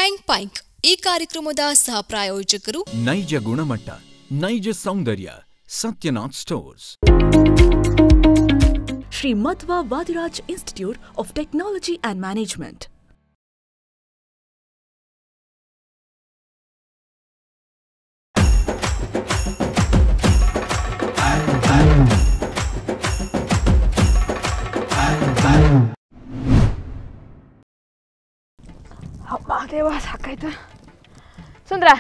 ಪೈಂಕ್ ಪೈಂಕ್ ಈ ಕಾರ್ಯಕ್ರಮದ ಸಹ ಪ್ರಾಯೋಜಕರು ನೈಜ ಗುಣಮಟ್ಟ ನೈಜ ಸೌಂದರ್ಯ Satyanath stores Sri Madhva Vadiraj Institute of Technology and Management. ಅಪ್ಪ ದೇವ ಸಾಕಾಯ್ತು ಸುಂದ್ರ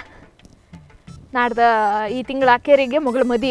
ನಾಡ್ದ ಈ ತಿಂಗಳ ಅಕ್ಕೇರಿಗೆ ಮಗಳ ಮದಿ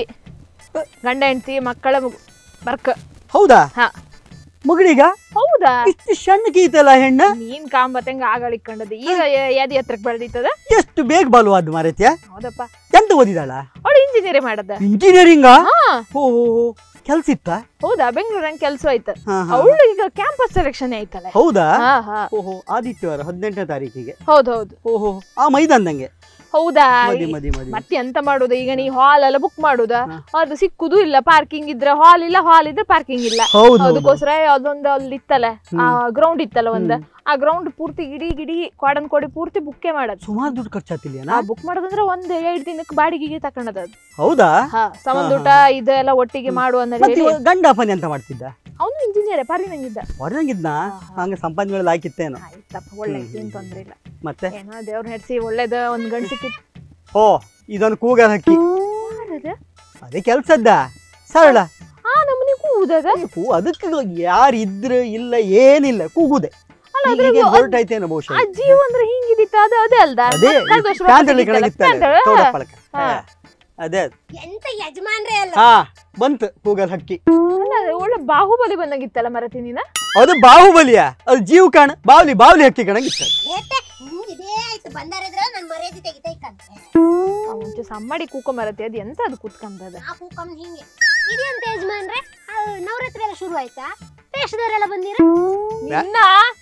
ಗಂಡ ಹೆಂಡತಿ ಮಕ್ಕಳ ಮಗು ಬರ್ಕ ಹೌದಾ ಹಾ ಮಗಳೀಗ ಹೌದಾ ಇಷ್ಟು ಸಣ್ಣಕ್ಕೆ ಐತಲ್ಲ ಹೆಣ್ಣ ನೀನ್ ಕಾಂಬತ್ತಂಗ ಆಗಲಿಕ್ಕಂಡದ ಈಗ ಎದಿ ಹತ್ರಕ್ಕೆ ಬೆಳೆದಿತ್ತದ ಎಷ್ಟು ಬೇಗ ಬಲವಾದ ಮಾರತ್ಯ ಹೌದಪ್ಪ ಎಂತ ಓದಿದಾಳ ಅವಳು ಇಂಜಿನಿಯರಿಂಗ್ ಮಾಡದ ಇಂಜಿನಿಯರಿಂಗ ಹಾ ಓ ಕೆಲ್ಸ ಇತ್ತ ಹೌದಾ ಬೆಂಗಳೂರಂಗ್ ಕೆಲ್ಸ ಆಯ್ತು ಹಾ, ಹಾ. ಅವಳು ಈಗ ಕ್ಯಾಂಪಸ್ ಸೆಲೆಕ್ಷನ್ ಆಯ್ತಲ್ಲ ಹೌದಾ ಹಾ ಹಾ ಓಹೋ ಆದಿತ್ಯವಾರ ಹದಿನೆಂಟನೇ ತಾರೀಕಿಗೆ ಹೌದು ಹೌದು ಓಹೋ ಆ ಮೈದಾನ್ದಂಗೆ ಹೌದಾ ಮದಿ ಮದಿ ಮದಿ ಮತ್ತೆ ಎಂತ ಮಾಡುದು ಈಗ ನೀ ಹಾಲ್ ಎಲ್ಲ ಬುಕ್ ಮಾಡುದ ಹಾ. ಅದು ಸಿಕ್ಕುದು ಇಲ್ಲ ಪಾರ್ಕಿಂಗ್ ಇದ್ರೆ ಹಾಲ್ ಇಲ್ಲ ಹಾಲ್ ಇದ್ರೆ ಪಾರ್ಕಿಂಗ್ ಇಲ್ಲ ಹೌದು ಹೌದು. ಅದಕ್ಕೋಸ್ಕರ ಅದೊಂದು ಅಲ್ಲಿ ಇತ್ತಲ್ಲ ಆ ಗ್ರೌಂಡ್ ಇತ್ತಲ್ಲ ಒಂದ್ ಆ ಗ್ರೌಂಡ್ ಪೂರ್ತಿ ಇಡೀ ಗಿಡೀ ಕ್ವಾಡನ್ ಕೋಡಿ ಪೂರ್ತಿ ಬುಕ್ಕೇ ಮಾಡದ್ ಸುಮಾರು ದುಡ್ಡು ಖರ್ಚಾತಿಲ್ಲ ಆ ಬುಕ್ ಮಾಡೋದಂದ್ರೆ ಒಂದ್ ಎರಡ್ ದಿನಕ್ಕೆ ಬಾಡಿಗೆಗೆ ತಕೊಂಡದ ಅದು ಹೌದಾ ಹಾ ಸಮಂದುಟ ಇದೆಲ್ಲ ಒಟ್ಟಿಗೆ ಮಾಡು ಅಂತ ಮತ್ತೆ ಹೇಳಿ ಇವ ಗಂಡ ಅಪ್ಪನಿ ಅಂತ ಮಾಡ್ತಿದ್ದ ಅವನು ಇಂಜಿನಿಯರ್ ಪಾರಿ ನಂಗಿದ್ದ ಹೊರಗಿದ್ನ ಹಂಗ ಸಂಪಾದನೆಗಳಲ್ಲಿ ಹಾಕಿತ್ತೇನೋ ಆಯ್ತಪ್ಪ ಒಳ್ಳೆ ಏನ್ ತೊಂದ್ರೆ ಇಲ್ಲ ಮತ್ತೆ ಏನೋ ದೇವ್ರ ನಡೆಸಿ ಒಳ್ಳೇದ ಒಂದ್ ಗಂಡ್ ಸಿಕ್ಕಿತ್ತು ಓ ಇದೊಂದು ಕೂಗರ್ ಹಕ್ಕಿ ಯಾರದು? ಅದೇ ಕೆಲ್ಸದ್ದ ಸರಳ ಆ ನಮ್ಮನೆ ಕೂದದ ಕೂ ಅದಕ್ಕೆ ಯಾರು ಇದ್ರೆ ಇಲ್ಲ ಏನಿಲ್ಲ ಕೂಗುದೆ ಹೀಗೆ ಹೊರಟೈತೇನೋ ಬಹುಶಃ ಆ ಜೀವ ಅಂದ್ರೆ ಹಿಂಗಿದಿತ್ತ ಅದು ಅದೇ ಅಲ್ದ ಅದೇ ಕಳ್ದ ವರ್ಷ ಪ್ಯಾಂಟ್ ಬರ್ತದಿತ್ತಲ್ಲ, ಕಣಗಿತ್ತಲ್ಲ ಪ್ಯಾಂಟ್, ಹಾ. ತೋಡಪ್ಪಳಕ ಹಾ. ಅದೇ ಎಂತ ಯಜಮಾನ್ರೆ ಅಲ್ಲ ಹಾ ಬಂತು ಕೂಗಲ್ ಹಕ್ಕಿ ಅಲ್ಲ, ಒಳ್ಳೆ ಬಾಹುಬಲಿ ಬಂದಂಗಿತ್ತಲ್ಲ ಮರತಿ ನೀನ ಅದು ಬಾಹುಬಲಿಯ ಅದು ಜೀವ ಕಾಣ ಬಾವಲಿ ಬಾವಲಿ ಹಕ್ಕಿ ಕಣಗಿತ್ತ ಏತೆ ಹಿಂಗ್ ಇದೇ ಆಯ್ತು ಬಂದಾರಿದ್ರ ನನ್ ಮರ್ಯಾದೆ ತೆಗಿತೈಕಂತೆ ಮುಂಚೆ ಸಮ್ಮಡಿ ಕೂಕೊ ಮರತಿ ಅದು ಎಂತ ಅದು ಕೂತ್ಕೊಂಡದ ನಾ ಕೂಕಮ್ ಹಿಂಗೆ ಇದೆಂತ ಯಜಮಾನ್ರೆ ನವರಾತ್ರಿ ಎಲ್ಲ ಶುರು ಆಯ್ತಾ ದೇಶದವರೆಲ್ಲ ಬಂದಿರ ನಿನ್ನ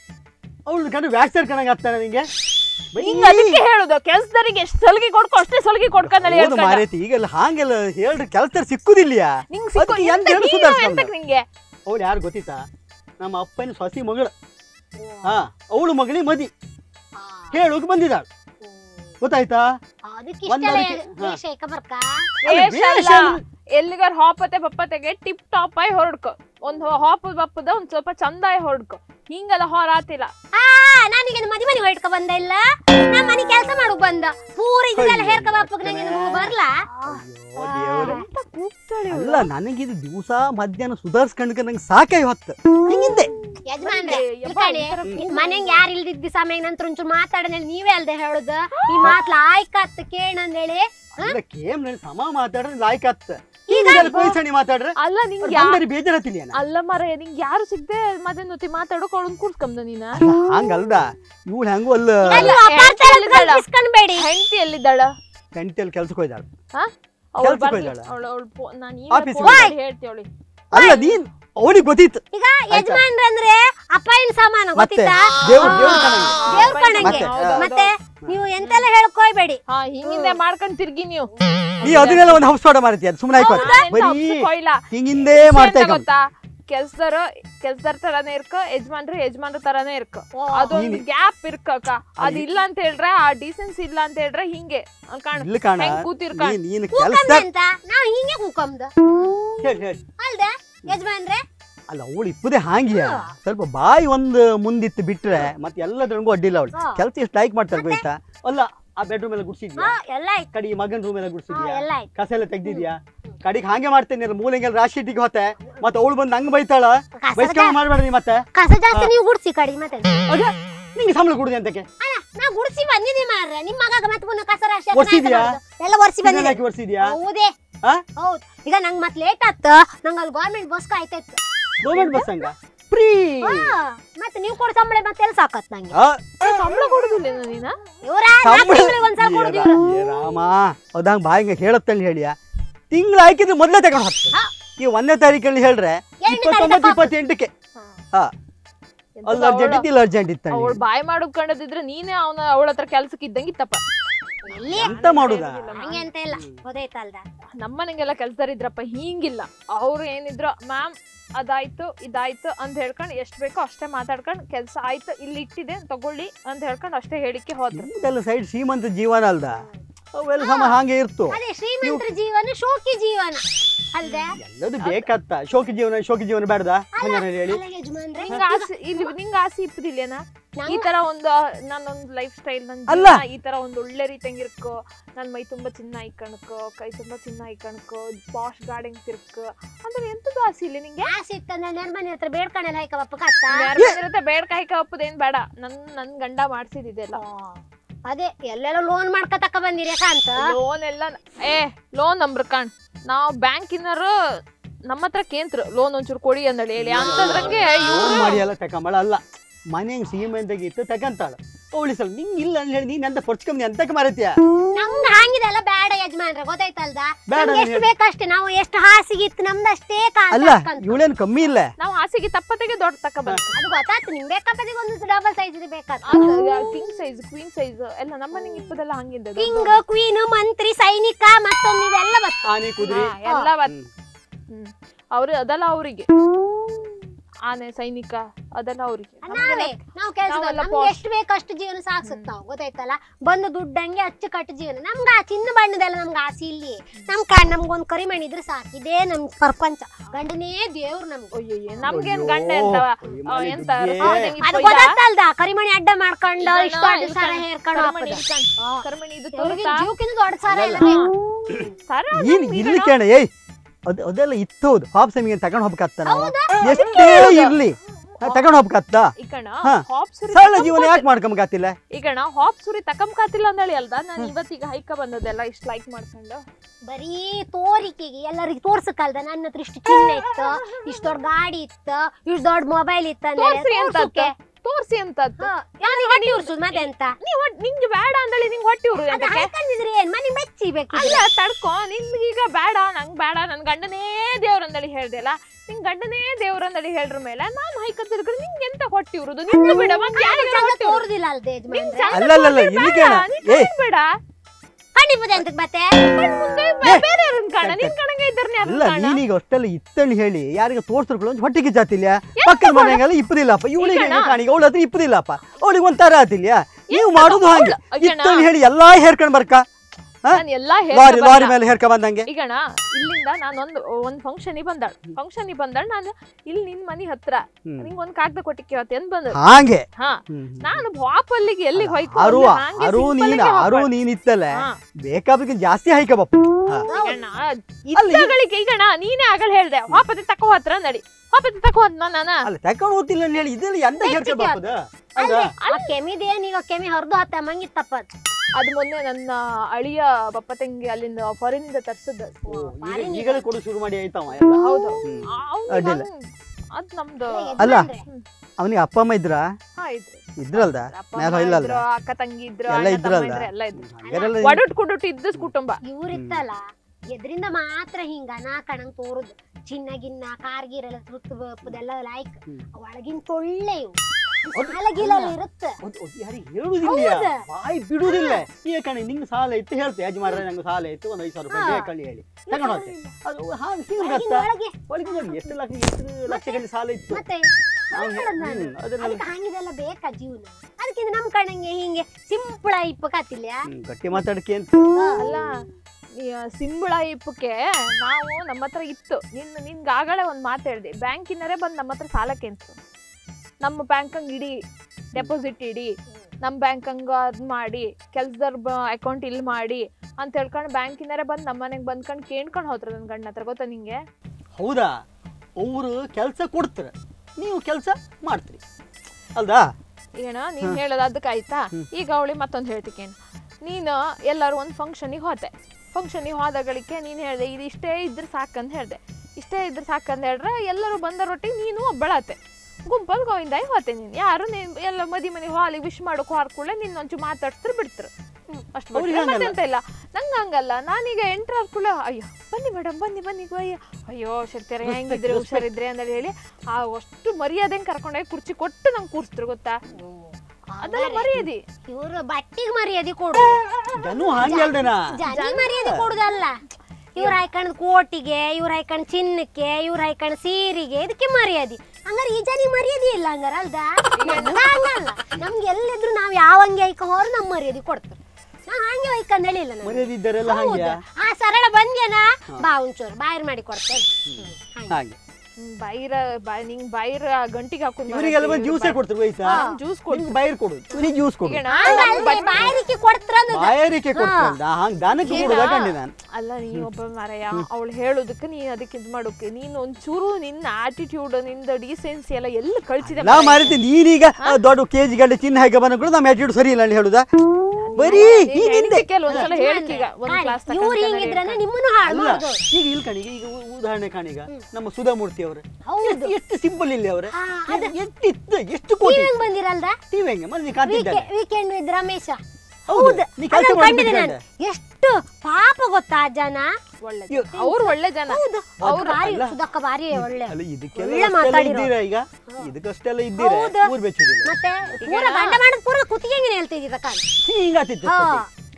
ಅವಳು ಕಣ ವ್ಯಾಕ್ಸರ್ ಕಣಗ ಆಗ್ತಾನೆ ನಿಂಗೆ ಹಿಂಗ ಅದಕ್ಕೆ ಹೇಳುದು ಕೆಲ್ಸದವರಿಗೆ ಎಷ್ಟು ಸಲಿಗೆ ಕೊಡ್ಕೊ ಅಷ್ಟೇ ಸಲಿಗೆ ಕೊಡ್ಕೊಂಡಲ್ಲಿ ಹೌದು ಮಾರೈತಿ ಈಗೆಲ್ಲ ಹಾಗೆಲ್ಲ ಹೇಳ್ರಿ ಕೆಲಸ ಸಿಕ್ಕುದಿಲ್ಲ ನಿಂಗ್ ಸಿಕ್ಕೋ ಅದಕ್ಕೆ ಎಂತ ಎಂತ ಹೇಳು ನೀನು ಸುಧಾರ್ಸ್ಕೊಂಡ? ಎಂತಕ್ ನಿಂಗೆ ಅವಳು ಯಾರು ಗೊತ್ತಿತ್ತಾ ನಮ್ಮ ಅಪ್ಪನ ಸೊಸಿ ಮಗಳು ಹಾ ಅವಳು ಮಗಳಿ ಮದಿ ಹೇಳೋಕೆ ಬಂದಿದ್ದಾಳ ಗೊತ್ತಾಯ್ತಾ ಅದಕ್ಕೆ ಒಂದ್ ಇಷ್ಟೆಲ್ಲ ಅದಕ್ಕೆ- ಹಾ. ವೇಷ ಏಕಬರ್ಕ ಅಲ್ಲ, ವೇಷ ಅಲ್ಲ. ವೇಷ ಅಲ್ಲ. ಎಲ್ಲಿಗಾರ ಹಾಪತೆ ಬಪ್ಪತೆಗೆ ಟಿಪ್ ಟಾಪ್ ಆಗಿ ಹೊರಡ್ಕೊ ಒಂದ್ ಹಾಪ ಬಪ್ಪದ ಒಂದ್ ಸ್ವಲ್ಪ ಚಂದಾಗಿ ಹೊರಡ್ಕೊ ಹಿಂಗೆಲ್ಲ ಹೊರಾತಿಲ್ಲ ಆ ನಾನೀಗ ಮದಿ ಮನೆ ಹೊಯ್ಟ್ಕ ಬಂದ ಇಲ್ಲ ನಾ ಮನೆ ಕೆಲಸ ಮಾಡೋಕ್ ಬಂದ ಪೂರ ಇದೆಲ್ಲ ಹೇರ್ಕ ಬಾಪಕ್ ನಂಗೆ ನಿಮ್ಗೆ ಬರ್ಲಾ ಅಯ್ಯೋ ದೇವ್ರೆ. ಎಂತ ಕೂಗ್ತಾಳೆ ಇವ್ಳು? ಅಲ್ಲ ನನಗಿದು ದಿವಸ ಮಧ್ಯಾಹ್ನ ಸುಧಾರಿಸ್ಕೊಂಡ್ಕ ನಂಗೆ ಸಾಕೈ ಹೊತ್ತು ಹಿಂಗಿದ್ದೆ ಯಜಮಾನ್ರೆ ಬಂದೆ, ಯಪ್ಪ, ಇಲ್ಕಣೆ ಈ ತರ ಮನೆಗ್ ಯಾರು ಇಲ್ದಿದ್ದ ಸಮಯ ನಂತರ ಒಂಚೂರು ಮಾತಾಡನೇಳಿ ನೀವೇ ಅಲ್ದೆ ಹೇಳುದ ಈ ಮಾತ್ಲ ಆಯ್ಕತ್ ಕೇಳಂದೇಳಿ ಅಲ್ಲ ಕೇಮ್ ನನ್ ಸಮ ಮಾತಾಡ್ರೆ ಲಾಯ್ಕ್ ಆತ್ತ ಈಗ ಪೈಸಣಿ ಮಾತಾಡ್ರೆ ಅಲ್ಲ ನಿಂಗ್ ಯಾ ಬಂದರಿ ಬೇಜಾರತಿಲ್ಲ ಅಲ್ಲ ಮರ ನಿಂಗ್ ಯಾರು ಸಿಗ್ದೆ ಮದ್ವೆ ಜೊತೆ ಮಾತಾಡೋಕ್ ಅವಳನ್ ಕೂರ್ಸ್ಕೊಂಬ ನೀನ ಹಂಗಲ್ದ ಇವಳು ಹೆಂಗು ಅಲ್ಲ ನೀವು ಅಪಾರ್ಥ ಎಲ್ಲ ಕಲ್ಪಿಸ್ಕೊಂಡ್ಬೇಡಿ ಹೆಂಡತಿ ಎಲ್ಲಿದ್ದಾಳ ಗಂಟೆಯಲ್ಲಿ ಕೆಲ್ಸಕ್ಕೆ ಹೋಯ್ದಾಳ ಹಾ ಅವಳು ಕೆಲ್ಸಕ್ ಹೋಯ್ದಾಳ? ಅವಳು ಅವಳು ನಾನು ಆಫೀಸಿಗೆ ಈಗ ಹೋಯ್ದಾಳ? ಹೇಳ್ತೀವಳಿ ಅಲ್ಲ ನೀನ್ ಅವಳಿಗೆ ಗೊತ್ತಿತ್ತು ಈಗ ಯಜಮಾನ್ರಂದ್ರೆ ಅಪ್ಪಾಯಿನ ಸಮಾನ ಮತ್ತೆ ಗೊತ್ತಿತ್ತಾ ದೇವ್ರು ದೇವ್ರು ಕಣಂಗೆ. ದೇವ್ರ ಕಣಂಗೆ ಮತ್ತೆ, ಹಾ. ಮತ್ತೆ ನೀವು ಎಂತೆಲ್ಲ ಹೇಳ್ಕೊಯ್ಬೇಡಿ ಹಾ ಹಿಂಗಿಂದೆ ಮಾಡ್ಕೊಂಡ್ ತಿರ್ಗಿ ನೀವು ನೀ ಅದನ್ನೆಲ್ಲ ಒಂದು ಹೌಸ್ವಾಡ ಮಾಡ್ತೀಯ ಅದು ಸುಮ್ಮನೆ ಆಯ್ತು ಬರೀ ಕೊಯ್ಲ ಹಿಂಗಿಂದೇ ಮಾಡ್ತಾ ಇದ್ದ. ಗೊತ್ತಾ ಕೆಲ್ಸದವ್ರು ಕೆಲ್ಸದವ್ರ ತರಾನೇ ಇರ್ಕ ಯಜಮಾನ್ರು ಯಜಮಾನ್ರ ತರಾನೇ ಇರ್ಕ ಅದೊಂದು ನೀನು- ಗ್ಯಾಪ್ ಇರ್ಕಕ್ಕ ಅದ್ ಇಲ್ಲ ಅಂತ ಹೇಳ್ರೆ ಆ ಡಿಸೆನ್ಸ್ ಇಲ್ಲ ಅಂತ ಹೇಳ್ರೆ ಹಿಂಗೆ ಕಾಣ ಇಲ್ಲ ಕಾಣ ಹೆಂಗ್ ಕೂತಿರ್ಕ ನೀನ್ ನೀನು ಕೂಕಂದ ಕೆಲಸ ಅಂತ ನಾವ್ ಹಿಂಗೆ ಕೂಕಂದ ಹೇಳಿ ಹೇಳಿ ಅಲ್ದ ಯಜಮಾನ್ರೆ ಅಲ್ಲ ಅವಳು ಇಪ್ಪದೇ ಹಾಂಗಿಯ ಸ್ವಲ್ಪ ಬಾಯಿ ಒಂದು ಮುಂದಿತ್ತು ಬಿಟ್ರೆ ಮತ್ತೆ ಎಲ್ಲದ್ರಂಗೂ ಅಡ್ಡಿಲ್ಲ ಅವಳು ಹಾ. ಕೆಲಸ ಎಷ್ಟು ಲೈಕ್ ಮಾಡ್ತಾಳೆ ಗೊತ್ತಾ ಅಲ್ಲ ಆ ಬೆಡ್ರೂಮ್ ಎಲ್ಲ ಗುಡ್ಸಿದ್ಯಾ ಹಾ ಎಲ್ಲ ಆಯ್ತು ಕಡಿ ಮಗನ್ ರೂಮ್ ಎಲ್ಲ ಹಾ ಗುಡ್ಸಿದ್ಯಾ ಎಲ್ಲ ಆಯ್ತು ಕಸ ಎಲ್ಲ ತೆಗ್ದಿದ್ಯಾ ಕಡಿಗೆ ಹಾಗೆ ಮಾಡ್ತೇನೆ ಮೂಲೆಗೆಲ್ಲ ರಾಶಿ ಇಟ್ಟಿಗೆ ಹೋತೆ ಮತ್ತೆ ಅವಳು ಬಂದು ಹಂಗ್ ಬೈತಾಳ ಕಸ ಬೈಸ್ಕೊಂಡ್ ಮಾಡ್ಬೇಡ್ರಿ ಮತ್ತೆ ಕಸ ಜಾಸ್ತಿ ನೀವು ಗುಡ್ಸಿ ಕಡಿ ಮತ್ತೆ ಅದೇ ನಿಂಗೆ ಸಂಬಳ ಕೊಡುದು ಅಂತಕ್ಕೆ ಅಲ್ಲ ನಾ ಗುಡ್ಸಿ ಬಂದಿದ್ದೀನಿ ಮಾರ್ರೆ ನಿಮ್ಮ ಮಗ ಮತ್ತೆ ಪುನಃ ಕಸ ರಾಶಿ ಹಾಕಿ ಒರ್ಸಿದ್ಯಾ? ನಾಯ್ಕ ಮಾಡೋದು. ಎಲ್ಲ ಒರ್ಸಿ ಇದನ್ನ ಬಂದಿದೆ ಹಾಕಿ ಬರ್ಸಿದ್ಯಾ ಹೌದೇ ಹಾ? ಹೌದು ಈಗ ನಂಗ್ ಮತ್ ಲೇಟ್ ಆತ ನಂಗೆ ಅಲ್ಲಿ ಗೌರ್ಮೆಂಟ್ ಬಸ್ ಕಾಯ್ತಾಯ್ತು ಗೌರ್ಮೆಂಟ್ ಬಸ್ ಹಂಗ ಫ್ರೀ ಹಾ ಮತ್ತೆ ನೀವು ಕೊಡ ಸಂಬಳ ಮತ್ತೆ ಎಲ್ಲಿ ಸಾಕತ್ ನಂಗೆ ಸಂಬಳ ಕೊಡುದಿಲ್ಲ ನೀನ ಇವ್ರ ನಾಲ್ಕು ತಿಂಗಳಿಗೆ ಒಂದ್ಸಲ ಕೊಡುದು ಇವ್ರು ರಾಮ ಅದಂಗ ಬಾಯಿಗೆ ಹೇಳತ್ತಲ್ಲಿ ಹೇಳಿಯ ತಿಂಗಳು ಹಾಕಿದ್ರೆ ಮೊದಲೇ ತಗೊಂಡು ಹತ್ತು ಹಾ. ಈ ಒಂದನೇ ತಾರೀಕಲ್ಲಿ ಹೇಳ್ರೆ ಎರಡನೇ ಇಪ್ಪತ್ತೊಂಬತ್ತು ತಾರೀಕು ಇಪ್ಪತ್ತೆಂಟಕ್ಕೆ ಹಾ ಅಲ್ಲಿ ಅರ್ಜೆಂಟ್ ಇತ್ತು ಇಲ್ಲಿ ಅರ್ಜೆಂಟ್ ಇತ್ತು ಅವಳು ಬಾಯ್ ಮಾಡೋದ್ ಕಂಡದಿದ್ರೆ ನೀನೇ ಅವನ ಅವಳ ಹತ್ರ ಕೆಲ್ಸಕ್ಕೆ ಇದ್ದಂಗೆ ಇತ್ತಪ್ಪ ಎಲ್ಲಿ ಎಂತ ಮಾಡುದಾ ಹಂಗೆ ಅಂತ ಇಲ್ಲ ಗೊತ್ತಾಯ್ತಲ್ದ ನಮ್ಮನೆಗೆಲ್ಲ ಕೆಲ್ಸದಾರ ಇದ್ರಪ್ಪ ಹಿಂಗಿಲ್ಲ ಅವ್ರು ಏನಿದ್ರು ಮ್ಯಾಮ್ ಅದಾಯ್ತು ಇದಾಯ್ತು ಅಂತ ಹೇಳ್ಕೊಂಡು ಎಷ್ಟು ಬೇಕೋ ಅಷ್ಟೇ ಮಾತಾಡ್ಕೊಂಡು ಕೆಲಸ ಆಯ್ತು ಇಲ್ಲಿ ಇಟ್ಟಿದೆ ತಗೊಳ್ಳಿ ಅಂತ ಹೇಳ್ಕೊಂಡು ಅಷ್ಟೇ ಹೇಳಿಕೆ ಹೋದ್ರು ಇದೆಲ್ಲ ಸೈಡ್ ಶ್ರೀಮಂತ ಜೀವನ ಅಲ್ದ ಅವೆಲ್ಲ ಸಮ ಹಾಗೆ ಇರ್ತು ಅದೇ ಶ್ರೀಮಂತರ ಜೀವನ ಶೋಕಿ ಜೀವನ ಅಲ್ದೆ ಎಲ್ಲದು ಬೇಕತ್ತ ಶೋಕಿ ಜೀವನ ಶೋಕಿ ಜೀವನ ಬೇಡದ ಹಂಗಾರೆ ಹೇಳಿ ಅಲ್ಲ ಯಜಮಾನ್ರೆ ನಿಂಗ ಆಸೆ ಇಲ್ಲಿ ನಿಂಗ ಆಸೆ ಇಪ್ಪದಿಲ್ಲೇನ ಈ ತರ ಒಂದು ನಾನೊಂದು ಲೈಫ್ ಸ್ಟೈಲ್ ನನ್ ಅಲ್ಲ. ಜೀವನ ಈ ತರ ಒಂದು ಒಳ್ಳೆ ರೀತಿಯಂಗಿರ್ಕೋ ನನ್ ಮೈ ತುಂಬಾ ಚಿನ್ನ ಇಕ್ಕಣಕೋ ಕೈ ತುಂಬಾ ಚಿನ್ನ ಇಕ್ಕಣಕೋ ಪಾಶ್ ಗಾರ್ಡನ್ ತಿರ್ಕ ಅಂದ್ರೆ ಎಂತದ್ದು ಆಸೆ ಇಲ್ಲ ನಿಂಗೆ ಆಸೆ ಇತ್ತಂದ್ರೆ ನೆರ್ಮನೆ ಹತ್ರ ಬೇಡ್ಕೊಂಡೆಲ್ಲ ಹಾಕ ಬಪ್ಪ ಕತ್ತ ಇರುತ್ತೆ ಬೇಡ ಕೈ ಕಪ್ಪದೇನ್ ಬೇಡ ನನ್ ನನ್ ಗಂಡ ಮಾಡ್ಸಿದಿದೆಲ್ಲ ಅದೇ ಎಲ್ಲೆಲ್ಲ ಲೋನ್ ಮಾಡ್ಕ ತಕ ಬಂದಿರಿ ಅಂತ ಲೋನ್ ಎಲ್ಲ ಏ ಲೋನ್ ನಂಬ್ರ ಕಾಣ್ ನಾವ್ ಬ್ಯಾಂಕಿನರು ನಮ್ಮ ಹತ್ರ ಕೇಂದ್ರ ಲೋನ್ ಒಂಚೂರು ಕೊಡಿ ಅಂದಳಿ ಹೇಳಿ ಅಂತದ್ರಂಗೆ ಲೋನ್ ಮಾಡಿ ಎಲ್ಲ ತಕೊಂಬಳ ಅಲ್ಲ ಮನೆಗೆ ಶ್ರೀಮಂತಿಗೆ ಇತ್ತು ತಕಂತಾಳ ಉಳಿಸಲ್ ನಿಂಗೆ ಇಲ್ಲ ಅಂತ ಹೇಳಿ ನೀನ್ ಎಂತ ಪೊರ್ಚ್ಕೊಂಡ್ ಎಂತಕ್ಕೆ ಮಾರತ್ಯ ನಮ್ದು ಹಂಗಿದೆಲ್ಲ ಬೇಡ ಯಜಮಾನ್ರೆ ಗೊತ್ತಾಯ್ತಲ್ದ ಬೇಡ ನಮ್ಗೆ ಎಷ್ಟು ಹೇಳಿ. ಬೇಕಷ್ಟೇ ನಾವು ಎಷ್ಟು ಹಾಸಿಗೆ ಇತ್ತು ನಮ್ದು ಅಷ್ಟೇ ಕಾಲ್ ಅಲ್ಲ ಹಾಕ್ಕಂತ. ಇವಳೇನು ಕಮ್ಮಿ ಇಲ್ಲ ನಾವ್ ಆಸೆಗೆ ತಪ್ಪತೆಗೆ ದೊಡ್ಡ ತಕ ಬಂತ ಅದು ಗೊತ್ತಾಯ್ತು ನಿಮ್ ಬೇಕಪ್ಪದಿಗೆ ಒಂದು ಡಬಲ್ ಸೈಜ್ ಬೇಕಾದ ಕಿಂಗ್ ಸೈಜ್ ಕ್ವೀನ್ ಸೈಜ್ ಎಲ್ಲ ನಮ್ಮನೆಗೆ ಇಪ್ಪದೆಲ್ಲ ಹಂಗಿದ್ದ ಕಿಂಗ್ ಕ್ವೀನ್ ಮಂತ್ರಿ ಸೈನಿಕ ಮತ್ತೊಂದು ಇದೆಲ್ಲ ಬರ್ತದೆ ಆನೆ ಕುದುರೆ ಎಲ್ಲ ಬತ್ ಹ್ಮ್. ಹ್ಮ್ ಅವ್ರು ಅದೆಲ್ಲ ಅವರಿಗೆ ಆನೆ ಸೈನಿಕ ಅದೆಲ್ಲ ಅವರಿಗೆ ನಾವೇ ನಾವು ಕೆಲಸ ನಾವೆಲ್ಲ ನಮ್ಗೆ posh. ಎಷ್ಟು ಬೇಕು ಅಷ್ಟು ಜೀವನ ಸಾಕ್ಸುತ್ತ ನಾವು ಗೊತ್ತಾಯ್ತಲ್ಲ ಬಂದು ದುಡ್ಡಂಗೆ ಅಚ್ಚುಕಟ್ಟು ಜೀವನ ನಮ್ಗೆ ಆ ಚಿನ್ನ ಬಣ್ಣದೆಲ್ಲ ನಮ್ಗೆ ಆಸೆ ಇಲ್ಲಿ ನಮ್ ಕಾಣ್ ನಮ್ಗೊಂದ್ ಕರಿಮಣಿ ಇದ್ರೆ ಸಾಕು ಇದೇ ನಮ್ ಪ್ರಪಂಚ ಗಂಡನೇ ದೇವ್ರು ನಮ್ಗೆ ಅಯ್ಯಯ್ಯ ನಮ್ಗೇನ್ ಅಯ್ಯೋ, ಗಂಡ ಎಂತ ಈ ಆ, ಮನೆ ಎಂತ ದುಡ್ಡೇ. ರಸಮಂಜರಿ ಅದು ಇಪ್ಪ ಇದ? ಗೊತ್ತಾಯ್ತಲ್ದ ಕರಿಮಣಿ ಅಡ್ಡ ಮಾಡ್ಕೊಂಡು ಇದನ್ನ ಇಷ್ಟು ದೊಡ್ಡ ಸಾರ ಇಳ್ಕಂಡ್- ಹೇರ್ಕೊಂಡು ಕರ್ಮಣಿ ಹಾಕೋದು. ಇಳ್ಕಂಡ್- ಹಾ. ಕರ್ಮಣಿ ಇದು ಇವ್ರಿಗೆ ತೋರುತ್ತಾ? ಜೀವಕ್ಕಿಂತ ದೊಡ್ಡ ಸಾರ ಎಲ್ಲ ಅಲ್ಲ. ಬೇಕು. ಸರ ನೀನ್ ಅದನ್ನ ಇಲ್ಲಿ ಇದನ್ನ- ಕೇಳ ಏಯ್ ಅದ್ ಅದೆಲ್ಲ ಇತ್ತು ಹೌದು ಪಾಪ್ ಸೆಮಿಗೆ ತಗೊಂಡ್ ಹೋಗ್ಬೇಕತ್ತ ನಾವು ಎಷ್ಟೇ ಇರ್ಲಿ ತಗೊಂಡ್ ಹೋಗ್ಬೇಕತ್ತ ಈಗಣ ಹಾ. ಹಾಪ್ ಸುರಿ ಸರಳ ತಕಂಬ- ಜೀವನ ಯಾಕೆ ಮಾಡ್ಕೊಂಬಕತ್ತಿಲ್ಲ ಈಗಣ ಹಾಪ್ ಸುರಿ ತಕಂಕಾತಿಲ್ಲ ಅಂದಳಿ ಅಲ್ದ ನಾನು ಇವತ್ತೀಗ ಹೈಕ ಬಂದದೆಲ್ಲ ಇಷ್ಟು ಲೈಕ್ ಮಾಡ್ಕೊಂಡು ಬರೀ ತೋರಿಕೆಗೆ ಎಲ್ಲರಿಗೆ ತೋರ್ಸಕ್ಕಲ್ದ ನನ್ನ ಹತ್ರ ಇಷ್ಟು ಚಿನ್ನ ಇತ್ತು ಇಷ್ಟು ದೊಡ್ಡ ಗಾಡಿ ಇತ್ತು ಇಷ್ಟು ದೊಡ್ಡ ಮೊಬೈಲ್ ಇತ್ತು ಅಂದ್ರೆ ತೋರ್ಸಿ ಅಂತ ತೋರ್ಸಕ್ಕೆ. ತೋರ್ಸಿ ಅಂತ ಹಾ, ಯಾರಿಗೆ ಹೊಟ್ಟೆ ಉರ್ಸುದು ಮತ್ತೆ ಎಂತ ನೀವ್ ಹೊಟ್- ನಿಂಗೆ ಬೇಡ ಅಂದಳಿ ನಿಂಗೆ ಹೊಟ್ಟಿ ಉರು ಅದು ಎಂತಕ್ಕೆ ಹಾಕಂದಿದ್ರೆ ಏನ್ ಮನೆ ಮೆಚ್ಚಿಬೇಕು ಅಲ್ಲ ತಡ್ಕೊ ನಿನ್ಗೀಗ ಬೇಡ ನಂಗ್ ಬೇಡ ನನ್ ಗಂಡನೇ ದೇವ್ರಂದಳಿ ಹೇಳ್ದೆಲ್ಲ ನಿನ್ ಗಂಡನೇ ದೇವ್ರಂದಳಿ ಹೇಳ್ರ ಮೇಲೆ ನಾನ್ ಹೈಕ ತಿರ್ಗ್ರೆ ನಿಂಗೆ ಎಂತ ಹೊಟ್ಟಿ ಉರುದು ನಿಂಗೆ ಬಿಡ ಮತ್ತೆ ಯಾರಿಗಾರ ಚಂದ ಹೊಟ್ಟಿ ಉರುದು? ತೋರುದಿಲ್ಲ ಅಲ್ದೆ ನಿಂಗ್ ಯಜಮಾನ್ರೆ ಚಂದ ಅಲ್ಲಲ್ಲಲ್ಲ, ತೋರ್ಸಿರ್ ಇಲ್ಲಿ ಬೇಡ, ಕೇಳ. ನಿಂಗ್ ಏಯ್. ಕಣ್ ಬೇಡ ಕಣ್ಣಿಪ್ಪದ ಎಂತಕ್ ಮತ್ತೆ ಕಣ್ ಮುಂದೆ ಬೇ- ಬೇರೆಯವ್ರನ್ ಕಾಣ ನಿನ್ ಕಣಂಗೆ ಇದ್ದರ್ನ ಇಲ್ಲ ನೀನೀಗ ಅಷ್ಟೆಲ್ಲ ಇತ್ತಲ್ಲಿ ಹೇಳಿ ಯಾರಿಗೆ ತೋರ್ಸ್ರು ಒಂದು ಹೊಟ್ಟಿಗೆ ಜಾತಿಲ್ಯ ಪಕ್ಕದ ಮನೆಗೆಲ್ಲ ಇಪ್ಪದಿಲ್ಲಪ್ಪ ಇವಳಿಗೆ ಈಗಣ? ಕಾಣಿಗೆ ಅವಳ ಹತ್ರ ಇಪ್ಪದಿಲ್ಲಪ್ಪ ಅವಳಿಗೆ ಒಂಥರ ಆತಿಲ್ಯ ನೀವು ಮಾಡುದು ಹಾಗೆ ಅಯ್ಯಣ್ಣ. ಇತ್ತಲ್ಲಿ ಹೇಳಿ ಎಲ್ಲಾ ಹೇರ್ಕೊಂಡ್ ಬರ್ಕ ನಾನು ಎಲ್ಲಾ ಲಾರಿ ಹೇಳ್ತಾ ಲಾರಿ ಬಂದ. ಮೇಲೆ ಹೇರ್ಕ ಬಂದಂಗೆ ಈಗಣ ಇಲ್ಲಿಂದ ನಾನು ಒಂದು ಒಂದ್ ಫಂಕ್ಷನ್ ಬಂದಾಳ ಫಂಕ್ಷನ್ ಬಂದಾಳ ನಾನು ಇಲ್ಲಿ ನಿನ್ ಮನಿ ಹತ್ರ ಹ್ಮ್. ನಿಂಗ್ ಒಂದ್ ಕಾಗ್ದ ಕೊಟ್ಟಿಕ್ಕೆ ಅವತ್ತೆ ಎಂದ್ ಬಂದ ಹಾಗೆ ಹಾ ಹ್ಮ್. ನಾನು ವಾಪಲ್ಲಿಗೆ ಎಲ್ಲಿ ಹೊಯ್ಕೊ ಅರು ಅಂದ್ರೆ ಹಂಗೆ ಅರು simple ನೀನ್ ಆಗಿ ಅರು ಹಾಕ್ಬಾರ್ದು. ನೀನ್ ಇತ್ತಲ್ಲ ಹಾ. ಬೇಕಾದ್ರೆ ಜಾಸ್ತಿ ಹೈಕ ಬಪ್ಪ ಹಾ. ಈಗಣ್ಣ, ಇದ್ದಗಳಿಗೆ ಈಗಣ ನೀನೇ ಆಗಲ್ ಹೇಳ್ದೆ ವಾಪತಿ ತಕೋ ಹತ್ರ ನಡಿ ವಾಪತಿ ತಕೋ ಹತ್ ನಾನ ಅಲ್ಲ ತಕೊಂಡು ಓದ್ತಿಲ್ಲ ಅಂತ ಹೇಳಿ ಇದೆಲ್ಲ ಎಂತ ಹೇರ್ಕ ಬಪ್ಪದ ಹೌದಾ ಆ ಕೆಮಿದೇನ್ ಈಗ ಕೆಮಿ ಹೊರದು ಹತ್ತ ಮಂಗಿತ್ತಪ್ಪ ಅದು. ಅದ್ ಮೊನ್ನೆ ನನ್ನ ಅಳಿಯ ಬಪ್ಪ ತಂಗಿ ಅಲ್ಲಿಂದ ಫಾರಿನ್ ಇಂದ ತರ್ಸದ ಓ, ಈಗ- ಈಗಲೇ ಕೊಡು ಶುರು ಮಾಡಿ ಆಯ್ತವ ಎಲ್ಲ ಹೌದು ಹ್ಮ್. ಅವ್ನು ಅಡ್ಡಿಲ್ಲ. ಹಂಗ್- ಅದ್ ನಮ್ದು ಅಲ್ಲ. ಯಜಮಾನ್ರೆ, ಅವನಿಗೆ ಅಪ್ಪ ಅಮ್ಮ ಇದ್ರ ಹಾ ಇದ್ರು ಇದ್ರಲ್ದ ಅಪ್ಪ ಮ್ಯಾಲ ಅಮ್ಮ ಇಲ್ಲಲ್ದ? ಇದ್ರು, ಅಕ್ಕ ತಂಗಿ ಇದ್ರು ಎಲ್ಲ ಅಣ್ಣ ತಮ್ಮ ಇದ್ರಲ್ದ? ಇದ್ರು, ಎಲ್ಲ ಇದ್ರು ಹಂಗಾರೆಲ್ಲ ಒಡಟ್ ಕುಡುಟ್ ಇದ್ದು ಕುಟುಂಬ ಇವ್ರಿತ್ತಲ್ಲ ಎದ್ರಿಂದ ಮಾತ್ರ ಹಿಂಗ ನಾ ಕಣಂಗ್ ತೋರುದು ಚಿನ್ನ ಗಿನ್ನ ಕಾರ್ ಗೀರೆಲ್ಲ ಸುತ್ತು ಬಪ್ಪದೆಲ್ಲ ಲಾಯ್ಕ್ ಹ್ಮ್. ಒಳಗಿನ ಸೊಳ್ಳೆ ಇವು ಸಾಲ ಗೀಲೆಲ್ಲ ಇರುತ್ತೆ ಒಂದ್- ಒಂದ್ ಯಾರಿಗೆ ಹೇಳುದಿಲ್ಲ ಹೌದಾ? ಬಾಯಿ ಬಿಡುದಿಲ್ಲ ಈಗ ಕಣೆ ನಿಂಗೆ ಸಾಲ ಇತ್ತು ಹೇಳ್ತೆ ಯಜಮಾನ್ರೆ ನಂಗೆ ಸಾಲ ಇತ್ತು ಒಂದ್ ಐದು ಸಾವಿರ ರೂಪಾಯಿ ಹಾ. ಬೇಕಲ್ಲಿ ಹೇಳಿ ತಗೊಂಡು ಹೋಗ್ತೆ ಅದು ಹಾಗೆ ಹಿಂಗೆ ಒಳಗಿನ ಗೊತ್ತಾ ಒಳಗೆ ಒಳಗೆ ನೋಡಿ ಎಷ್ಟು ಲಕ್ಷ ಎಷ್ಟು ಲಕ್ಷಗಟ್ಟಲೆ ಸಾಲ ಇತ್ತು ಮತ್ತೆ ನಾವು ಹೇಳೋದ್ ನಾನು. ಹ್ಮ್, ಅದನ್ನೆಲ್ಲ ಅದಕ್ಕೆ ಹಂಗಿದೆಲ್ಲ ಬೇಕಾ ಜೀವನ ಅದಕ್ಕಿಂತ ನಮ್ ಕಣಂಗೆ ಹಿಂಗೆ ಸಿಂಪಳ ಇಪ್ಪ ಕತ್ತಿಲ್ಲ ಹ್ಮ್, ಗಟ್ಟಿ ಮಾತಾಡಕ್ಕೆ ಅಂತ ಅಲ್ಲ ಈ ಸಿಂಬಳ ಇಪ್ಪಕ್ಕೆ ನಾವು ನಮ್ಮ ಹತ್ರ ಇತ್ತು ನಿನ್ ನಿನ್ಗೆ ಆಗಲೇ ಒಂದು ಮಾತು ಹೇಳ್ದೆ ಬ್ಯಾಂಕಿನರೇ ಬಂದು ನಮ್ಮ ಹತ್ರ ಸಾಲಕ್ಕೆ ಅಂತ ನಮ್ಮ ಬ್ಯಾಂಕಂಗೆ ಇಡಿ ಡೆಪಾಸಿಟ್ ಇಡಿ ನಮ್ಮ ಬ್ಯಾಂಕಂಗ ಅದ್ ಮಾಡಿ ಕೆಲ್ಸದವ್ರ ಅಕೌಂಟ್ ಇಲ್ಲಿ ಮಾಡಿ ಅಂತ ಹೇಳ್ಕೊಂಡು ಬ್ಯಾಂಕಿನರೇ ಬಂದು ನಮ್ಮ ಮನೆಗೆ ಬಂದ್ಕೊಂಡು ಕೇಳ್ಕೊಂಡು ಹೋದ್ರ ನನ್ನ ಗಂಡ ಹತ್ರ ಗೊತ್ತಾ ನಿಂಗೆ ಹೌದಾ ಅವರು ಕೆಲಸ ಕೊಡ್ತಾರೆ ನೀವು ಕೆಲಸ ಮಾಡ್ತೀರಿ ಅಲ್ದಾ ಏನ ನೀನು ಹೇಳೋದು ಅದಕ್ಕೆ ಆಯ್ತಾ ಈಗ ಅವಳಿ ಮತ್ತೊಂದು ಹೇಳ್ತಿಕೇನು ನೀನು ಎಲ್ಲರೂ ಒಂದು ಫಂಕ್ಷನಿಗೆ ಹೋದೆ ಫಂಕ್ಷನಿಗೆ ಹೋದಗಳಿಗೆ ನೀನು ಹೇಳಿದೆ ಇದು ಇಷ್ಟೇ ಇದ್ರೆ ಸಾಕಂತ ಹೇಳಿದೆ ಇಷ್ಟೇ ಇದ್ರೆ ಸಾಕಂತ ಹೇಳ್ರೆ ಎಲ್ಲರೂ ಬಂದರೊಟ್ಟಿಗೆ ನೀನು ಒಬ್ಬಳಾತೆ ಗುಂಪಲ್ಲಿ ಗೋವಿಂದಾಯಿ ಹೋತೆ ನೀನು ಯಾರು ನೀನು ಎಲ್ಲ ಮದಿ ಮನೆ ಹಾಲಿಗೆ ವಿಶ್ ಮಾಡೋಕೆ ಹಾರ್ಕೊಳ್ಳೆ ನಿನ್ನ ಒಂಚೂರು ಮಾತಾಡ್ಸ್ತಾರೆ ಬಿಡ್ತಾರೆ ಅಷ್ಟು ಅವ್ರಿಗೆ ಹಂಗಲ್ಲ. ಮತ್ತೆಂತ ಇಲ್ಲ ನಂಗೆ ಹಂಗಲ್ಲ ನಾನೀಗ ಎಂಟ್ರ್ ಹಾರ್ಕೊಳ್ಳೆ ಅಯ್ಯೋ ಬನ್ನಿ ಮೇಡಮ್ ಬನ್ನಿ ಬನ್ನಿ ಅಯ್ಯೋ ಅಯ್ಯೋ ಶಕ್ತಿಯರ ಹೆಂಗಿದ್ರೆ ಹುಷಾರಿದ್ರೆ ಅಂತ ಹೇಳಿ ಆ ಅಷ್ಟು ಮರ್ಯಾದೆ ಕರ್ಕೊಂಡೋಗಿ ಕುರ್ಚಿ ಕೊಟ್ಟು ನಂಗೆ ಕೂರಿಸ್ತಾರೆ ಗೊತ್ತಾ ಅದೆಲ್ಲ ಮರ್ಯಾದೆ ಇವ್ರು ಬಟ್ಟಿಗೆ ಮರ್ಯಾದೆ ಕೊಡು ಜನು ಹಂಗೆ ಅಲ್ದೇನಾ ಜನ ಮರ್ಯಾದೆ ಕೊಡುದಲ್ಲ ಇವ್ರ ಹಾಕೊಂಡ್ ಕೋಟಿಗೆ ಇವ್ರ ಹಾಕೊಂಡ್ ಚಿನ್ನಕ್ಕೆ ಇವ್ರ ಹಾಕೊಂಡ್ ಸೀರೆಗೆ ಇದಕ್ಕೆ ಮರ್ಯಾದೆ ಹಂಗಾರೆ ಈ ಜನಿಗೆ ಮರ್ಯಾದೆ ಇಲ್ಲ ಹಂಗಾರ ಅಲ್ದ ನಮ್ಗ್ ಹಂಗಲ್ಲ ನಮ್ಗೆ ಎಲ್ಲಿದ್ರು ನಾವ್ ಯಾವ ಅಂಗಿ ಐಕ ಹೋರ್ ನಮ್ ಮರ್ಯಾದೆ ಕೊಡ್ತಾರೆ ನಾವ್ ಹಂಗೆ ಐಕಂದ್ ಹೇಳಿಲ್ಲ ನಾನು ಮರ್ಯಾದೆ ಇದ್ದಾರೆಲ್ಲ ಹಂಗೆ ಆ ಸರಳ ಬಂದ್ಯನಾ ಬಾ ಒಂಚೂರು ಬಾಯ್ರ್ ಮಾಡಿ ಕೊಡ್ತೇನೆ ಹ್ಮ್, ಹಂಗೆ. ಹಾಗೆ ಬೈರ ಬೈ ನಿಂಗ್ ಬೈರ ಗಂಟಿಗೆ ಹಾಕೊಂಡ್ ಇವರಿಗೆಲ್ಲ ಬಂದು ಜ್ಯೂಸೇ ಕೊಡ್ತಾರೆ ವಯಸ್ಸಾ ಜ್ಯೂಸ್ ನಿಮ್ಗೆ ಬೈರ್ ಕೊಡು ಇವರಿಗೆ ಜ್ಯೂಸ್ ಕೊಡು ಹಂಗಲ್ರಿ, ಬಾಯ್ರಿಕೆ ಕೊಡ್ತ್ರ ಅನ್ನೋದು. ಬಾಯಾರಿಕೆ ಕೊಡ್ತಲ್ಲ ಹಂಗೆ ದಾನಕ್ಕೆ ಕೊಡುದ ಕಂಡಿ ನಾನು ಅಲ್ಲ ನೀ ಒಬ್ಬ ಮಾರಾಯ ಅವಳು ಹೇಳೋದಕ್ಕೆ ನೀ ಅದಕ್ಕೆ ಇದು ಮಾಡೋಕೆ ನೀನು ಒಂಚೂರು ನಿನ್ನ ಆಟಿಟ್ಯೂಡ್ ನಿಂದ ಡಿಸೆನ್ಸಿ ಎಲ್ಲ ಎಲ್ಲಿ ಕಳ್ಸಿದೆ ನಾ ಮಾರಿತಿ ನೀನೀಗ ಆ, ದೊಡ್ಡ ಕೆ ಜಿ ಗಂಟೆ ಚಿನ್ನ ಹಾಗೆ ಬಂದ ಕೂಡ ನಮ್ಮ ಆಟಿಟ್ಯೂಡ್ ಸರಿ ಇಲ್ಲ ಅಂತ ಹೇಳುದಾ ಬರೀ ಹೀಗಿಂದೆ ಒಂದ್ಸಲ ಹೇಳ್ತೀಗ ಒಂದ್ ಹಾಗೆ, ಕ್ಲಾಸ್ ಇವ್ರು ಹಿಂಗಿದ್ರನ್ನ ನಿಮ್ಮನ್ನು ಹಾಳು ಅಲ್ಲ ಮಾಡೋದು ಈಗ ಇಲ್ಲಿ ಕಣಿಗ ಈಗ ಉ- ಉದಾಹರಣೆ ಕಾಣೀಗ ನಮ್ಮ ಸುಧಾಮೂರ್ತಿ ಅವರೇ ಹೌದು ಎಷ್ಟು ಸಿಂಪಲ್ ಇಲ್ಲಿ ಅವರೇ ಹಾ, ಎಷ್ಟು ಇತ್ತು ಎಷ್ಟು ಕೋಟಿ ನೀವ್ ಹೆಂಗ್ ಬಂದಿರಲ್ದ ಟಿವಿ ಹೆಂಗೆ ಮತ್ತೆ ನೀ ಕಾಂತಿದ್ದೆ ವೀಕೆಂಡ್ ವಿತ್ ರಮೇಶ ಹೌದು, ಹೌದು ನೀ ಕೆಲ್ಸ ಅದನ್ನ ಮಾಡ್ಬಿಟ್ಟು ಕಂಡಿದೆ ನಾನು ಕಂಡೆ. ಎಷ್ಟು ಪಾಪ ಗೊತ್ತಾ ಆ ಜನ ಒಳ್ಳೆ ಇವ್- ಅವ್ರು ಒಳ್ಳೆ ಜನ ಹೌದು ಅವ್ರು ಭಾರಿ ಅಲ್ಲ. ಸುಧಕ್ಕ ಭಾರಿ ಒಳ್ಳೆ ಅಲ್ಲ ಇದಕ್ಕೆಲ್ಲ ಒಳ್ಳೆ ಅಷ್ಟೆಲ್ಲ ಮಾತಾಡಿರೋ. ಇದ್ದೀರಾ ಈಗ ಇದಕ್ಕಷ್ಟೆಲ್ಲ ಇದ್ದೀರಾ ಹೌದು. ಊರ್ ಬೆಚ್ಚುದಿಲ್ಲ ಮತ್ತೆ ಪೂರ ಗಂಡ ಮಾಡೋದ್ ಪೂರ ಕುತ್ತಿಗೆ ಹೇಳ್ತಿದ್ದ ಕಾಲ ಹಿಂಗಾತಿತ್ತು ಹಾ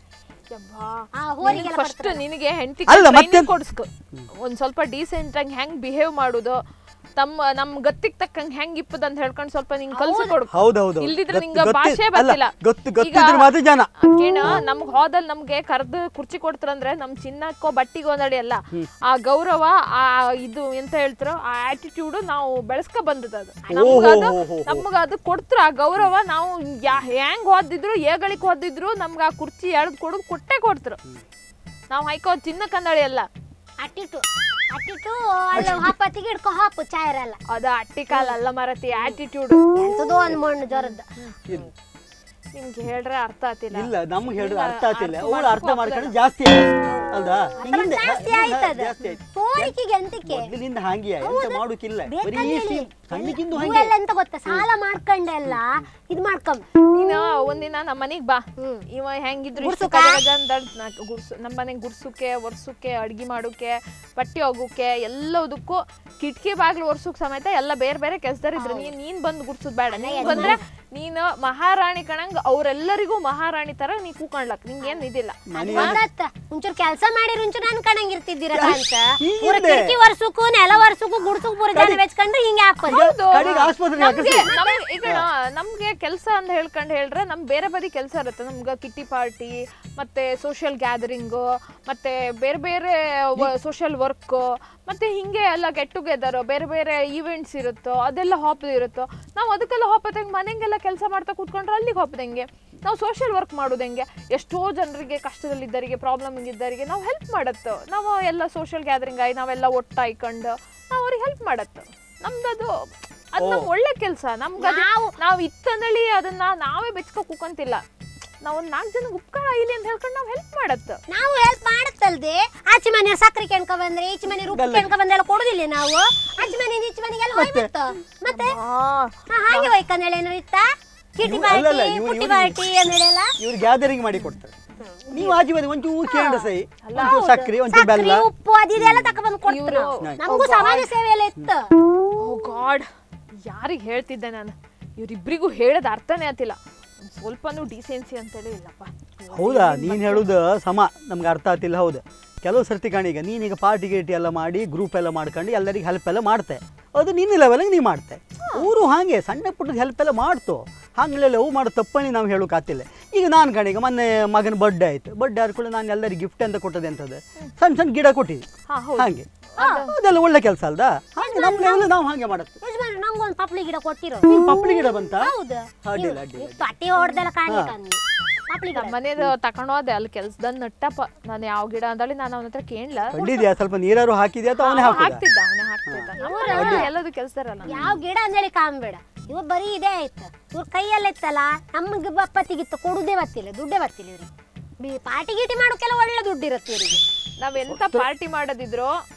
ಯಬ್ಬಾ. ಆ ಹೋರಿಗೆಲ್ಲ ಫಸ್ಟ್ ನಿನಗೆ ಹೆಂಡತಿ ಅಲ್ಲ, ಮತ್ತೆ- ಕೊಡ್ಸ್ಕೊ ಒಂದ್ ಸ್ವಲ್ಪ ಡೀಸೆಂಟ್ ಆಗಿ ಹೆಂಗ್ ಬಿಹೇವ್ ಮಾಡುದು ತಮ್ಮ ನಮ್ ಗತ್ತಿಗ್ ತಕ್ಕಂಗ್ ಹೆಂಗ್ ಇಪ್ಪದ ಅಂತ ಹೇಳ್ಕೊಂಡ್ ಸ್ವಲ್ಪ ನಿಂಗ್ ಕಲ್ಸಿ ಕೊಡು ಹೌದೌದು ಇಲ್ದಿದ್ರೆ ನಿಂಗ ಭಾಷೆ ಬರ್ತಿಲ್ಲ ಗೊತ್ತು ಗೊತ್ತಿದ್ರೆ ಮಾತ್ರ ಜನ ಕೇಣ ನಮ್ಗ್ ಹೋದಲ್ ನಮ್ಗೆ ಕರ್ದು ಕುರ್ಚಿ ಕೊಡ್ತಾರಂದ್ರೆ ನಮ್ ಚಿನ್ನಕ್ಕೋ ಬಟ್ಟಿಗೋ ಒಂದಡಿ ಅಲ್ಲ ಆ ಗೌರವ ಆ ಇದು ಎಂತ ಹೇಳ್ತಾರೋ ಆ ಆಟಿಟ್ಯೂಡ್ ನಾವು ಬೆಳೆಸ್ಕೊ ಬಂದದ ಅದು ನಮ್ಗದು ಓಹೋ. ನಮ್ಗ ಅದು ಕೊಡ್ತ್ರ ಆ ಗೌರವ ನಾವು ಯಾ- ಹೆಂಗ್ ಓದಿದ್ರು ಏಗಳಿಕ್ ಓದಿದ್ರು ನಮ್ಗ ಆ ಕುರ್ಚಿ ಎಳ್ದ್ ಕೊಡೋದು ಕೊಟ್ಟೆ ಕೊಡ್ತರು ನಾವ್ ಹೈಕೋ ಚಿನ್ನ ಕಂದಳಿ ಅಲ್ಲ ಅಟ್ಟಿಟ್ಟು ಅಟ್ಟಿಟ್ಟು ಅಲ್ಲ ಹಾಪತ್ತಿಗೆ ಹಿಡ್ಕೊ ಹಾಪು ಚಾಯರಲ್ಲ ಅದ ಅಟ್ಟಿ ಕಾಲ ಅಲ್ಲ ಮರತಿ ಆಟಿಟ್ಯೂಡ್ ಎಂತದೋ ಒಂದ್ ಮಣ್ಣು ಜ್ವರದ್ದು ಇಲ್ಲ. ನಿಮ್ಗೆ ಹೇಳ್ರೆ ಅರ್ಥ ಆತಿಲ್ಲ ಇಲ್ಲ ನಮ್ಗೆ ಹೇಳಿದ್ರೆ ಇಲ್ಲ, ಅರ್ಥ ಆಗ್ತಿಲ್ಲ ಅರ್ಥ ಅವಳು ಅರ್ಥ ಮಾಡ್ಕೊ ಮಾಡ್ಕೊಂಡು ಜಾಸ್ತಿ ಆಯ್ತು ಅಲ್ದಾ ಹಿಂಗಿಂದೆ ಜಾಸ್ತಿ ಹಾ, ಆಯ್ತದ ಜಾಸ್ತಿ ಆಯ್ತು ತೋರಿಕೆಗೆ ಎಂತಕ್ಕೆ ಮೊದಲಿನಿಂದ ಹಾಗೆ ಎಂತ ಮಾಡುಕಿಲ್ಲ ಬರೀ ಬೇಕಂತೇಳಿ ಸಣ್ಣಕ್ಕಿಂದು ಇವು ಹಾಗೆ ಎಲ್ಲ ಎಂತ ಗೊತ್ತಾ ಸಾಲ ಮಾಡ್ಕೊಂಡೆಲ್ಲ ಇದ್ ಮಾಡ್ಕೊಂಡ್ ನೀನ ಒಂದಿನ ನಮ್ಮ ಮನಿಗ್ ಬಾ ಹ್ಮ್. ಇವ ಹೆಂಗಿದ್ರು ಗುಡ್ಸುಕ? ಗುಡ್ಸು ನಮ್ಮ ಮನೆಗ್ ಗುಡ್ಸುಕ್ಕೆ ಒರ್ಸುಕ್ಕೆ ಅಡ್ಗಿ ಮಾಡುಕ್ಕೆ ಬಟ್ಟೆ ಹೋಗುಕ್ಕೆ ಎಲ್ಲದಕ್ಕೂ ಕಿಟಕಿ ಬಾಗ್ಲು ಒರ್ಸುಕ್ ಸಮೇತ ಎಲ್ಲ ಬೇರೆ ಬೇರೆ ಕೆಲ್ಸದಾರ ಇದ್ರು ನೀನ್ ನೀನ್ ಬಂದ್ ಗುಡ್ಸುದ್ ಬೇಡ ನೀನ್ ಬಂದ್ರೆ ನೀನು ಮಹಾರಾಣಿ ಕಣಂಗ್ ಅವ್ರೆಲ್ಲರಿಗೂ ಮಹಾರಾಣಿ ತರ ನೀ ಕೂಕೊಂಡ್ಲಕ್ ನಿಂಗೇನ್ ಇದಿಲ್ಲ ಒಂದತ್ತ ಒಂಚೂರು ಕೆಲಸ ಮಾಡಿರ ಒಂಚೂರು ನನ್ ಕಣಂಗ್ ಇರ್ತಿದ್ದೀರ ಅಂತ ಹಿಂಗಿದೆ. ಪೂರ ಕಿಟಕಿ ವರ್ಷಕ್ಕೂ ನೆಲ ವರ್ಷಕ್ಕೂ ಗುಡ್ಸಕ್ ಪೂರ ಜನ ಬೆಚ್ಕೊಂಡ್ರೆ ಹಿಂಗೆ ಹಾಕೋದು ಹೌದು. ಕಡೆಗೆ ಆಸ್ಪತ್ರೆಗೆ ನಮ್ಗೆ ಹಾಕಿಸಿ. ನಮ್ಗೆ ಈಗ ನಮ್ಗೆ ಕೆಲಸ ಅಂತ ಹೇಳ್ಕೊಂಡು ಹೇಳ್ರೆ ನಮ್ ಬೇರೆ ಬದಿ ಕೆಲಸ ಇರುತ್ತೆ ನಮ್ಗೆ ಕಿಟ್ಟಿ ಪಾರ್ಟಿ ಮತ್ತೆ ಸೋಷಿಯಲ್ ಗ್ಯಾದರಿಂಗು ಮತ್ತೆ ಬೇರೆ ಬೇರೆ ಸೋಷಿಯಲ್ ವರ್ಕ್ ಮತ್ತೆ ಹಿಂಗೆ ಎಲ್ಲ ಗೆಟ್ ಟುಗೆದರ್ ಬೇರೆ ಬೇರೆ ಈವೆಂಟ್ಸ್ ಇರುತ್ತೋ ಅದೆಲ್ಲ ಹಾಪದ್ ಇರುತ್ತೋ ನಾವು ಅದಕ್ಕೆಲ್ಲ ಹಾಪದಂಗೆ ಮನೆಗೆಲ್ಲ ಕೆಲಸ ಮಾಡ್ತಾ ಕೂತ್ಕೊಂಡ್ರೆ ಅಲ್ಲಿಗೆ ಹಾಪದಂಗೆ ನಾವು ಸೋಷಿಯಲ್ ವರ್ಕ್ ಮಾಡೋದು ಹೆಂಗೆ ಎಷ್ಟೋ ಜನರಿಗೆ ಕಷ್ಟದಲ್ಲಿದ್ದವರಿಗೆ ಪ್ರಾಬ್ಲಮ್ ಇದ್ದವರಿಗೆ ನಾವು ಹೆಲ್ಪ್ ಮಾಡತ್ತು ನಾವು ಎಲ್ಲ ಸೋಷಿಯಲ್ ಗ್ಯಾದರಿಂಗ್ ಆಗಿ ನಾವೆಲ್ಲ ಒಟ್ಟಾಯ್ಕೊಂಡು ನಾವು ಅವ್ರಿಗೆ ಹೆಲ್ಪ್ ಮಾಡತ್ತು ನಮ್ದದು ಅದು ನಮ್ ಒಳ್ಳೆ ಕೆಲಸ ನಮ್ಗೆ ನಾವು ನಾವು ಇತ್ತಂದಳಿ ಅದನ್ನ ನಾವೇ ಬೆಚ್ಕೊ ಕೂಕಂತಿಲ್ಲ ನಾವು ಒಂದು ನಾಲ್ಕು ಜನಕ್ಕೆ ಉಪಕಾರ ಇಲ್ಲಿ ಅಂತ ಹೇಳ್ಕೊಂಡು ನಾವು ಹೆಲ್ಪ್ ಮಾಡತ್ತ ನಾವು ಹೆಲ್ಪ್ ಮಾಡತ್ತಲ್ದೆ ಆಚೆ ಮನೆ ಸಕ್ರೆ ಕೆಣ್ಕ ಬಂದ್ರೆ ಈಚೆ ಮನೆ ರುಬ್ಬ ಕೆಣ್ಕ ಬಂದೆಲ್ಲ ಕೊಡುದಿಲ್ಲ ನಾವು ಆಚೆ ಮನೆಯಿಂದ ಈಚೆ ಮನೆಗೆಲ್ಲ ಹೋಯ್ಬಿಡ್ತು ಮತ್ತೆ ಹಾ, ಹಾಗೆ ಹೋಯ್ಕಂದೇಳಿ ಏನೋ ಇತ್ತ ಕಿಟಿ ಇವ್ರು- ಅಲ್ಲಲ್ಲ, ಪಾರ್ಟಿ ಇವ್ರು- ಪುಟ್ಟಿ ಇವ್ರು- ಪಾರ್ಟಿ ಅಂದೇಳೆಲ್ಲ ಇವ್ರು ಗ್ಯಾದರಿಂಗ್ ಮಾಡಿ ಕೊಡ್ತಾರೆ ನೀವು ಆಜು ಬದಿ ಒಂಚೂರು ಕೇಂದ್ರ ಸೈ ಒಂಚೂರು ಸಕ್ರೆ ಒಂಚೂರು ಸಕ್ರೆ ಬೆಲ್ಲ ಉಪ್ಪು ಅದಿದೆಲ್ಲ ತಕೊಂಡ್ಬಂದು ಕೊಡ್ತಾರೆ ಇವ್ರು- ನಮಗೂ ಸಮಾಜ ಸೇವೆ ಎಲ್ಲ ಇತ್ತು ಓ ಗಾಡ್ ಯಾರಿಗೆ ಹೇಳ್ತಿದ್ದೆ ನಾನು ಇವರಿಬ್ಬರಿಗೂ ಹೇಳೋದು ಅರ್ಥನೇ ಆತಿಲ್ಲ ಒಂದ್ ಸ್ವಲ್ಪನೂ ಡಿಸೆನ್ಸಿ ಅಂತೇಳಿ ಇಲ್ಲಪ್ಪ ಹೌದಾ ನೀನು ಹೇಳುದು ಸಮ ನಮ್ಗೆ ಅರ್ಥ ಆಗ್ತಿಲ್ಲ ಹೌದು ಕೆಲವು ಸರ್ತಿ ಕಾಣೀಗ ನೀನೀಗ ಪಾರ್ಟಿ ಗೀಟಿ ಎಲ್ಲ ಮಾಡಿ ಗ್ರೂಪ್ ಎಲ್ಲ ಮಾಡ್ಕೊಂಡು ಎಲ್ಲರಿಗೆ ಹೆಲ್ಪ್ ಎಲ್ಲ ಮಾಡ್ತೆ ಅದು ನಿನ್ನ ಲೆವೆಲ್ಗೆ ನೀ ಮಾಡ್ತೆ ಊರು ಹಾಗೆ ಸಣ್ಣ ಪುಟ್ಟದ ಹೆಲ್ಪ್ ಎಲ್ಲ ಮಾಡ್ತು ಹಾಗೆಲ್ಲ ಅವು ಮಾಡೋ ತಪ್ಪನಿ ನಾವು ಹೇಳೋಕ್ಕಾಗ್ತಿಲ್ಲ ಈಗ ನಾನು ಕಣೀಗ ಮೊನ್ನೆ ಮಗನ ಬರ್ಡೇ ಆಯ್ತು ಬರ್ಡೇ ಆದ ಕೂಡ ನಾನು ಎಲ್ಲರಿಗೆ ಗಿಫ್ಟ್ ಅಂತ ಕೊಟ್ಟದೆ ಅಂತದ್ದು ಸಣ್ಣ ಸಣ್ಣ ಗಿಡ ಕೊಟ್ಟಿದ್ದೆ ಹಾ ಹೌದು ಹಾಗೆ ಅದೆಲ್ಲ ಒಳ್ಳೆ ಕೆಲಸ ಅಲ್ದಾ ಹಾಗೆ ನಮ್ಮ ಲೆವೆಲ್ ನಾವು ಹಾಗೆ ಮಾಡತ್ತೆ ಯಜಮಾನ ನಂಗೊಂದು ಪಪ್ಳಿ ಗಿಡ ಕೊಟ್ಟಿರೋ ನೀನ್ ಪಪ್ಪಳಿ ಗಿಡ ಬಂತ ಹೌದು ಅಡ್ಡಿಲ್ಲ ಅಡ್ಡಿಲ್ಲ ತಟ್ಟಿ ಹೊಡ್ದೆಲ್ಲ ಕಾಣ್ಲಿಕ್ಕೆ ಅಂದ್ನಿ ಪಪ್ಳಿ ಗಿಡ ನಮ್ಮ ಮನೇದು ತಕೊಂಡೋದೆ ಅಲ್ಲಿ ಕೆಲ್ಸದಂದ್ ನಟ್ಟಪ್ಪ ನಾನು ಯಾವ ಗಿಡ ಅಂದಳಿ ನಾನು ಅವನ ಹತ್ರ ಕೇಳಲ್ಲ ಕಂಡಿದ್ಯಾ ಸ್ವಲ್ಪ ನೀರಾರು ಹಾಕಿದ್ಯಾ ಅಥವಾ ಅವನೇ ಹಾಕುದ ಹಾಕ್ತಿದ್ದ ಅವನೇ ಹಾಕ್ತಿದ್ದ ನಮ್ಮ ಮನೆಯಲ್ಲಿ ಎಲ್ಲದು ಕೆಲ್ಸದಾರಲ್ಲ ಯಾವ ಗಿಡ ಅಂದೇಳಿ ಕಾಮ್ಬೇಡ ಇವ ಬರೀ ಇದೇ ಆಯ್ತು ಇವ್ರ ಕೈಯಲ್ಲ ಇತ್ತಲ್ಲ ನಮ್ಗೆ ಬಪ್ಪತ್ತಿಗಿತ್ತು ಕೊಡುದೇ ಬತ್ತಿಲ್ಲ ದುಡ್ಡೇ ಬತ್ತಿಲ್ಲ ಇವ್ರಿಗೆ ಬಿ ಪಾರ್ಟಿ ಗೀಟಿ ಮಾಡೋಕೆಲ್ಲ ಒಳ್ಳೆ ದುಡ್ಡು ಇರುತ್ತೆ ಇವರಿಗೆ ನಾವ್ ಎಂತ ಪಾರ್ಟಿ ಮಾಡೋದಿದ್ರು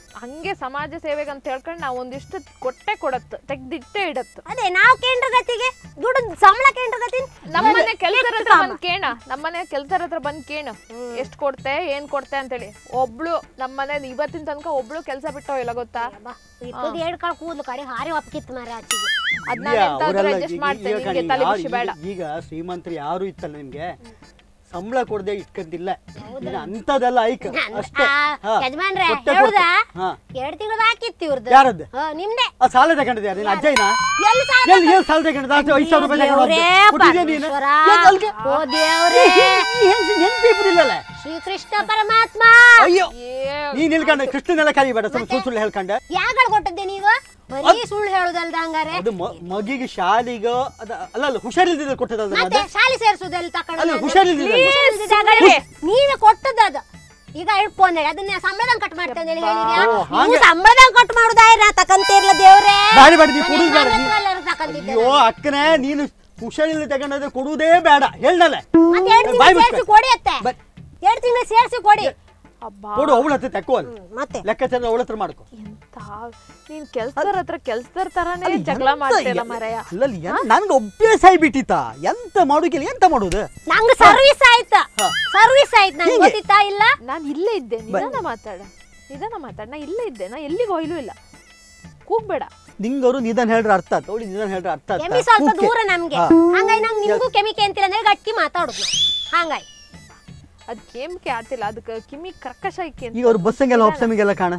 ಹಂಗೆ ಸಮಾಜ ಸೇವೆಗೆ ಅಂತ ಹೇಳ್ಕೊಂಡು ನಾವು ಒಂದಿಷ್ಟು ಕೊಟ್ಟೆ ಕೊಡತ್ತು ತೆಗ್ದಿಟ್ಟೆ ಇಡತ್ತು ಅದೇ ನಾವು ಕೇಂದ್ರ ಗತಿಗೆ ದುಡ್ಡು ಸಂಬಳ ಕೇಂದ್ರ ಗತಿ ನಮ್ಮನೆ ಕೆಲ್ಸರ ಹತ್ರ ಬಂದ್ ಕೇಣ ನಮ್ಮನೆ ಕೆಲ್ಸರ ಹತ್ರ ಬಂದ್ ಕೇಣ ಎಷ್ಟ್ ಕೊಡ್ತೆ ಏನ್ ಕೊಡ್ತೆ ಅಂತೇಳಿ ಒಬ್ಳು ನಮ್ಮನೆ ಇವತ್ತಿನ ತನಕ ಒಬ್ಳು ಕೆಲ್ಸ ಬಿಟ್ಟೋ ಇಲ್ಲ ಗೊತ್ತಾ ಇಪ್ಪದು ಎರಡು ಕಾಳು ಕೂದಲು ಕಡೆ ಹಾರಿ ಒಪ್ಕಿತ್ತು ಮಾರಿ ಆಚೆಗೆ ಅದ್ನ ಇಲ್ಲ, ಎಂತಾದ್ರೂ ಅವರೆಲ್ಲ adjust ಈಗ- ಮಾಡ್ತೇನೆ, ಈಗ ನಿಂಗೆ ಕಣೆ, ತಲೆ ಯಾರು ಬಿಸಿ ಈಗ- ಬೇಡ. ಈಗ ಶ್ರೀಮಂತರು ಯಾರು ಇತ್ತಲ್ಲ ನಿಮ್ಗೆ ಸಂಬಳ ಕೊಡದೆ ಇಟ್ಕಂತಿಲ್ಲ ನೀನು ಅಂಥದ್ದೆಲ್ಲ ಐಕ ಅಷ್ಟೇ ಹಾ. ಯಜಮಾನ್ರೆ ಕೊಟ್ಟೆ ಹೇಳುದಾ ಕೊಡ್ತೆ. ಹಾ. ಎರಡು ತಿಂಗಳು ಹಾಕಿತ್ತು ಇವ್ರದ್ದು ಯಾರದ್ದು ಹಾ, ನಿಮ್ದೆ ಆ ಸಾಲ ತಗೊಂಡಿದ್ಯಾ ನೀನು ಅಜ್ಜಯ್ಯನ ಎಲ್ಲಿ ಸಾಲ ಎಲ್ಲಿ ಎಲ್ಲಿ ಸಾಲ ತಗೊಂಡಿದ್ದ ಅಷ್ಟು ಐದು ಸಾವಿರ ರೂಪಾಯಿ ತಗೊಂಡು ದೇವ್ರೇ, ಕೊಟ್ಟಿದ್ಯಾ ನೀನು ಪರಮೇಶ್ವರ. ಎಲ್ಲಿ ಅಲ್ಗೆ? ಓ ದೇವ್ರೇ ನೆನ್ಪಿಬ್ರಿಲ್ಲಲ್ಲ ಶ್ರೀಕೃಷ್ಣ ಪರಮಾತ್ಮ ಅಯ್ಯೋ ಏ ನೀನ್ ನಿಲ್ಕಂಡ ಕೃಷ್ಣನೆಲ್ಲ ಕರಿಬೇಡ ಸುಮ್ಮನೆ ಸುಳ್ಳು ಸುಳ್ಳು ಹೇಳ್ಕಂಡ ಯಾಗಳು ಕೊಟ್ಟದ್ದೆ ನೀವು ಬರೀ ಸುಳ್ಳು ಹೇಳುದಲ್ದ ಹಂಗಾರೆ ಅದು ಮ- ಮಗಿಗೆ ಶಾಲಿಗ ಅದ ಅಲ್ಲ ಅಲ್ಲ ಹುಷಾರಿಲ್ದಿದ್ರೆ ಕೊಟ್ಟದಲ್ಲ ಮತ್ತೆ ಅದು ಶಾಲೆ ಸೇರಿಸುದಲ್ಲಿ ತಕೊಂಡು ಅಲ್ಲ ಹುಷಾರಿಲ್ದಿದ್ರೆ ಹುಷಾರಿಲ್ದಿದ್ದಾಗಲೇ ನೀವೇ ಕೊಟ್ಟದ್ದು ಅದು ಈಗ ಇಟ್ಕೊಂಡ್ ಹೇಳಿ ಅದನ್ನ ಸಂಬಳದಂಗ್ ಕಟ್ ಮಾಡ್ತೇನೆ ಹೇಳಿ ಹೇಳಿದ್ಯಾ ಓ, ನೀವು ಹಾಗೆ. ಸಂಬಳದಂಗ್ ಕಟ್ ಮಾಡುದಾಯ್ರ ತಕಂತೀರ್ಲ ದೇವ್ರೇ ಬೇಡ ಬೇಡ ನೀ ಮನೆ ಕೊಡುದು ಬೇಡ ಹತ್ರ ನೀ- ಎಲ್ಲರೂ ತಕಂತಿದ್ದೆ ಅಯ್ಯೋ ಅಕ್ಕನೇ ನೀನು ಹುಷಾರಿಲ್ದ ತಗೊಂಡ್ರೆ ಕೊಡುವುದೇ ಬೇಡ ಹೇಳ್ದಲ್ಲ ಮತ್ತೆ ಎರಡು ಬಾಯ್ ತಿಂಗಳು ಸೇರಿಸಿ ಮುಚ್ಕೊ. ಕೊಡಿ ಅತ್ತೆ ಬ- ಎರಡು ತಿಂಗಳು ಸೇರಿಸಿ ಕೊಡಿ ಅಬ್ಬಾ ಕೊಡು ಅವಳ ಹತ್ರ ತಕ್ಕೋ ಅಲ್ಲಿ ಮತ್ತೆ ಲೆಕ್ಕಾಚಾರ ಅವಳ ಹತ್ರ ಮಾಡ್ಕೊ ಎಂತ ನೀನ್ ಕೆಲ್ಸದವ್ರ ಹತ್ರ ಕೆಲ್ಸದವ್ರ ತರಾನೇ ಅಲ್ಲಿ ಜಗಳ ಎಂತ ಮಾಡ್ತಿಲ್ಲ ಇಲ್ಲ- ಮರಯ ಅಲ್ಲಲ್ಲಿ ಎನ್- ನನ್ಗೆ ಅಭ್ಯಾಸ ಆಗಿಬಿಟ್ಟಿತ್ತ ಎಂತ ಮಾಡೋಕಿಲ್ಲ ಎಂತ ಮಾಡುದು ನಂಗೆ ಸರ್ವಿಸ್ ಆಯ್ತಾ ಹಾ. ಸರ್ವಿಸ್ ಆಯ್ತು ನಂಗೆ ಹೀಗೆ. ಗೊತ್ತಿತ್ತಾ ಇಲ್ಲ ನಾನ್ ಇಲ್ಲೇ ಇದ್ದೆ ನಿಧಾನ ಮಾತಾಡ ನಿಧಾನ ಮಾತಾಡ ನಾ ಇಲ್ಲೇ ಇದ್ದೆ ನಾ ಎಲ್ಲಿಗೆ ಹೋಯ್ಲು ಇಲ್ಲ ಕೂಗ್ಬೇಡ ನಿಂಗವರು ನಿಧಾನ ಹೇಳ್ರೆ ಅರ್ಥ ಆತ ಅವಳು ನಿಧಾನ ಹೇಳ್ರೆ ಅರ್ಥ ಆತ ಕೆಮಿ ಸ್ವಲ್ಪ ಕೂಗ್ಕೆ. ದೂರ ನಮ್ಗೆ ಹಾ. ಹಂಗಾಗಿ ನಂಗೆ ನಿಮ್ಗೂ ಕೆಮಿಕೆ ಅಂತೀರ ಅಂದ್ರೆ ಗಟ್ಟಿ ಮಾತಾಡುದು ಹಂಗಾಗಿ ಅದ್ ಕೇಮ್ಕೆ ಆತಿಲ್ಲ ಅದಕ್ಕೆ ಕಿಮಿ ಕರ್ಕಶ ಇಕ್ಕಿ ಅಂತ ಈಗ ಅವ್ರು ಬಸ್ಸಂಗೆಲ್ಲ ಹೋಗ್ಸಮಿಗೆಲ್ಲ ಕಾಣ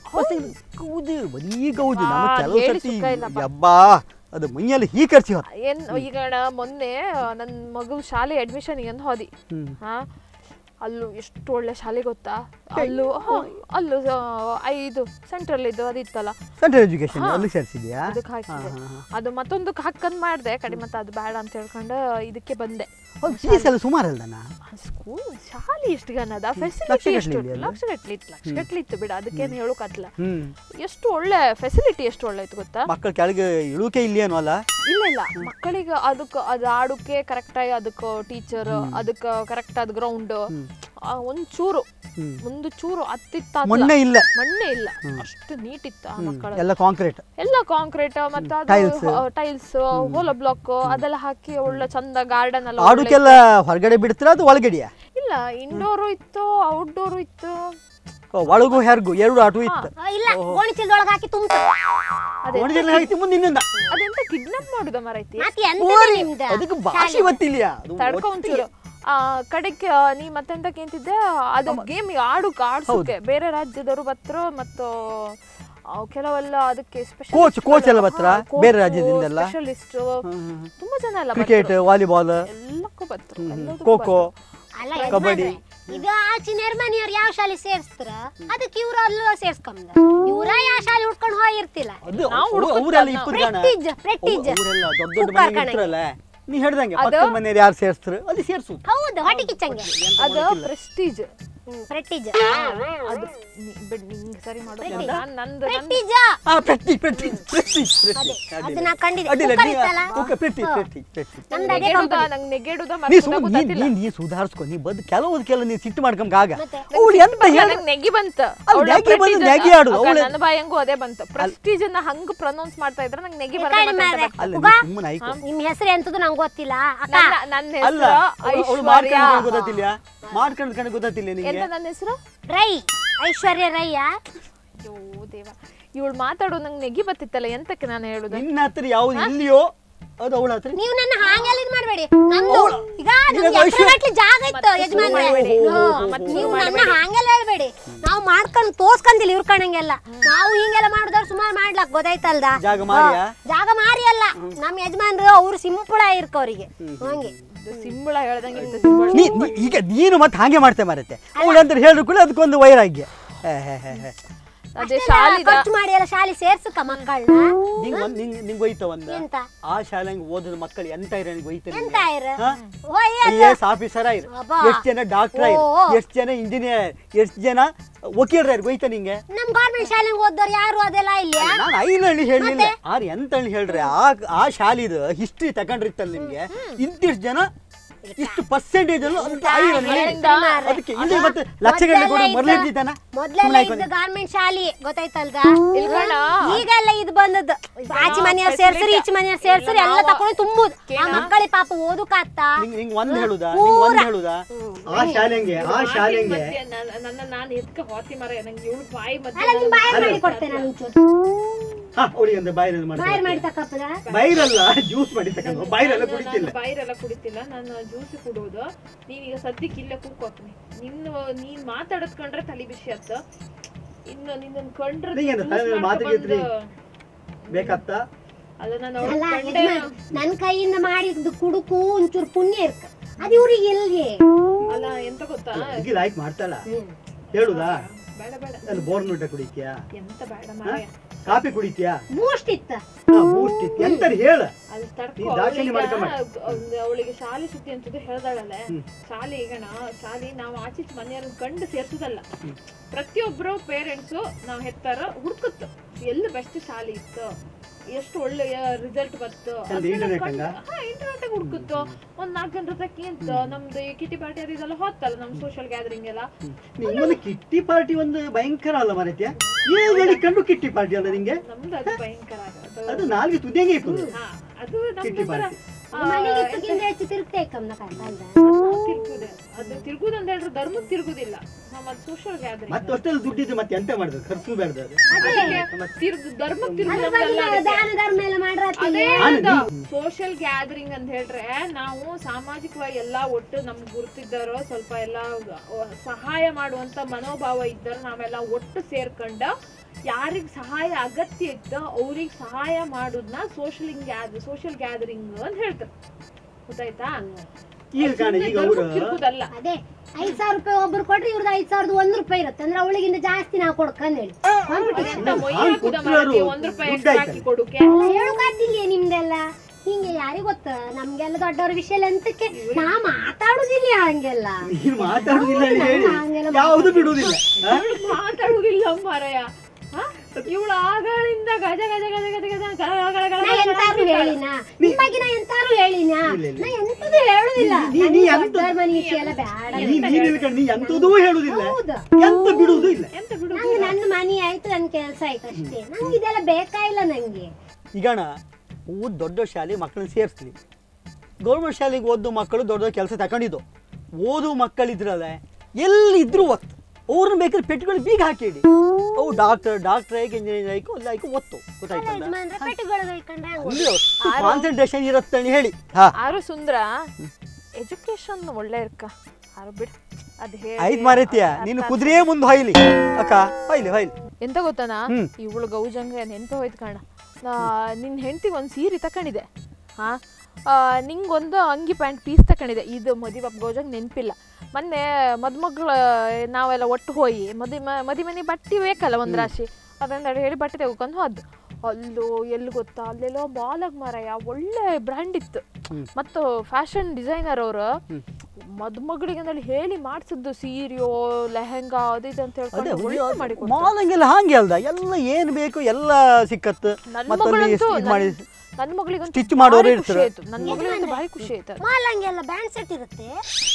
ಗೌದು ಬರೀ ಗೌದು ನಮ್ಮ ಹಾ, ಕೆಲವು ಹೇಳಿ ಸರ್ತಿ ಸುಖ ಇಲ್ಲಪ್ಪ. ಯಬ್ಬಾ ಅದು ಮೈಯಲ್ಲಿ ಹೀ ಖರ್ಚಿ ಹೊತ್ತ ಏನ್ ಈಗ ನಾ ಮೊನ್ನೆ ನನ್ನ ಮಗು ಶಾಲೆ ಅಡ್ಮಿಷನ್ ಅಂತ ಹೋದಿ ಹ್ಮ್. ಹಾ ಅಲ್ಲೂ ಎಷ್ಟು ಒಳ್ಳೆ ಶಾಲೆ ಗೊತ್ತಾ ಅಲ್ಲೂ ಹಾ, ಅಲ್ಲೂ ಆ, ಐದು ಸೆಂಟ್ರಲ್ ಇದು ಅದಿತ್ತಲ್ಲ ಸೆಂಟ್ರಲ್ ಎಜುಕೇಶನ್ ಹಾ. ಅಲ್ಲಿ ಸೇರಿಸಿದ್ಯಾ ಅದಕ್ಕೆ ಹಾಕಿದೆ ಅದು ಮತ್ತೊಂದಕ್ಕೆ ಹಾಕಂದ್ ಮಾಡ್ದೆ ಕಡಿಮೆ ಮತ್ತೆ ಅದು ಬೇಡ ಅಂತ ಹೇಳ್ಕೊಂಡು ಇದಕ್ಕೆ ಬಂದೆ ಫೀಸ್ ಎಲ್ಲ ಸುಮಾರು ಅಲ್ದನ ಸ್ಕೂಲ್ ಶಾಲೆ ಎಷ್ಟು ಗನ್ನದ ಫೆಸಿಲಿಟಿ ಲಕ್ಷಗಟ್ಲೆ ಎಷ್ಟು ಇದೆಯಲ್ಲ? ಲಕ್ಷಗಟ್ಲೆ ಇತ್ತು ಲಕ್ಷಗಟ್ಲೆ ಇತ್ತು ಬಿಡ ಅದಕ್ಕೇನು ಹೇಳೋಕತ್ಲ ಹ್ಮ್ ಎಷ್ಟು ಒಳ್ಳೆ ಫೆಸಿಲಿಟಿ ಎಷ್ಟು ಒಳ್ಳೆ ಇತ್ತು ಗೊತ್ತಾ ಮಕ್ಕಳ ಕೆಳಗೆ ಇಳುಕೆ ಇಲ್ಲೇನು ಅಲ್ಲ ಇಲ್ಲ ಇಲ್ಲ ಮಕ್ಕಳಿಗೆ ಅದಕ್ಕೆ ಅದು ಆಡೋಕೆ ಕರೆಕ್ಟಾಗಿ ಅದಕ್ಕೆ ಟೀಚರ್ ಅದಕ್ಕೆ ಕರೆಕ್ಟ್ ಆದ ಗ್ರೌಂಡ್ ಒಂಚೂರು ಹ್ಮ್. ಒಂದು ಚೂರು ಅತ್ತಿತ್ತ ಮೊನ್ನೆ ಇಲ್ಲ ಮಣ್ಣೆ ಇಲ್ಲ ಅಷ್ಟು ನೀಟ್ ಇತ್ತು ಆ ಮಕ್ಕಳ ಎಲ್ಲ ಕಾಂಕ್ರೀಟ್ ಎಲ್ಲ ಕಾಂಕ್ರೀಟ್ ಮತ್ತೆ Tiles. ಅದು ಟೈಲ್ಸ್ ಹೋಲ ಬ್ಲಾಕ್ ಅದೆಲ್ಲ ಹಾಕಿ ಒಳ್ಳೆ ಚಂದ ಗಾರ್ಡನ್ ಎಲ್ಲ ಒಳ್ಳೆ ಆಡೋಕೆಲ್ಲ ಹೊರಗಡೆ ಬಿಡ್ತೀರಾ ಅದು ಒಳಗಡೆಯಾ ಇಲ್ಲ ಇಂಡೋರು ಇತ್ತು ಔಟ್ಡೋರು ಇತ್ತು ಓ, ಒಳಗೂ ಹೆರ್ಗು ಎರಡು ಆಟೋ ಇತ್ತು ಆ, ಇಲ್ಲ ಗೋಣಿ ಚೀಲದೊಳಗೆ ಹಾಕಿ ತುಂಬ ಅದೇ ಒಣಗಿಲ್ಲ ಹಾಕಿ ಮುಂದಿನಿಂದ ಅದೆಂತ ಕಿಡ್ನಾಪ್ ಮಾಡುದ ಮರೈತಿ ಮತ್ತೆ ಎಂತ ನಿಮ್ದು ಅದಕ್ಕೆ ಭಾಷೆ ಗೊತ್ತಿಲ್ಲ ಅದು ತಡ್ಕೊ ಒಟ್ಟಿಗೆ. ಒಂಚೂರು ಆ ಕಡೆಗೆ ನೀ ಮತ್ತೆಂತ ಕೇಂತಿದ್ದೆ ಅದು ಗೇಮ್ ಆಡುಕ ಆಡ್ಸೋಕೆ ಬೇರೆ ರಾಜ್ಯದವರು ಬತ್ರು ಮತ್ತು ಆ, ಕೆಲವೆಲ್ಲ ಅದಕ್ಕೆ Coach- coach ಎಲ್ಲ ಬರ್ತಾರಾ? ಬೇರೆ ರಾಜ್ಯದಿಂದೆಲ್ಲ? ಸ್ಪೆಷಲಿಸ್ಟ್ ತುಂಬಾ ಜನ ಎಲ್ಲ ಕ್ರಿಕೆಟ್ ವಾಲಿಬಾಲ್ ಎಲ್ಲಕ್ಕೂ ಬತ್ರು ಎಲ್ಲದಕ್ಕೂ ಖೋಖೋ ಅಲ್ಲ ಕಬಡ್ಡಿ. ಯಜಮಾನ್ರೆ, ಇದು ಆಚಿನ ಮನೆಯವ್ರು ಯಾವ ಶಾಲೆ ಸೇರಿಸ್ತಾರ ಅದಕ್ಕೆ ಇವ್ರು ಅಲ್ಲೂ ಸೇರ್ಸ್ಕೊಂಡ ಇವ್ರ ಯಾವ ಶಾಲೆ ಉಟ್ಕೊಂಡು ಹೋಗಿರ್ತಿಲ್ಲ ಅದು ನಾವು ಅವ್ರು- ಹುಡುಕ್ತಾ ಅವರೆಲ್ಲ ನಾವು. ಇಪ್ಪತ್ತು ಜನ ಪ್ರೆಸ್ಟೀಜ್ ಪ್ರೆಸ್ಟೀಜ್ ಅವರೆಲ್ಲ ದೊಡ್ಡ ದೊಡ್ಡ ಕುಕ್ಕರ್ ಮನೆ ಕಣೆ. ಇರ್ತಾರಲ್ಲ ನೀ ಹೇಳ್ದಂಗೆ ಪಕ್ಕದ ಮನೆಯವ್ರು ಯಾರು ಸೇರಿಸ್ತಾರೆ ಅಲ್ಲಿ ಸೇರ್ಸು ಹೌದು ಹೊಟ್ಟೆ ಕಿಚ್ಚಂಗೆ ಅದು ಪ್ರೆಸ್ಟೀಜ್ ಪ್ರೆಸ್ಟೀಜ್ ಅದು ನೀ- ಬಿಡ್ ನಿಂಗೆ ಸರಿ ಮಾಡೋದು ನಾನ್ ನಂದು ನಂದು ಪ್ರೆಸ್ಟೀಜ್ ಆ ಪ್ರೆಟ್ಟಿ ಪ್ರೆಟ್ಟಿ ಪ್ರೆಟ್ಟಿ ಅದೇ, ಅದನ್ನ ಕಂಡಿದ್ದೆ. ಅಡ್ಡಿಲ್ಲ ಕುಕ್ಕರ್ ನೀ ಇತ್ತಲ್ಲ? ಕುಕ್ಕರ್ ಪ್ರೆಟ್ಟಿ ಪ್ರೆಟ್ಟಿ ಪ್ರೆಟ್ಟಿ ನಮ್ದು ಅದೇ ನೆಗೆಡುದ company. ನಂಗೆ ನೆಗೆಡುದ ನೀ ಮರ್ತುದ ಸುಮ್ಮನೆ ಗೊತ್ತಾತಿಲ್ಲ ನೀ ನೀ ಸುಧಾರಿಸ್ಕೊ ನೀ ಬದ್ ಕೆಲವು ಕೆಲ ನೀ ಸಿಟ್ಟು ಮಾಡ್ಕೊಂಬ ಆಗ ಮತ್ತೆ? ಅವಳು ಎಂತ ಹೇಳ ನಂಗೆ ನೆಗಿ ಬಂತ ಅಲ್ಲ, ನೆಗಿ ಬಂದು ನೆಗಿ ಆಡು. ಅವ್ಳು- ನನ್ನ ಬಾಯಂಗೂ ಅದೇ ಬಂತು ಪ್ರೆಸ್ಟೀಜ್ ಅನ್ನ ಹಂಗ ಪ್ರೊನೌನ್ಸ್ ಮಾಡ್ತಾ ಇದ್ರೆ ನಂಗೆ ನೆಗಿ ಈ ಕಡೆ ಮಾರ್ರೆ. ಅಲ್ಲ ಉಗ, ನೀ ಸುಮ್ಮನೆ ಆಯ್ಕೊ ನಿಮ್ ಹೆಸರು ಎಂತದ್ದು ನಂಗೆ ಗೊತ್ತಿಲ್ಲ ಅಕ್ಕ ನನ್ನ ನನ್ನ ಅಲ್ಲ ಹೆಸರು ಅವಳು ಐಶ್ವರ್ಯ ಮಾಡ್ಕೊಂಡು ಗೊತ್ತಾತಿಲ್ಲ ಮಾಡ್ಕೊಂಡು ಕಣ್ ಗೊತ್ತಾತಿಲ್ಲ ಎಂತ ನಿಂಗೆ ನನ್ನ ಹೆಸರು ರೈ ಐಶ್ವರ್ಯ ರೈಯ ಅಯ್ಯೋ ದೇವ ಇವಳು ಮಾತಾಡೋ ನಂಗೆ ನೆಗಿ ಬತ್ತಿತ್ತಲ್ಲ ಎಂತಕ್ಕೆ ನಾನು ಹೇಳುದು ನಿನ್ನ ಹತ್ರ ಯಾವ್ದು ಇಲ್ಲಿಯೋ ಅದು ಅವಳ ಹತ್ರ ನೀವು ನನ್ನ ಹಾಗೆಲ್ಲ ಇದ್ ಮಾಡ್ಬೇಡಿ ನಂದು ಅವ್ಳು- ಈಗ ಈಗ ನಮ್ಗೆ ಐಶ್ವರ್ಯ- ಎಕರೆಗಟ್ಲೆ ಜಾಗ ಇತ್ತು ಯಜಮಾನ್ರೆ ಮಾಡ್ಬೇಡಿ. ಹ್ಞೂ. ಮತ್ತೆ ನೀವು ನನ್ನ ಹಾಗೆಲ್ಲ ಹೇಳ್ಬೇಡಿ ನಾವು ಮಾಡ್ಕೊಂಡು ತೋರ್ಸ್ಕಂದಿಲ್ಲ ಇವ್ರ ಕಣಂಗೆಲ್ಲ ನಾವು ಹಿಂಗೆಲ್ಲ ಮಾಡುದವ್ರು ಸುಮಾರು ಮಾಡ್ಲಕ್ ಗೊತ್ತಾಯ್ತಲ್ದ ಜಾಗ ಮಾರಿಯಾ? ಹಾ, ಜಾಗ ಮಾರಿ ಅಲ್ಲ ನಮ್ಮ ಯಜಮಾನ್ರು ಅವ್ರು ಸಿಂಪಳ ಇರ್ಕ ಅವ್ರಿಗೆ ಹಂಗೆ ಸಿಂಬಳ ಹೇಳ್ದಂಗೆ ಇತ್ತು ಸಿಂಬಳ ನೀ ನೀ- ಈಗ ನೀನು ಮತ್ತೆ ಹಾಗೆ ಮಾಡ್ತೆ ಮಾರತ್ತೆ ಅವಳು ಅಂತ ಹೇಳಿದ್ರು ಕೂಡ ಅದಕ್ಕೊಂದು ವೈರಾಗ್ಯ ಹೇ, ಹೇ, ಹೇ, ಹೇ. ಅದೇ ಶಾಲಿದ ಖರ್ಚು ಮಾಡಿ ಎಲ್ಲ ಶಾಲೆ ಸೇರ್ಸುತ್ತ ಮಕ್ಕಳನ್ನ ನಿಂಗ್ ಒಂದ್ ನಿಂಗ್ ನಿಂಗ್ ಒಯ್ತ ಒಂದ ಎಂತ ಆ ಶಾಲೆಗೆ ಓದಿದ ಮಕ್ಕಳು ಎಂತ ಇರ ನಿಂಗೆ ಒಯ್ತ ಎಂತ ಇರ ಹಾ? ಹೋಯ್ ಐ ಅಲ್ಲ. ಎಸ್ ಆಫೀಸರ್ ಆಯ್ರು ಅಬ್ಬಾ. ಎಷ್ಟ್ ಜನ ಡಾಕ್ಟರ್ ಆಯ್ರು ಓ. ಎಷ್ಟ್ ಜನ ಇಂಜಿನಿಯರ್ ಎಷ್ಟ್ ಜನ ವಕೀಲರ ಆಯ್ರು ಒಯ್ತ ನಿಂಗೆ ನಮ್ ಗೌರ್ಮೆಂಟ್ ಶಾಲೆಗೆ ಓದೋರು ಯಾರು ಅದೆಲ್ಲ ಇಲ್ಲ ನಾನು ಐನಹಳ್ಳಿ ಹೇಳಿಲ್ಲ ಆರ್ ಎಂತ ಹಳ್ಳಿ ಹೇಳ್ರಿ ಆ ಆ ಶಾಲಿದ ಹಿಸ್ಟ್ರಿ ತಗೊಂಡಿರ್ತಲ್ಲ ನಿಮ್ಗೆ ಇಂತಿಷ್ಟು ಜನ ಇಷ್ಟು ಪರ್ಸೆಂಟೇಜ್ ಅಲ್ಲೂ ಅದಕ್ಕೆ ಐರನ್ ಹೇಳಿಂದ ಅದಕ್ಕೆ ಇಲ್ಲಿ ಮತ್ತೆ ಲಕ್ಷಗಟ್ಟಲೆ ಕೊಡು ಮೊದಲಿದ್ದಾನ ಮೊದ್ಲೆಲ್ಲ ಇದ್ದ ಗಾರ್ಮೆಂಟ್ ಶಾಲಿ ಗೊತ್ತಾಯ್ತಲ್ಗ ಇಲ್ಕಣ ಈಗೆಲ್ಲ ಇದು ಬಂದದ್ದು ಆಚೆ ಮನೆಯವ್ರು ಸೇರ್ಸರಿ ಈಚೆ ಮನೆಯವ್ರು ಸೇರ್ಸರಿ ಎಲ್ಲ ತಕೊಂಡು ತುಂಬುದು ಆ ಮಕ್ಕಳಿಗೆ ಪಾಪ ಓದಕಾತ್ತ ನಿಂಗೆ ನಿಂಗೆ ಒಂದ್ ಹೇಳುದಾ ನಿಂಗೆ ಒಂದ್ ಹೇಳುದಾ ಆ ಶಾಲೆಂಗೆ ಆ ಶಾಲೆಂಗೆ ನನ್ನ ನಾನು ಎದ್ಕ ಹೋತಿ ಮರ ನಂಗೆ ಇವಳು ಬಾಯಿ ಅಲ್ಲ ನಿಮ್ ಮಧ್ಯೆ ಬಾಯರ್ ಮಾಡಿ ಕೊಡ್ತೇನೆ ನಾನು ಒಂಚೂರು ಹಾ ಅವಳಿಗೆ ಅಂದ್ರೆ ಬಾಯಿರಲ್ಲಿ ಬಾಯರ್ ಮಾಡಿ ಮಾಡಿ ತಕ್ಕಪ್ಪದ ಬೈರಲ್ಲ ಜ್ಯೂಸ್ ಮಾಡಿ ತಗೊಂಡು ಬೈರೆಲ್ಲ ಕುಡಿತಿಲ್ಲ ಬಾಯಿರೆಲ್ಲ ಕುಡಿತಿಲ್ಲ ನಾನು ಜ್ಯೂಸ್ ಕುಡೋದು ನೀನೀಗ ಸದ್ಯಕ್ಕೆ ಇಲ್ಲೇ ಕೂಕೋತೀನಿ ನಿನ್ನ ನೀನ್ ಮಾತಾಡೋದ್ ಕಂಡ್ರೆ ತಲೆ ಬಿಸಿ ಆತ ಇನ್ನು ನಿನ್ನನ್ ಕಂಡ್ರೆ ನೀಗೇನು juice ತಲೆ ಮಾಡ್ಕೊ ಮಾತಿಗೆ ಬಂದು- ಬೇಕತ್ತ ಅಲ್ಲ ನಾನು ಅಲ್ಲ ಅವ್ಳ ಕಂಡೆ ಯಜಮಾನ್, ನನ್ ಕೈಯಿಂದ ಮಾಡಿದ್ದು ಕುಡುಕು ಒಂಚೂರು ಪುಣ್ಯ ಇರ್ಕ ಅದು ಇವ್ರಿಗೆ ಎಲ್ಗೆ ಅಲ್ಲ ಎಂತ ಗೊತ್ತಾ ಹುಡುಗಿ ಲೈಕ್ ಮಾಡ್ತಾಳ ಹೇಳುದಾ ಬೇಡ ಬೇಡ ಅಲ್ಲಿ ಬೋರ್ನುಟ ಕುಡಿತ್ಯಾ ಎಂತ ಬೇಡ ಮಾಯ ಕಾಫಿ ಕುಡಿತ್ಯಾ ಬೂಸ್ಟ್ ಇತ್ತ ಹಾ ಬೂಸ್ಟ್ ಇತ್ತು ಎಂತ ಹೇಳ ಅದು ತಡ್ಕೊ ನೀ ದಾಕ್ಷಿಣ್ಯ ಅವಳಿಗೆ ಮಾಡ್ಕೊಂಬೇಡ. ಅವಳಿಗೆ ಶಾಲೆ ಸುದ್ದಿ ಅಂತದ್ದು ಹೇಳ್ದಾಳಲ್ಲ ಶಾಲೆ ಈಗ ನಾ ಶಾಲೆ ನಾವು ಆಚೀಚೆ ಮನೆಯವ್ರನ್ನ ಕಂಡು ಸೇರ್ಸುದಲ್ಲ ಪ್ರತಿಯೊಬ್ಬರು ಪೇರೆಂಟ್ಸು ನಾವು ಹೆತ್ತಾರ ಹುಡುಕುತ್ತು ಎಲ್ಲಿ ಬೆಸ್ಟ್ ಶಾಲೆ ಇತ್ತು ಎಷ್ಟು ಒಳ್ಳೆಯ ರಿಸಲ್ಟ್ ಬತ್ತು ಚಂದ internet ಹಂಗ? ಹಾ ಇಂಟರ್ನೆಟ್ ಹುಡುಕುತ್ತು ಒಂದ್ ನಾಲ್ಕು ಗಂಟೆ ತಕ್ಕ ಅಂತ ನಮ್ದು ಈ ಕಿಟಿ ಪಾರ್ಟಿ ಅದು ಇದೆಲ್ಲ ಹೋತಲ್ಲ ನಮ್ ಸೋಷಿಯಲ್ ಗ್ಯಾದರಿಂಗ್ ಎಲ್ಲ ನಿಮ್ಮೊಂದು ಕಿಟ್ಟಿ ಪಾರ್ಟಿ ಒಂದು ಭಯಂಕರ ಅಲ್ಲ ಮರತ್ಯ ಏನ್ ಕಂಡು ಕಿಟ್ಟಿ ಪಾರ್ಟಿ ಅಲ್ಲ ನಿಂಗೆ ನಮ್ದು ಅದು ಭಯಂಕರ ಅದು ಅದು ನಾಲ್ಗೆ ತುದಿಯಂಗೆ ಇಪ್ಪದು ಹಾ ಅದು ಕಿಟ್ಟಿ ನಮ್ದು ಪಾರ್ಟಿ ಮನೆಗೆ ಇತ್ತಕ್ಕಿಂತ ಹೆಚ್ಚು ತಿರುಗ್ತೇ ಕಮ್ನ ಕಾಯ್ತಲ್ದ ತಿರುಗುದೆ ಅದು ತಿರುಗುದು ಅಂತ ಹೇಳಿದ್ರೆ ಧರ್ಮಕ್ಕೆ ತಿರುಗುದಿಲ್ಲ ನಮ್ಮ ಸೋಷಿಯಲ್ ಗ್ಯಾದರಿಂಗ್ ಮತ್ತೆ ಅಷ್ಟೆಲ್ಲ ದುಡ್ಡಿದ್ದು ಮತ್ತೆ ಎಂತ ಮಾಡಿದ್ರು ಖರ್ಚು ಬೇಡ್ದು ಅದು ತಿರುಗು ಧರ್ಮಕ್ಕೆ ಅದ್ರ ತಿರುಗುದಲ್ಲ ಬಗ್ಗೆ ದಾನ ಧರ್ಮ ಎಲ್ಲ ಮಾಡ್ರತ್ತಿ ಅದೇ ನಾನು ಸೋಷಿಯಲ್ ಗ್ಯಾದರಿಂಗ್ ಅಂತ ಹೇಳ್ರೆ ನಾವು ಸಾಮಾಜಿಕವಾಗಿ ಎಲ್ಲಾ ಒಟ್ಟು ನಮ್ಗೆ ಗುರುತಿದ್ದಾರೋ ಸ್ವಲ್ಪ ಎಲ್ಲ ಸಹಾಯ ಮಾಡುವಂತ ಮನೋಭಾವ ಇದ್ದಾರೋ ನಾವೆಲ್ಲ ಒಟ್ಟು ಸೇರ್ಕೊಂಡ ಯಾರಿಗ್ ಸಹಾಯ ಅಗತ್ಯ ಇತ್ತು ಅವ್ರಿಗೆ ಸಹಾಯ ಮಾಡುದನ್ನ ಸೋಷಿಯಲ್ ಗ್ಯಾದ ಸೋಷಿಯಲ್ ಗ್ಯಾದರಿಂಗ್ ಅಂತ ಹೇಳ್ತಾರೆ ಗೊತ್ತಾಯ್ತಾ ಈಗ ಕಾಣ ಈಗ ಅವರು ತಿರುಗುದಲ್ಲ ಅದೇ ಐದ್ ಸಾವಿರ ರೂಪಾಯಿ ಒಬ್ರು ಕೊಟ್ರೆ ಇವ್ರದ್ದು ಐದ್ ಸಾವಿರದ ಒಂದ್ ರೂಪಾಯಿ ಇರುತ್ತೆ ಅಂದ್ರೆ ಅವಳಿಗಿಂತ ಜಾಸ್ತಿ ನಾವು ಕೊಡ್ಕಂದ್ ಹೇಳಿ ಅದೆಂತ ಮೊಯ್ಯ ಹಾಗ್ ಹಾಕುದ ಕೊಟ್ರು ಮಾರಾಯ್ತಿ, ಅವ್ರು ಒಂದ್ ರೂಪಾಯಿ ದುಡ್ಡು extra ಹಾಕಿ ಆಯ್ತಲ್ಲ. ಕೊಡುಕೆ ಹೇಳುಕಾತಿಲ್ಲ ನಿಮ್ದೆಲ್ಲ ಹಿಂಗೆ ಯಾರಿಗ್ ಗೊತ್ತ ನಮ್ಗೆಲ್ಲ ದೊಡ್ಡವ್ರ ವಿಷಯ ಎಂತಕ್ಕೆ ನಾ ಮಾತಾಡುದಿಲ್ಲ ಹಂಗೆಲ್ಲ ನೀನು ಮಾತಾಡುದಿಲ್ಲ ಹೇಳಿ ಹಂಗೆಲ್ಲ ಯಾವುದು ಬಿಡುವುದಿಲ್ಲ ಹಾ? ಮಾತಾಡುವುದಿಲ್ಲ ಮಾರಾಯ ಇವಳು ಆಗಳಿಂದ ಗಜ ಗಜ ಗಜ ಗಜ ಗಜ ಗಳ ಗಳ ಗಳ ನಾ ಎಂತಾರು ಹೇಳಿನ ನಿಮ್ ಬಗ್ಗೆ ನಾ ಎಂತಾರು ಹೇಳಿನ ಇಲ್ಲ, ಇಲ್ಲ. ನಾ ಎಂತದು ಹೇಳುದಿಲ್ಲ ನೀ- ನೀ ನನಗೆ ಎಂತ- ದೊಡ್ಡವ್ರ ಮನೆ ವಿಷಯ ಎಲ್ಲ ಬೇಡ ನೀ ನೀನ್ ಹೇಳ್ಕೊಂಡು ನೀ ಎಂತದೂ ಹೇಳುದಿಲ್ಲ ಹೌದು ಎಂತ ಬಿಡುವುದೂ ಇಲ್ಲ ಎಂತ ಬಿಡು ನಂಗೆ ನನ್ನ ಮನೆ ಆಯ್ತು ನನ್ನ ಕೆಲಸ ಆಯ್ತು ಅಷ್ಟೇ ನಂಗೆ ಇದೆಲ್ಲ ಬೇಕಾಗಿಲ್ಲ ನಂಗೆ ಈಗಣ ಊದ್ ದೊಡ್ಡ ಶಾಲೆ ಮಕ್ಕಳನ್ನ ಸೇರಿಸ್ತೀವಿ ಗೌರ್ಮೆಂಟ್ ಶಾಲೆಗೆ ಓದೋ ಮಕ್ಕಳು ದೊಡ್ಡ ದೊಡ್ಡ ಕೆಲಸ ತಗೊಂಡಿದ್ದು ಓದು ಮಕ್ಕಳಿದ್ರಲ್ಲ ಎಲ್ಲಿದ್ರು ಒತ್ತು ಅವ್ರನ್ನ ಬೇಕಾದ್ರೆ ಪೆಟ್ಟುಗಳು ಬೀಗ ಹಾಕಿಡಿ ಅವು ಡಾಕ್ಟರ್ ಡಾಕ್ಟರ್ ಆಗಿ ಇಂಜಿನಿಯರ್ ಆಯ್ಕು ಅಲ್ಲ ಆಯ್ಕು ಒತ್ತು ಗೊತ್ತಾಯ್ತಲ್ಲ ಯಜಮಾನ್ರೆ ಪೆಟ್ಟಿಗಳು ಕೈಕೊಂಡ್ರೆ ಹಂಗ್ ಅಲ್ಲಿ ಕಾನ್ಸಂಟ್ರೇಷನ್ ಇರತ್ತಣಿ ಹೇಳಿ ಹಾ ಆರು ಸುಂದ್ರ ಎಜುಕೇಶನ್ ಒಳ್ಳೆ ಇರ್ಕ ಆರು ಬಿಡ್ ಅದ್ ಹೇಳಿ ಆಯ್ತು ಮಾರೈತಿಯ ನೀನು ಕುದುರೆ ಮುಂದೆ ಹೊಯ್ಲಿ ಅಕ್ಕ ಹೊಯ್ಲಿ ಹೊಯ್ಲಿ ಎಂತ ಗೊತ್ತಾನ ಹ್ಮ್. ಇವಳು ಗೌಜಂಗ ನೆನ್ಪ ಹೋಯ್ತು ಕಣ ನಿನ್ನ ಹೆಂಡತಿಗೆ ಒಂದು ಸೀರೆ ತಕೊಂಡಿದೆ ಹಾ ಆ, ನಿಂಗೊಂದು ಅಂಗಿ ಪ್ಯಾಂಟ್ ಪೀಸ್ ತಕೊಂಡಿದೆ ಇದು ಮದುವೆ ಗೌಜಂಗ್ ನೆನಪಿಲ್ಲ ಮೊನ್ನೆ ಮದುಮಗಳ ನಾವೆಲ್ಲ ಒಟ್ಟು ಹೋಗಿ ಮದಿ ಮದಿ ಮನೆ ಬಟ್ಟೆ ಬೇಕಲ್ಲ ಒಂದು ರಾಶಿ ಅದನ್ನ ಹೇಳಿ ಬಟ್ಟೆ ತೆಗೆಕೊಂಡು ಹೋದ್ ಅಲ್ಲೋ ಎಲ್ಲಿ ಗೊತ್ತಾ ಅಲ್ಲೆಲ್ಲೋ ಮಾಲಾಗ್ ಮಾರಾಯ ಒಳ್ಳೆ ಬ್ರ್ಯಾಂಡ್ ಇತ್ತು ಮತ್ತು ಫ್ಯಾಷನ್ ಡಿಸೈನರ್ ಅವರು ಮದುಮಗಳಿಗೆ ಅಂದೇಳಿ ಹೇಳಿ ಮಾಡಿಸಿದ್ದು ಸೀರೆಯೋ ಲೆಹೆಂಗಾ ಅದು ಇದು ಅಂತ ಅದೇ ಹೇಳ್ಕೊಂಡು ಒಳ್ಳೆ ಮಾಡಿ ಮಾಲ್ ಹಂಗೆಲ್ಲ ಹಾಗೆ ಅಲ್ದ ಎಲ್ಲ ಏನು ಬೇಕು ಎಲ್ಲ ಸಿಕ್ಕತ್ತು ನನ್ನ ಮತ್ತಲ್ಲಿ ಮಗಳಂತೂ ಇದು ಮಾಡಿ ನನ್ನ ಮಗಳಿಗಂತೂ Stitch ಮಾಡೋರು ಭಾರಿ ಇರ್ತಾರೆ. ಖುಷಿ ಆಯ್ತು ನನ್ನ ಮಗಳಿಗಂತೂ ಭಾರಿ ಖುಷಿ ಆಯ್ತು ಮಾಲ್ ಹಂಗೆಲ್ಲ ಬ್ಯಾಂಡ್ ಸೆಟ್ ಇರುತ್ತೆ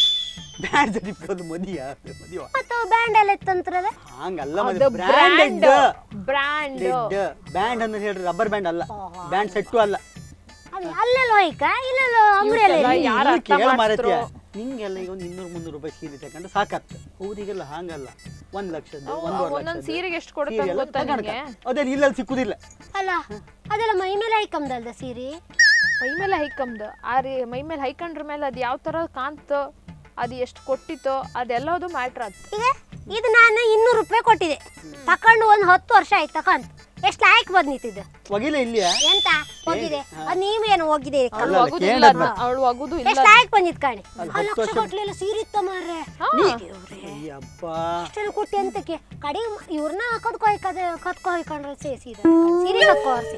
ಬ್ಯಾಂಡ್ ಇಟ್ಕೊಂಡು ಮದಿಯ ಮದಿವ ಮತ್ತು ಬ್ಯಾಂಡ್ ಎಲ್ಲ ಇತ್ತಂತ್ರಲ್ಲ ಹಂಗಲ್ಲ ಅದು ಬ್ರ್ಯಾಂಡ್ ಬ್ರ್ಯಾಂಡ್ ಬ್ಯಾಂಡ್ ಅಂತ ಹೇಳ್ರಿ ರಬ್ಬರ್ ಬ್ಯಾಂಡ್ ಅಲ್ಲ ಬ್ಯಾಂಡ್ ಸೆಟ್ಟು ಅಲ್ಲ ಅದು ಅಲ್ಲೆಲ್ಲ ಹೋಯ್ಕ ಇಲ್ಲೆಲ್ಲ ಅಂಗಡಿಯಲ್ಲ ಇವ್ಕೆಲ್ಲ ಯಾರು ನೀನು ಅರ್ಥ ಕೇಳ ಮಾಡಿಸ್ತ್ರೋ? ಮಾರತ್ಯ ನಿಂಗೆಲ್ಲ ಈಗ ಒಂದು ಇನ್ನೂರು ಮುನ್ನೂರು ರೂಪಾಯಿ ಸೀರೆ ತಗೊಂಡು ಸಾಕತ್ತ ಅವ್ರಿಗೆಲ್ಲ ಹಾಂಗಲ್ಲ ಒಂದ್ ಲಕ್ಷದ್ದು ಒಂದೂವರೆ ಒಂದೊಂದ್ ಲಕ್ಷದ್ದು ಸೀರೆಗೆ ಎಷ್ಟು ಕೊಡುತ್ತೆ ಸೀರೆ ಎಲ್ಲ ಗೊತ್ತಾ ತಗೊಂಡ್ಕ. ನಿಂಗೆ ಅದೇ ಇಲ್ಲೆಲ್ಲ ಸಿಕ್ಕುದಿಲ್ಲ ಅಲ್ಲ ಅದೆಲ್ಲ ಮೈ ಮೇಲೆ ಹಾಕಂದಲ್ದ ಸೀರೆ ಮೈ ಮೇಲೆ ಹೈಕಂದು ಆ ರೀ ಮೈ ಮೇಲೆ ಹೈಕಂಡ್ರ ಮೇಲೆ ಅದು ಯಾವ ತರ ಕಾಂತ ಅದು ಎಷ್ಟು ಕೊಟ್ಟಿತ್ತೋ ಅದೆಲ್ಲದು ಮ್ಯಾಟ್ರ್ ಆಯ್ತು ಈಗ ಇದು ನಾನು ಇನ್ನೂರು ರೂಪಾಯಿ ಕೊಟ್ಟಿದೆ ತಕೊಂಡು ಒಂದು ಹತ್ತು ವರ್ಷ ಆಯ್ತು ತಕೊಂಡ್ ಎಷ್ಟು ಲಾಯಕ್ ಬಂದಿತ್ತಿದ್ದು ಒಗಿಲ ಇಲ್ಲಿಯ ಎಂತ ಹೋಗಿದೆ ಅದು ನೀವೇನು ಹೋಗಿದೆ ಅವಳು ಅಲ್ಲ, ಅಗುದು ಕೇಳ್ ಇಲ್ಲ ಅದ್ನ. ಅವಳು ಅಗುದು ಇಲ್ಲ ಎಷ್ಟು ಲಾಯಕ್ ಬಂದಿದ್ ಕಾಣಿ ಅಲ್ಲಿ ಆ ಹತ್ತು ಲಕ್ಷ ವರ್ಷ- ಕೊಟ್ಲೆಲ್ಲ ಸೀರೆ ಇತ್ತ ಮಾರ್ರೆ ಅಯ್ಯಪ್ಪ ಅಷ್ಟೆಲ್ಲ ಕೊಟ್ಟಿ ಅಂತಕ್ಕೆ ಕಡೆ ಇವ್ರನ್ನ ಕದ್ಕೊ ಕದ ಕತ್ಕೊ ಹೊಯ್ಕೊಂಡ್ರೆ ಸೇ ಸೀದಾ ಸೀರೆ ಕತ್ಕೊ ಹರ್ಸಿ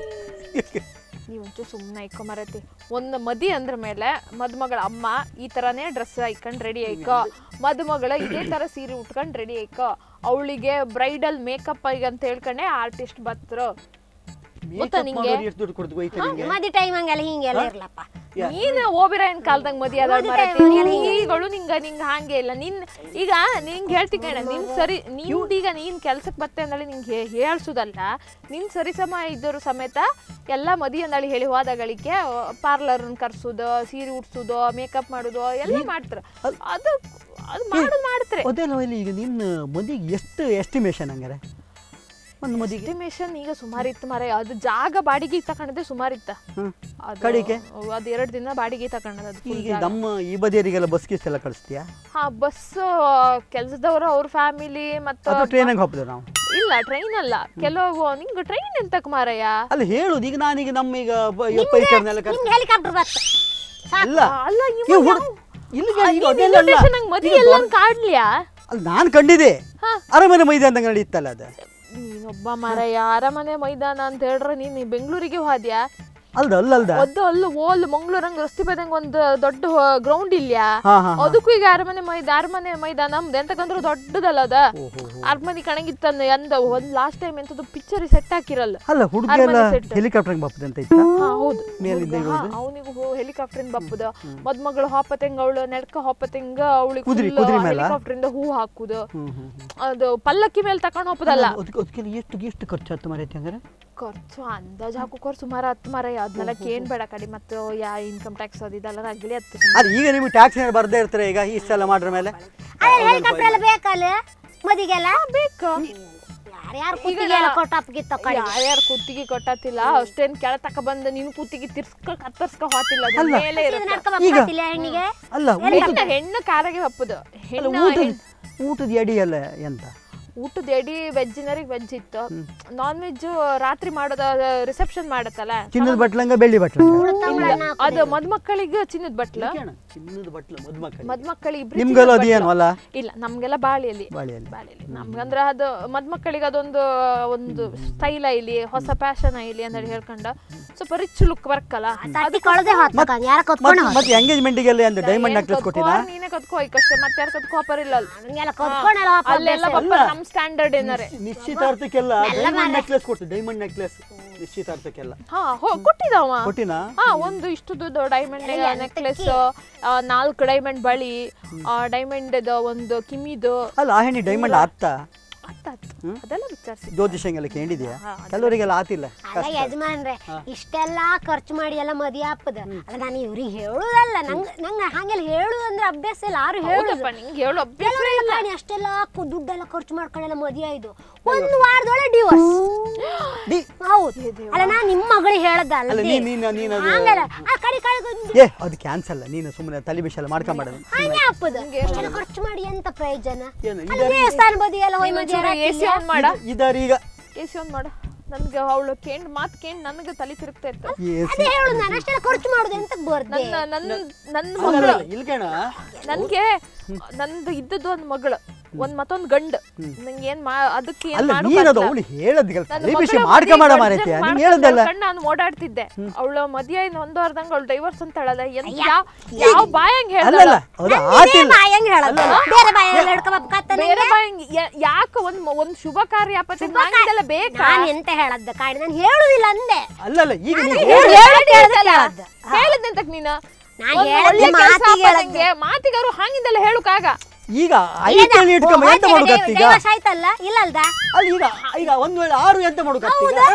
ನೀವು ಒಂಚೂರು ಸುಮ್ಮನೆ ಇಕ್ಕೊ ಮರತಿ ಒಂದು ಮದಿ ಅಂದ್ರ ಮೇಲೆ ಮದುಮಗಳ ಅಮ್ಮ ಈ ತರನೇ ಡ್ರೆಸ್ ಹಾಕೊಂಡ್ ರೆಡಿ ಆಯ್ಕೋ ಮದುಮಗಳ ಇದೇ ತರ ಸೀರೆ ಉಟ್ಕೊಂಡ್ ರೆಡಿ ಆಯ್ಕೋ ಅವಳಿಗೆ ಬ್ರೈಡಲ್ ಮೇಕಪ್ ಈಗ ಅಂತ ಹೇಳ್ಕೊಂಡೆ ಆರ್ಟಿಸ್ಟ್ ಬತ್ರು ಗೊತ್ತಾ Makeup ನಿಂಗೆ ಮಾಡೋರು ಎಷ್ಟು ದುಡ್ಡು ಕೊಡ್ತು ಹೋಯ್ತು ನಿಂಗೆ ಮದಿ ಟೈಮ್ ಹಂಗೆಲ್ಲ ಹಿಂಗೆಲ್ಲ ಇರ್ಲಪ್ಪ ನೀನ್ ಓಬಿರಾಯನ್ ಕಾಲ್ದಂಗ್ ಮದಿ ಅದ time ಈಗಳು ನಿಂಗ ನಿಂಗ ಹಾಗೆ ಇಲ್ಲ ನಿನ್ ಈಗ ನಿಂಗ್ ಹೇಳ್ತಿ ಕಣ ನಿನ್ ಸರಿ ನಿಂದೀಗ ನೀನ್ ಕೆಲ್ಸಕ್ ಬತ್ತೆ ಅಂದಳಿ ನಿಂಗೆ ಹೇಳ್ಸುದಲ್ಲ ನಿನ್ ಸರಿ ಸಮ ಇದ್ದರು ಸಮೇತ ಎಲ್ಲ ಮದಿ ಅಂದಳಿ ಹೇಳಿ ಹೋದಗಳಿಗೆ ಪಾರ್ಲರ್ ಕರ್ಸುದು ಸೀರೆ ಉಡ್ಸುದು ಮೇಕಪ್ ಮಾಡುದು ಎಲ್ಲ ಮಾಡ್ತಾರ ಅದು ಅದು ಮಾಡುದು ಮಾಡ್ತಾರೆ ಅದೆಲ್ಲ ಇಲ್ಲಿ ಈಗ ನಿನ್ನ ಮದಿಗೆ ಎಷ್ಟು ಎಸ್ಟಿಮೇಷನ್ ಹಂಗಾರೆ ಒಂದು ಮದಿಗೆ ಎಸ್ಟಿಮೇಷನ್ ಈಗ ಸುಮಾರು ಇತ್ತು ಮಾರೆ ಅದು ಜಾಗ ಬಾಡಿಗೆ ತಗೊಂಡದೆ ಸುಮಾರು ಇತ್ತ ಹ್ಮ್. ಅದು- ಕಡಿಕೆ? ಅದು ಎರಡು ದಿನ ಬಾಡಿಗೆ ತಗೊಂಡದ ಅದು full ಈಗ ಜಾಗ. ನಮ್ಮ ಈ ಬದಿಯರಿಗೆಲ್ಲ ಬಸ್ ಗೀಸ್ ಎಲ್ಲ ಕಳಿಸ್ತೀಯಾ ಹಾ ಬಸ್ ಕೆಲ್ಸದವರು ಅವ್ರ ಫ್ಯಾಮಿಲಿ ಮತ್ತ ಅದು ಟ್ರೈನಾಗ ಹೋಗ್ತೇವೆ ನಾವು ಇಲ್ಲ ಟ್ರೈನ್ ಅಲ್ಲ ಕೆಲವು ನಿಂಗ ಟ್ರೈನ್ ಎಂತಕ್ ಮಾರಯ್ಯ ಅಲ್ಲಿ ಹೇಳುದು ಈಗ ನಾನೀಗ ನಮ್ಮ ಈಗ ಬ- ಯಪ್ಪ ಈ ಕಡೆನೆಲ್ಲ ಕರ್ಸ್- ನಿಮ್ಗೆ ಹೆಲಿಕಾಪ್ಟರ್ ಬತ್ತ ಅಲ್ಲ ಅಲ್ಲ ಈ ಇವ ಹುಡ್- ಇಲ್ಲಿಗೆ ಈಗ ಅದೆಲ್ಲ ಅಲ್ಲ. invitation ನಂಗ್ ಮದ್ವೆ ಈಗ ಎಲ್ಲ ದೊಡ್ಡ- ಕಾಡ್ಲಿಯಾ ಅಲ್ಲಿ ನಾನು ಕಂಡಿದೆ ಹಾ. ಅರಮನೆ ಮೈದಾನ ನಡೀತಲ್ಲ ಅದು ನೀನೊಬ್ಬ ಮಾರಯ್ಯ ಅರಮನೆ ಮೈದಾನ ಅಂತ ಹೇಳ್ರ ನೀನ್ ಈ ಬೆಂಗಳೂರಿಗೆ ಹೋದ್ಯಾ ಅಲ್ದ ಅಲ್ಲ ಅಲ್ದ ಒದ್ದು ಅಲ್ಲು ಓಲ್ ಮಂಗ್ಳೂರಂಗ್ ರಸ್ತೆ ಬದಂಗ ಒಂದು ದೊಡ್ಡ ಗ್ರೌಂಡ್ ಇಲ್ಯಾ ಹಾ, ಹಾ, ಹಾ. ಅದಕ್ಕೂ ಈಗ ಅರಮನೆ ಮೈದ ಅರಮನೆ ಮೈದಾನ ನಮ್ದು ಎಂತಕಂದ್ರೆ ದೊಡ್ಡದಲ್ಲ ಅದ ಅರಮನೆ ಕಣಗಿತ್ತಂದ ಎಂದ ಒಂದ್ ಲಾಸ್ಟ್ ಟೈಮ್ ಎಂತದ್ದು ಪಿಕ್ಚರ್ ಸೆಟ್ ಹಾಕಿರಲ್ಲ ಅಲ್ಲ ಹುಡುಗ ಎಲ್ಲ ಅರಮನೆ set. ಹೆಲಿಕಾಪ್ಟರ್ ಬರ್ತದೆ ಅಂತ ಇತ್ತ ಹಾ ಹೌದು ಮೇಲಿಂದ ಇರೋದು? ಅವನಿಗೂ ಹೆಲಿಕಾಪ್ಟರ್ ಬಪ್ಪುದ ಮದ್ಮಗಳು ಹಾಪತೆಂಗ ಅವಳು ನಡ್ಕ ಹಾಪತೆಂಗ ಅವಳಿಗೆ ಕುದುರೆ- ಕುದುರೆ ಮೇಲ? ಹೆಲಿಕಾಪ್ಟರ್ ಇಂದ ಹೂ ಹಾಕುದು ಹ್ಮ್ ಹ್ಮ್ ಹ್ಮ್. ಅದು ಪಲ್ಲಕ್ಕಿ ಮೇಲೆ ತಕೊಂಡ್ ಹೋಗ್ಬೋದಲ್ಲ ಅದಕ್ಕೆ ಅದಕ್ಕೆಲ್ಲ ಎಷ್ಟು ಎಷ್ಟು ಖರ್ಚು ಆಯ್ತು ಮರೈತಿ ಹಂಗಾರೆ ಖರ್ಚು ಅಂದಾಜ್ ಹಾಕೋಕೋರ್ ಸುಮಾರು ಹತ್ತು ಮರ ಅದನ್ನೆಲ್ಲ ಕೇನ್ ಬೇಡ ಕಡಿ ಮತ್ತು ಯಾ ಇನ್ಕಮ್ ಟ್ಯಾಕ್ಸ್ ಅದು ಇದೆಲ್ಲ ಆಗ್ಲಿ ಹತ್ತು ಅದು ಈಗ ನಿಮಗೆ ಟ್ಯಾಕ್ಸ್ ಏನಾರು ಬರ್ದೇ ಇರ್ತಾರೆ ಈಗ ಇಷ್ಟೆಲ್ಲ ಮಾಡ್ರ ಮೇಲೆ ಅದೇ ಹೆಲಿಕಾಪ್ಟರ್ ಎಲ್ಲ ಬೇಕಲ್ಲ ಮದಿಗೆಲ್ಲ ಬೇಕು ಯಾರ್ಯಾರು ಕುತ್ತಿಗೆ ಎಲ್ಲ ಕೊಟ್ಟಾಪ್ಗಿತ್ತ ಕಡೆ ಯಾರ್ಯಾರು ಕುತ್ತಿಗೆ ಕೊಟ್ಟತಿಲ್ಲ ಅಷ್ಟೇನ್ ಕೆಳ ತಕ ಬಂದ ನೀನು ಕುತ್ತಿಗೆ ತಿರ್ಸ್ಕ ಕತ್ತರ್ಸ್ಕ ಹಾತಿಲ್ಲ ಅದು ಮೇಲೆ ಇರುತ್ತೆ ನಡ್ಕೊಬತ್ತಿಲ್ಲ ಹೆಣ್ಣಿಗೆ ಅಲ್ಲ ಹೆಣ್ಣು ಹೆಣ್ಣು ಕಾರಾಗೆ ಬಪ್ಪುದು ಅಲ್ಲ ಹೆಣ್ಣು ಊಟದ ಹೆಣ್ಣು- ಊಟದ ಎಡಿ ಎಲ್ಲ ಎಂತ ಊಟದ ಎಡಿ ವೆಜ್ಜಿನರಿಗೆ ವೆಜ್ ಇತ್ತು ನಾನ್ ವೆಜ್ ರಾತ್ರಿ ಮಾಡೋದ ರಿಸೆಪ್ಷನ್ ಮಾಡತ್ತಲ್ಲ ಚಿನ್ನದ ಬಟ್ಲಂಗ ಬೆಳ್ಳಿ ಬಟ್ಲಂಗ ಇಲ್ಲ, ಅದು ಮದ್ಮಕ್ಕಳಿಗೆ ಚಿನ್ನದ ಬಟ್ಲು ಚಿನ್ನದ ಬಟ್ಲು ಮದುಮಕ್ಕಳು ಮದ್ಮಕ್ಕಳಿಗೆ ಇಬ್ರು ನಿಮ್ಗೆಲ್ಲ ಚಿನ್ನದ ಅದು ಏನು ಬಟ್ಲು. ಅಲ್ಲ ಇಲ್ಲ ನಮ್ಗೆಲ್ಲ ಬಾಳಿಯಲ್ಲಿ ಬಾಳಿಯಲ್ಲಿ ಬಾಳಿಯಲ್ಲಿ ನಮ್ಗಂದ್ರ ಅದು ಮದ್ಮಕ್ಕಳಿಗೆ ಅದೊಂದು ಒಂದು ಸ್ಟೈಲ್ ಐಲಿ ಹೊಸ ಫ್ಯಾಷನ್ ಐಲಿ ಅಂತ ಹೇಳ್ಕೊಂಡ ಸ್ವಲ್ಪ ರಿಚ್ ಲುಕ್ ಬರ್ಕಲ್ಲ ತಟ್ಟಿ ಕಳ್ದೆ ಹೊತ್ತಕ ಯಾರ ಕತ್ಕೊಂಡು ಮತ್ತೆ ಎಂಗೇಜ್ಮೆಂಟಿಗೆಲ್ಲ ಎಂದು ಡೈಮಂಡ್ ನೆಕ್ಲೆಸ್ ಕೊಟ್ಟಿನ ನೀನೇ ಕತ್ಕೋ ಹೋಯ್ಕಷ್ಟೇ ಮತ್ತೆ ಯಾರು ಕತ್ಕೋ ಆಪರ್ ಇಲ್ಲ ಅಲ್ಲಿ. ಹಂಗೆಲ್ಲ ಕತ್ಕೊಂಡೆಲ್ಲ ಅಲ್ಲೆಲ್ಲ ಪಾಪ ನಮ್ ಸ್ಟ್ಯಾಂಡರ್ಡ್ ಏನಾರೆ ನಿಶ್ಚಿತಾರ್ಥಕ್ಕೆಲ್ಲ ಡೈಮಂಡ್ ನೆಕ್ಲೆಸ್ ಕೊಡ್ತು ಡೈಮಂಡ್ ನೆಕ್ಲೆಸ್ ನಿಶ್ಚಿತಾರ್ಥಕ್ಕೆಲ್ಲ ಹಾ ಹೋ ಕೊಟ್ಟಿದವ ಕೊಟ್ಟಿನ ಹಾ ಒಂದು ಇಷ್ಟು ದೊಡ್ಡ ಡೈಮಂಡ್ ನೆಕ್ಲೆಸ್ ನಾಲ್ಕು ಡೈಮಂಡ್ ಬಳಿ ಡೈಮಂಡ್ ಒಂದು ಕಿಮಿದು ಅಲ್ಲ ಆ ಹೆಣ್ಣಿ ಡೈಮಂಡ್ ಆತ್ತ ಅತ್ತ ಅತ್ತ. ಅದೆಲ್ಲ ವಿಚಾರಿಸಿ ಜ್ಯೋತಿಷಂಗೆಲ್ಲ ಕೇಳಿದ್ಯಾ ಕೆಲವರಿಗೆಲ್ಲ ಆತಿಲ್ಲ ಅಲ್ಲ ಯಜಮಾನ್ರೆ ಇಷ್ಟೆಲ್ಲ ಖರ್ಚು ಮಾಡಿ ಎಲ್ಲ ಮದಿ ಹಾಪದ ಅಲ್ಲ ನಾನು ಇವ್ರಿಗೆ ಹೇಳುದಲ್ಲ ನಂಗ್ ನಂಗೆ ಹಂಗೆಲ್ಲ ಹೇಳುದು ಅಂದ್ರೆ ಅಭ್ಯಾಸ ಇಲ್ಲ ಯಾರು ಹೇಳುದು ಹೌದಪ್ಪ ನಿಂಗೆ ಹೇಳು ಅಭ್ಯಾಸ ಕೆಲವರೆಲ್ಲ ಕಾಣಿ ಅಷ್ಟೆಲ್ಲ ಕು- ದುಡ್ಡೆಲ್ಲ ಖರ್ಚು ಮಾಡ್ಕೊಂಡೆಲ್ಲ ಮದಿ ಆಯ್ತು ಒಂದು ವಾರದೊಳಗೆ ಡಿವೋರ್ಸ್ ಡಿ- ಹೌದು ಅಲ್ಲ ನಾನು ನಿಮ್ಮ ಮಗಳಿಗೆ ಹೇಳದಲ್ಲ ಅಲ್ಲ ನೀನ್ ನೀನ್ ನೀನ್ ಅದು ಹಂಗಲ್ಲ ಆ ಕಡೆ ಕಡೆ ಏ ಅದು ಕ್ಯಾನ್ಸಲ್ ನೀನು ಸುಮ್ಮನೆ ತಲೆ ಬಿಸಿ ಎಲ್ಲ ಮಾಡ್ಕೊಂಬಾರದು ಹಂಗೆ ಹಾಪದ ಅಷ್ಟೆಲ್ಲ ಖರ್ಚು ಮಾಡಿ ಎಂತ ಪ್ರಯೋಜನ ಏನು ಅಲ್ಲಿ ದೇವಸ್ಥಾನ ಬದಿ ಎಲ್ಲ ಹೋಗಿ ಮದಿ ಎ ಸಿ ಆನ್ ಮಾಡ ಇದರೀಗ ಎ ಸಿ ಆನ್ ಮಾಡ ನನ್ಗೆ ಅವಳು ಕೇಂಡ್ ಮಾತ್ ಕೇಂಡ್ ನನಗೆ ತಲೆ ತಿರುಗ್ತಾ ಇತ್ತು ಅದೇ ಹೇಳುದು ನಾನು ಅಷ್ಟೆಲ್ಲ ಖರ್ಚು ಮಾಡುದು ಎಂತ ಬರ್ದೆ ನನ್ನ ನನ್ನ ನನ್ನ ಮಗಳು ಇಲ್ಕಣ ನನ್ಗೆ ನಂದು ಇದ್ದದ್ದು ಒಂದ್ ಮಗಳು ಒಂದ್ ಮತ್ತೊಂದ್ ಗಂಡು ನಂಗೆ ಏನ್ ಮಾ ಅದಕ್ಕೆ ಏನ್ ಅಲ್ಲ ಮಾಡು ನೀನದು ಗೊತ್ತಿಲ್ಲ. ಅವಳು ಹೇಳದ್ ನನ್ನ ತಲೆ ಬಿಸಿ ಮಗಳ ಮಾಡ್ಕೊಂಬೇಡ ಮದ್ವೆ ಮಾರೈತಿ adjust ನೀನ್ ಮಾಡ್ಕೊಂಡ್ ಹೇಳದಲ್ಲ ಕಣ್ ನಾನು ಓಡಾಡ್ತಿದ್ದೆ ಅವಳ ಮದ್ವೆ ಇನ್ನು ಒಂದು ವಾರದಂಗ ಅವಳು ಡೈವರ್ಸ್ ಅಂತ ಹೇಳಲ್ಲ ಎಂತ ಯಾವ ಯಾವ ಬಾಯಂಗ್ ಅಲ್ಲಲ್ಲ ಹೇಳ್ದಲ್ಲ ಅದು ಇದೇ ಆತಿಲ್ಲ ಬಾಯಂಗ್ ಹೇಳೋದು ಬೇರೆ ಬಾಯಲ್ಲಿ ಹಿಡ್ಕೊಬಕ್ಕ ಬೇರೆ ಬಾಯಂಗ್ ಯಾಕ ಒಂದ್ ಮ- ಒಂದ್ ಶುಭ ಕಾರ್ಯಾಪತಿ ನಂಗೆಲ್ಲ ಬೇಕಾ ನಾನು ಎಂತ ಹೇಳದ್ದ ಕಾಡಿ ನಾನು ಹೇಳುದಿಲ್ಲ ಅಂದೆ ಅಲ್ಲಲ್ಲ ಈಗ ನೀನ್ ಹೇಳು, ಹೇಳು, ಹೇಳು, ಹೇಳದ್ದ. ಹೇಳಿದ್ನೆಂತಕ್ ನೀನ ನಾನ್ ಒಂದ್ ಹೇಳ್ದೆ ಒಳ್ಳೆ ಕೆಲ್ಸ ಮಾತಿಗೆ ಆಪತ್ತಂಗೆ ಮಾತಿಗಾರು ಹಂಗಿಂದೆಲ್ಲ ಹೇಳುಕಾಗ ಈಗ ಐದು ಇಟ್ಕೊಂಬ ಎಂತ ಮಾಡುಕತ್ತಿ ಈಗ ಡೈವರ್ಸ್ ಆಯ್ತಲ್ಲ ಇಲ್ಲ ಅಲ್ದ ಅಲ್ಲಿ ಈಗ ಈಗ ಒಂದ್ ವೇಳೆ ಆರು ಎಂತ ಮಾಡುಕತ್ತಿ ಈಗ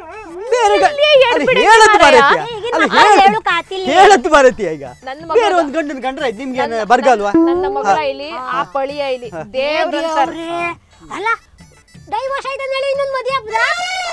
ಬೇರೆ ಗ- ಇಲ್ಲೇ ಅಲ್ಲಿ ಎಡ್ಬಿಡಿ ಹೇಳತ್ ಮಾರಾಯ. ಮಾರೈತಿ ಈಗಿನ ಅಲ್ಲಿ ಮಕ್ಕಳು ಹೇಳತ್- ಹೇಳು ಕಾತಿಲ್ಲ. ಹೇಳತ್ ಮಾರೈತಿ ಈಗ ನನ್ನ ಮಗಳು- ಬೇರೆ ಒಂದ್ ಗಂಡನ ಕಂಡ್ರೆ ಆಯ್ತು, ನಿಮ್ಗೆ ಏನ್ ಬರ್ಗಲ್ವಾ ನನ್ನ ಮಗಳ ಇಲ್ಲಿ ಆ ಪಳಿಯ ಇಲ್ಲಿ ದೇವ್ರಂತಾರ ದೇವ್ರೇ. ಅಲ್ಲ ಡೈವರ್ಸ್ ಆಯ್ತು ಹೇಳಿ ಇನ್ನೊಂದು ಮದುವೆ ಹಬ್ಬದ